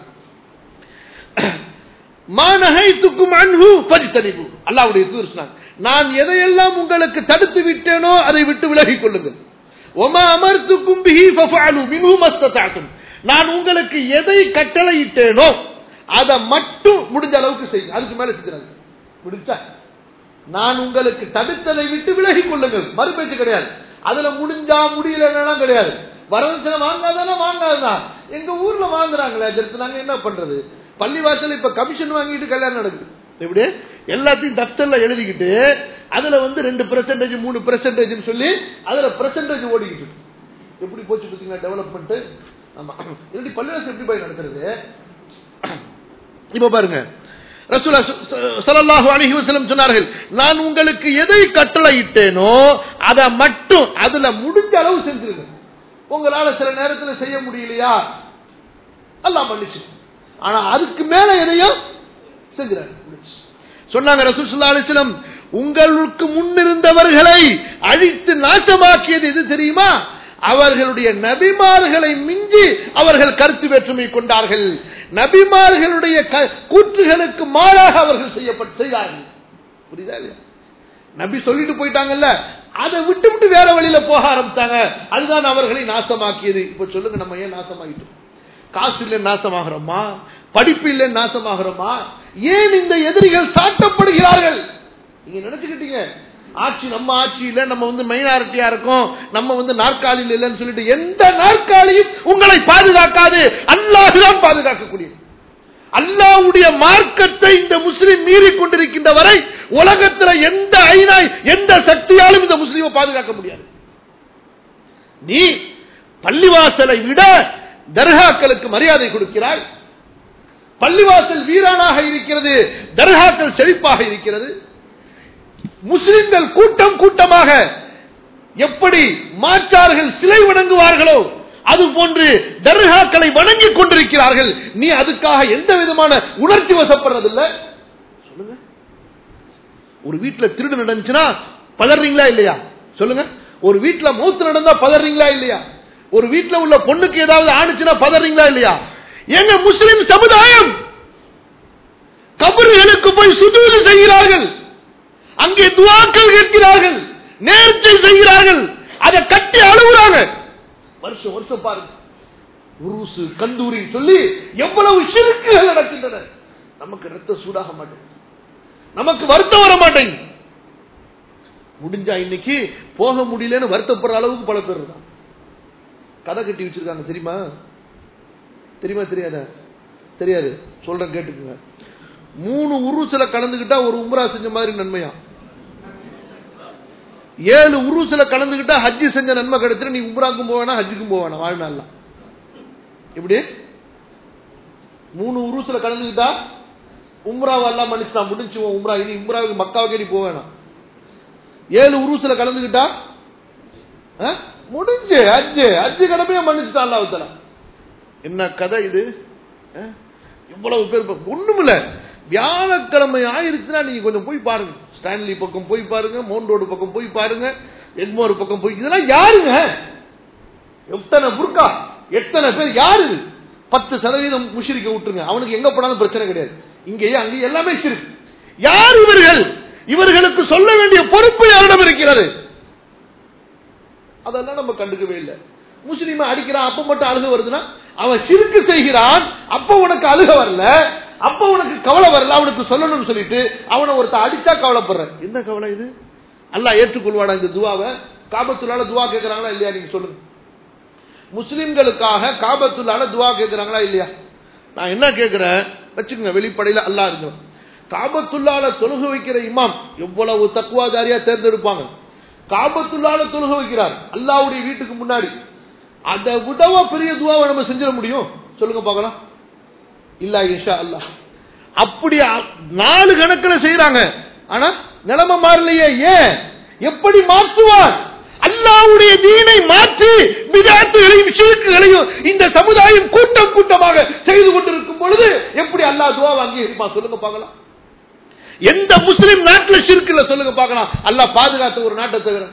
மா நஹைத்துக்கும் அன்ஹு ஃபஜ்தனிபு அல்லாஹ்வுடைய தூதர் சொன்னாங்க நான் எதையெல்லாம் உங்களுக்கு தடுத்து விட்டேனோ அதை விட்டு விலகிக் கொள்ளுங்கள் ஒமா அமர்த்துக்கும் பிஹி ஃபஃஅலு மின்ஹு மஸ்ததஅதும் நான் உங்களுக்கு எதை கட்டளையிட்டேனோ அதை மட்டும் முடிஞ்ச அளவுக்கு செய்யுங்க அதுக்கு மேல செஞ்சிடாது முடிச்சா நான் உங்களுக்கு தடுத்ததை விட்டு விலகிக் கொள்ளுங்கள் மறுபேச்சு கிடையாது அதுல முடிஞ்சா முடியலன்னா கிடையாது வரதட்சணை வாங்காதானா வாங்காதான் எங்க ஊர்ல வாங்குறாங்களே அதற்கு நாங்க என்ன பண்றது பள்ளிவாசல் இப்ப கமிஷன் வாங்கிட்டு கல்யாணம் நடக்குது எப்படி எல்லாத்தையும் தப்தர்ல எழுதிக்கிட்டு அதுல வந்து ரெண்டு பெர்சன்டேஜ் மூணு பெர்சன்டேஜ் சொல்லி அதுல பெர்சன்டேஜ் ஓடிக்கிட்டு இருக்கு. எப்படி போச்சு பார்த்தீங்களா டெவலப்மெண்ட் ஆமா இல்லாட்டி பள்ளிவாசல் எப்படி போய் நடக்கிறது இப்ப பாருங்க ரசூலா ஸல்லல்லாஹு அலைஹி வஸல்லம் சொன்னார்கள் நான் உங்களுக்கு எதை கட்டளையிட்டேனோ அதை மட்டும் அதுல முடிஞ்ச அளவு செஞ்சிருங்க உங்களால சில நேரத்துல செய்ய முடியலையா அல்லாஹ் மன்னிச்சு ஆனா அதுக்கு மேல எதையும் செஞ்சிடாரு சொன்னாங்க ரசூல் ஸல்லல்லாஹு அலைஹி வஸல்லம் உங்களுக்கு முன்னிருந்தவர்களை அழித்து நாசமாக்கியது எது தெரியுமா அவர்களுடைய நபிமார்களை மிஞ்சி அவர்கள் கருத்து வேற்றுமை கொண்டார்கள் நபிமார்களுடைய க- கூற்றுகளுக்கு மாறாக அவர்கள் செய்யப்பட்டு செய்தார்கள் புரியுதா இல்லையா? நபி சொல்லிட்டு போயிட்டாங்கல்ல அதை விட்டு விட்டு வேற வழியில போக ஆரம்பித்தாங்க அதுதான் அவர்களை நாசமாக்கியது இப்ப சொல்லுங்க நம்ம ஏன் நாசமாகிட்டோம் காசு இல்லை நாசமாகிறோமா படிப்பு இல்லை நாசமாகிறோமா ஏன் இந்த எதிரிகள் சாட்டப்படுகிறார்கள் நீங்க நினைச்சுக்கிட்டீங்க ஆட்சி நம்ம ஆட்சி இல்ல நம்ம வந்து மைனாரிட்டியா இருக்கோம் நம்ம வந்து நாற்காலியில் இல்லைன்னு சொல்லிட்டு எந்த நாற்காலியும் உங்களை பாதுகாக்காது அல்லாஹுதான் பாதுகாக்கக்கூடியது அல்லாவுடைய மார்க்கத்தை இந்த முஸ்லிம் மீறி கொண்டிருக்கின்ற வரை உலகத்துல எந்த ஐநாய் எந்த சக்தியாலும் இந்த முஸ்லீமை பாதுகாக்க முடியாது நீ பள்ளிவாசலை விட தர்காக்களுக்கு மரியாதை கொடுக்கிறாய் பள்ளிவாசல் வீரானாக இருக்கிறது தர்காக்கள் செழிப்பாக இருக்கிறது முஸ்லிம்கள் கூட்டம் கூட்டமாக எப்படி மாற்றார்கள் சிலை வணங்குவார்களோ அது போன்று தர்காக்களை வணங்கிக் கொண்டிருக்கிறார்கள் நீ அதுக்காக எந்த விதமான உணர்ச்சி வசப்படுறதில்லை சொல்லுங்க ஒரு வீட்டுல திருடு நடந்துச்சுன்னா பதறீங்களா இல்லையா சொல்லுங்க ஒரு வீட்டுல மூத்து நடந்தா பதறீங்களா இல்லையா ஒரு வீட்டுல உள்ள பொண்ணுக்கு ஏதாவது ஆணுச்சுன்னா பதறீங்களா இல்லையா எங்க முஸ்லிம் சமுதாயம் கபர்களுக்கு போய் சுதூது செய்கிறார்கள் அங்கே துவாக்கள் கேட்கிறார்கள் நேர்ச்சை செய்கிறார்கள் அதை கட்டி அழுகுறாங்க வருஷம் வருஷம் பாருங்க உருசு கந்தூரி சொல்லி எவ்வளவு சிறுக்குகள் நடக்கின்றன நமக்கு ரத்த சூடாக மாட்டேங்குது நமக்கு வருத்தம் வர மாட்டேங்குது முடிஞ்சா இன்னைக்கு போக முடியலன்னு வருத்தப்படுற அளவுக்கு பல பேர் இருக்காங்க கதை கட்டி வச்சிருக்காங்க தெரியுமா தெரியுமா தெரியாத தெரியாது சொல்றேன் கேட்டுக்குங்க மூணு உருசுல கலந்துகிட்டா ஒரு உம்ரா செஞ்ச மாதிரி நன்மையா ஏழு உருசுல கலந்துகிட்டா ஹஜ்ஜி செஞ்ச நன்மை கிடைச்சிரு நீ உம்ராக்கும் போவேனா ஹஜ்ஜுக்கும் போவேனா வாழ்நாள்ல இப்படி மூணு உருசுல கலந்துகிட்டா உம்ராவை எல்லாம் மன்னிச்சுட்டான் முடிஞ்சு உன் உம்ரா இனி உம்ராவுக்கு மக்காவுக்கே நீ போவேனா ஏழு உருசுல கலந்துகிட்டா ஆ? முடிஞ்சு அஜ்ஜு அஜ்ஜு கடமையை மன்னிச்சுட்டான் அல்லாஹ் என்ன கதை இது ஆ? இவ்வளவு பேர் இப்ப ஒண்ணுமில்ல வியாழக்கிழமை ஆயிருச்சுன்னா நீங்க கொஞ்சம் போய் பாருங்க ஸ்டான்லி பக்கம் போய் பாருங்க மவுண்ட் ரோடு பக்கம் போய் பாருங்க எக்மோர் பக்கம் போய் இதெல்லாம் யாருங்க எத்தனை புர்கா எத்தனை பேர் யாரு இது? பத்து சதவீதம் முஷிரிக்க விட்டுருங்க அவனுக்கு எங்க போனாலும் பிரச்சனை கிடையாது இங்கேயே அங்கேயே எல்லாமே சிரிக்கு யார் இவர்கள் இவர்களுக்கு சொல்ல வேண்டிய பொறுப்பு யாரிடம் இருக்கிறது அதெல்லாம் நம்ம கண்டுக்கவே இல்லை முஸ்லீமை அடிக்கிறான் அப்ப மட்டும் அழுக வருதுன்னா அவன் சிறுக்கு செய்கிறான் அப்ப உனக்கு அழுக வரல அப்ப உனக்கு கவலை வரல அவனுக்கு சொல்லணும்னு சொல்லிட்டு அவனை ஒருத்த அடிச்சா கவலைப்படுற என்ன கவலை இது அல்லாஹ் ஏற்றுக்கொள்வாடா இந்த துவாவை காபத்துள்ளால துவா கேட்கறாங்களா இல்லையா நீங்க சொல்லுங்க முஸ்லிம்களுக்காக காபத்துள்ளால துவா கேட்கறாங்களா இல்லையா நான் என்ன கேட்கிறேன் வச்சுக்கோங்க வெளிப்படையில அல்லாஹ் இருக்கும் காபத்துள்ளால தொழுக வைக்கிற இமாம் எவ்வளவு தக்குவாதாரியா தேர்ந்தெடுப்பாங்க காபத்துள்ளால தொழுக வைக்கிறார் அல்லாவுடைய வீட்டுக்கு முன்னாடி அதை விடவா பெரிய துவாவை நம்ம செஞ்சிட முடியும் சொல்லுங்க பார்க்கலாம் இல்ல இன்ஷா அல்லாஹ் அப்படி அ- நாலு கணக்குல செய்யறாங்க ஆனா நிலைமை மாறலையே ஏன் எப்படி மாற்றுவார் அல்லாவுடைய தீனை மாற்றி விதாத்துகளையும் சிறுக்குகளையும் இந்த சமுதாயம் கூட்டம் கூட்டமாக செய்து கொண்டிருக்கும் பொழுது எப்படி அல்லாஹ் துவா வாங்கி இருப்பான் சொல்லுங்க பார்க்கலாம் எந்த முஸ்லிம் நாட்டுல சிறுக்குல சொல்லுங்க பார்க்கலாம் அல்லாஹ் பாதுகாத்த ஒரு நாட்டை தவிர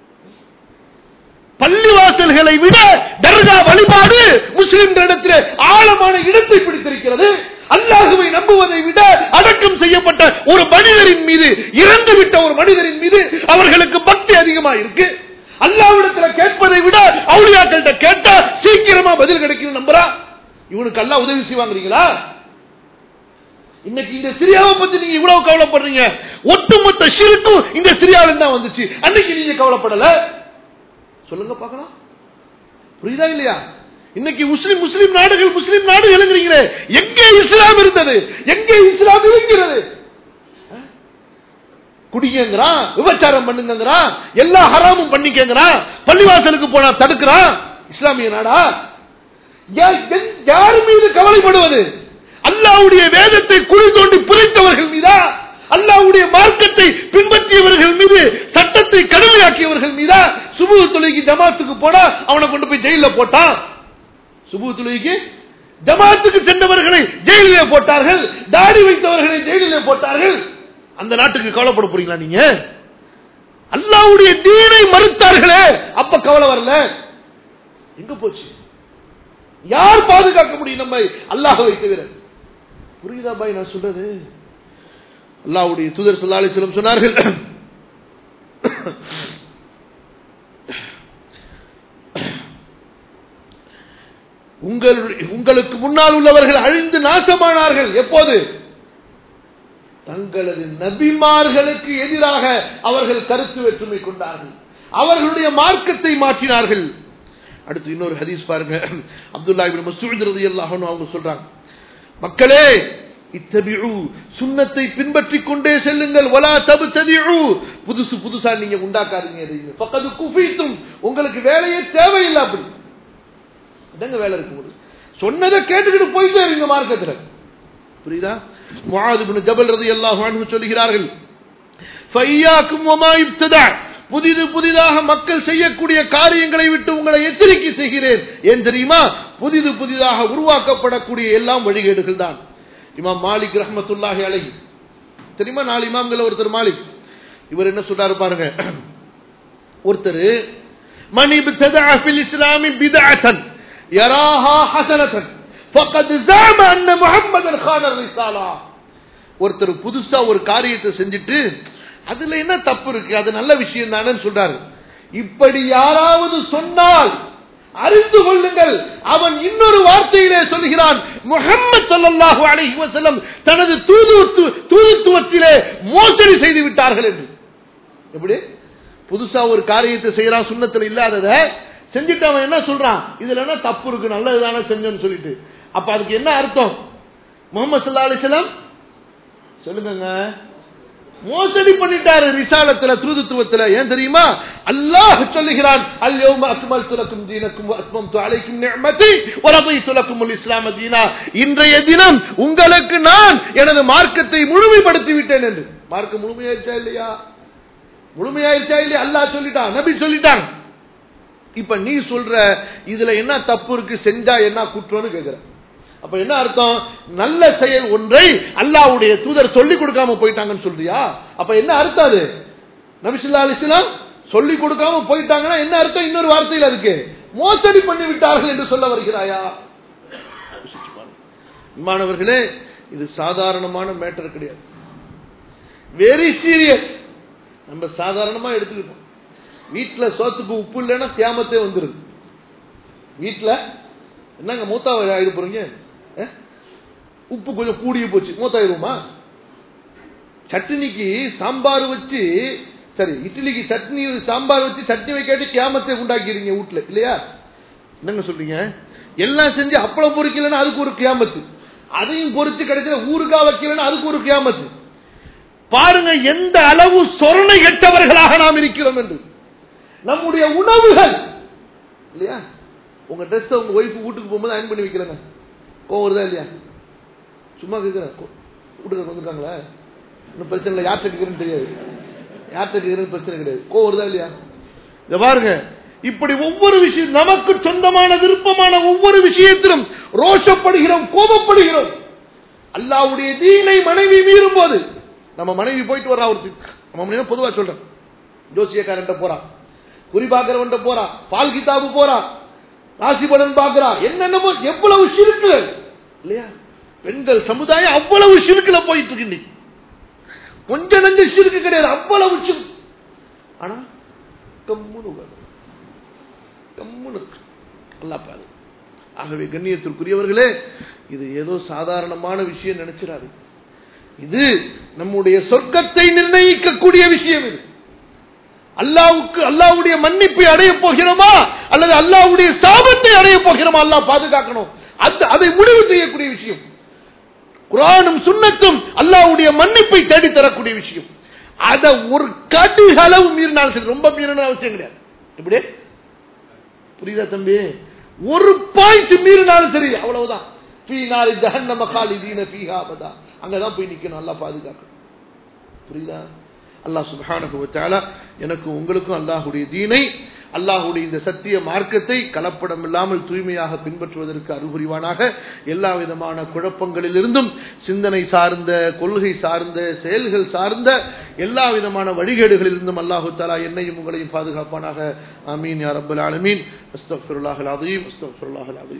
பள்ளிவாசல்களை விட தர்கா வழிபாடு முஸ்லிம்களிடத்தில் ஆழமான இடத்தை பிடித்திருக்கிறது அல்லாஹுவை நம்புவதை விட அடக்கம் செய்யப்பட்ட ஒரு மனிதரின் மீது இறந்து விட்ட ஒரு மனிதரின் மீது அவர்களுக்கு பக்தி அதிகமா இருக்கு அல்லாவிடத்துல கேட்பதை விட அவுளியாக்கள்கிட்ட கேட்டா சீக்கிரமா பதில் கிடைக்கும் நம்புறா இவனுக்கு அல்லாஹ் உதவி செய்வாங்கிறீங்களா இன்னைக்கு இந்த சிரியாவை பத்தி நீங்க இவ்வளவு கவலைப்படுறீங்க ஒட்டுமொத்த ஷிருக்கும் இந்த சிரியாவில தான் வந்துச்சு அன்னைக்கு நீங்க கவலைப்படல சொல்லுங்க பார்க்கலாம் புரியுதா இல்லையா இன்னைக்கு முஸ்லிம் முஸ்லிம் நாடுகள் முஸ்லிம் நாடுகள் எங்கே இஸ்லாம் இருந்தது எங்கே இஸ்லாம் இருக்கிறது குடிங்கிறான் விபச்சாரம் பண்ணுங்கிறான் எல்லா ஹராமும் பண்ணிக்கங்கிறான் பள்ளிவாசலுக்கு போனா தடுக்கிறான் இஸ்லாமிய நாடா யா- என்- யார் மீது கவலைப்படுவது அல்லாவுடைய வேதத்தை குழி தோண்டி புதைத்தவர்கள் மீதா அல்லாவுடைய மார்க்கத்தை பின்பற்றியவர்கள் மீது சட்டத்தை கடுமையாக்கியவர்கள் மீதா சுபு தொழுகைக்கு ஜமாத்துக்கு போனா அவனை கொண்டு போய் ஜெயில போட்டான் சுபு தொழுகைக்கு ஜமாத்துக்கு சென்றவர்களை ஜெயிலிலே போட்டார்கள் தாடி வைத்தவர்களை ஜெயிலிலே போட்டார்கள் அந்த நாட்டுக்கு கவலைப்பட போறீங்களா நீங்க அல்லாவுடைய தீனை மறுத்தார்களே அப்ப கவலை வரல எங்க போச்சு யார் பாதுகாக்க முடியும் நம்ம அல்லாஹவை தவிர புரியுதா பாய் நான் சொல்றது அல்லாஹ்வுடைய தூதர் ஸல்லல்லாஹு அலைஹி வஸல்லம் சொன்னார்கள் உங்கள் உங்களுக்கு முன்னால் உள்ளவர்கள் அழிந்து நாசமானார்கள் எப்போது தங்களது நபிமார்களுக்கு எதிராக அவர்கள் கருத்து வேற்றுமை கொண்டார்கள் அவர்களுடைய மார்க்கத்தை மாற்றினார்கள் அடுத்து இன்னொரு ஹதீஸ் பாருங்க அப்துல்லா இப்னு மஸ்ஊத் ரலியல்லாஹு அன்ஹு அவங்க சொல்றாங்க மக்களே இத்தபிஉ சுன்னத்தை பின்பற்றிக் கொண்டே செல்லுங்கள் வலா தப்ததிஉ புதுசு புதுசா நீங்க உண்டாக்காதீங்க எதையுமே ஃபக்கது குஃபீத்தும் உங்களுக்கு வேலையே தேவையில்லை அப்படி என்னங்க வேலை இருக்கு உங்களுக்கு சொன்னதை கேட்டுக்கிட்டு போயிட்டே இருங்க மார்க்கத்துல புரியுதா முஆத் இப்னு ஜபல் ரலியல்லாஹு அன்ஹு சொல்கிறார்கள் ஃபையாக்கும் வமா இப்ததா புதிது புதிதாக மக்கள் செய்யக்கூடிய காரியங்களை விட்டு உங்களை எச்சரிக்கை செய்கிறேன் ஏன் தெரியுமா புதிது புதிதாக உருவாக்கப்படக்கூடிய எல்லாம் வழிகேடுகள் தான் இமாம் மாலிக் ரஹ்மத்துல்லாஹி அலைஹி தெரியுமா நாலு இமாம்கள் ஒருத்தர் மாலிக் இவர் என்ன சொல்றாரு பாருங்க ஒருத்தர் மணி இப்ததா ஃபில் இஸ்லாமி பிதஅத்தன் யராஹா ஹஸனத்தன் ஃபக்கத் ஸாம அன்ன முஹம்மதன் கான ரிசாலா ஒருத்தர் புதுசா ஒரு காரியத்தை செஞ்சுட்டு அதுல என்ன தப்பு இருக்கு அது நல்ல விஷயம் தானே சொல்றாரு இப்படி யாராவது சொன்னால் அறிந்து கொள்ளுங்கள் அவன் இன்னொரு வார்த்தையிலே சொல்கிறான் முகம்மது ஸல்லல்லாஹு அலைஹி வஸல்லம் தனது தூது தூதுத்துவத்திலே மோசடி செய்து விட்டார்கள் என்று எப்படி புதுசா ஒரு காரியத்தை செய்யறான் சுண்ணத்துல இல்லாதத செஞ்சுட்டு அவன் என்ன சொல்றான் இதுல என்ன தப்பு இருக்கு நல்லதுதானே செஞ்சோன்னு சொல்லிட்டு அப்ப அதுக்கு என்ன அர்த்தம் முகமது சல்லா அலிஸ்லாம் சொல்லுங்க மோசடி பண்ணிட்டாரு ரிசாலத்துல தூதுத்துவத்துல ஏன் தெரியுமா அல்லாஹ் சொல்லுகிறான் அல்யௌம அக்மல்து லக்கும் தீனக்கும் வ அத்மம்து அலைக்கும் நிஅமதி வ ரضيت لكم الاسلام دينا இன்றைய தினம் உங்களுக்கு நான் எனது மார்க்கத்தை முழுமைப்படுத்தி விட்டேன் என்று மார்க்கம் முழுமையாயிருச்சா இல்லையா முழுமையாயிருச்சா இல்லையா அல்லாஹ் சொல்லிட்டான் நபி சொல்லிட்டான் இப்ப நீ சொல்ற இதுல என்ன தப்பு இருக்கு செஞ்சா என்ன குற்றம்னு கேக்குற அப்ப என்ன அர்த்தம் நல்ல செயல் ஒன்றை அல்லாவுடைய தூதர் சொல்லி கொடுக்காம போயிட்டாங்கன்னு சொல்றியா அப்ப என்ன அர்த்தம் அது நபிசுல்லா அலிஸ்லாம் சொல்லி கொடுக்காம போயிட்டாங்கன்னா என்ன அர்த்தம் இன்னொரு வார்த்தையில் அதுக்கு மோசடி பண்ணி விட்டார்கள் என்று சொல்ல வருகிறாயா மாணவர்களே இது சாதாரணமான மேட்டர் கிடையாது வெரி சீரியஸ் நம்ம சாதாரணமா எடுத்துக்கிட்டோம் வீட்டுல சோத்துக்கு உப்பு இல்லைன்னா தியாமத்தே வந்துருது வீட்டுல என்னங்க மூத்தா ஆயிட போறீங்க உப்பு கொஞ்சம் கூடிய போச்சு மூத்தாயிருமா சட்னிக்கு சாம்பார் வச்சு சரி இட்லிக்கு சட்னி சாம்பார் வச்சு சட்னி வைக்காட்டி கியாமத்தை உண்டாக்கிறீங்க வீட்டுல இல்லையா என்னங்க சொல்றீங்க எல்லாம் செஞ்சு அப்பளம் பொறிக்கலன்னா அதுக்கு ஒரு கியாமத்து அதையும் பொறிச்சு கிடைச்சல ஊருக்கா வைக்கலன்னா அதுக்கு ஒரு கியாமத்து பாருங்க எந்த அளவு சொரணை கெட்டவர்களாக நாம் இருக்கிறோம் என்று நம்முடைய உணவுகள் இல்லையா உங்க ட்ரெஸ் உங்க ஒய்ஃப் வீட்டுக்கு போகும்போது அயன் பண்ணி வைக்கிறேங்க கோவம் வருதா இல்லையா சும்மா கேட்கிறேன் வீட்டுக்கு வந்துருக்காங்களா இன்னும் பிரச்சனை இல்லை யார்கிட்ட கேட்கிறேன்னு தெரியாது யார்கிட்ட கேட்கிறேன்னு பிரச்சனை கிடையாது கோவம் வருதா இல்லையா இத பாருங்க இப்படி ஒவ்வொரு விஷயம் நமக்கு சொந்தமான விருப்பமான ஒவ்வொரு விஷயத்திலும் ரோஷப்படுகிறோம் கோபப்படுகிறோம் அல்லாவுடைய தீனை மனைவி மீறும் போது நம்ம மனைவி போயிட்டு வரா ஒரு நம்ம பொதுவா சொல்றேன் ஜோசியக்காரன் போறான் குறி பாக்குறவன் போறான் பால் கிதாபு போறான் ராசி பலன் பாக்குறான் என்னென்னமோ எவ்வளவு சிறுக்குகள் இல்லையா பெண்கள் சமுதாயம் அவ்வளவு சிறுக்குல போயிட்டு இருக்கு கொஞ்ச நஞ்சு சிறுக்கு கிடையாது அவ்வளவு சிறு ஆனா கம்முனு கம்முனு அல்லா பாரு ஆகவே கண்ணியத்திற்குரியவர்களே இது ஏதோ சாதாரணமான விஷயம் நினைச்சிடாது இது நம்முடைய சொர்க்கத்தை நிர்ணயிக்கக்கூடிய விஷயம் இது அல்லாவுக்கு அல்லாவுடைய மன்னிப்பை அடைய போகிறோமா அல்லது அல்லாவுடைய சாபத்தை அடைய போகிறோமா அல்லாஹ் பாதுகாக்கணும் அந்த அதை முடிவு செய்யக்கூடிய விஷயம் குரானும் சுண்ணத்தும் அல்லாவுடைய மன்னிப்பை தேடி தரக்கூடிய விஷயம் அதை ஒரு கடு அளவு மீறினாலும் சரி ரொம்ப மீறின அவசியம் கிடையாது எப்படி புரியுதா தம்பி ஒரு பாயிண்ட் மீறினாலும் சரி அவ்வளவுதான் ஃபீனாரி ஜஹன்னம காலிதீன ஃபீஹா அபதா அங்கதான் போய் நிக்கணும் நல்லா பாதுகாக்கணும் புரியுதா அல்லாஹ் சுப்ஹானஹு வ தஆலா எனக்கு உங்களுக்கும் அல்லாஹ்வுடைய தீனை அல்லாஹ்வுடைய இந்த சத்திய மார்க்கத்தை கலப்படம் இல்லாமல் தூய்மையாக பின்பற்றுவதற்கு அருள்புரிவானாக எல்லா விதமான குழப்பங்களிலிருந்தும் சிந்தனை சார்ந்த கொள்கை சார்ந்த செயல்கள் சார்ந்த எல்லா விதமான வழிகேடுகளில் இருந்தும் அல்லாஹு தாலா என்னையும் உங்களையும் பாதுகாப்பானாக ஆமீன் யா ரப்பல் ஆலமீன் அஸ்தக்ஃபிருல்லாஹல் அலீம் அஸ்தக்ஃபிருல்லாஹல் அலீம்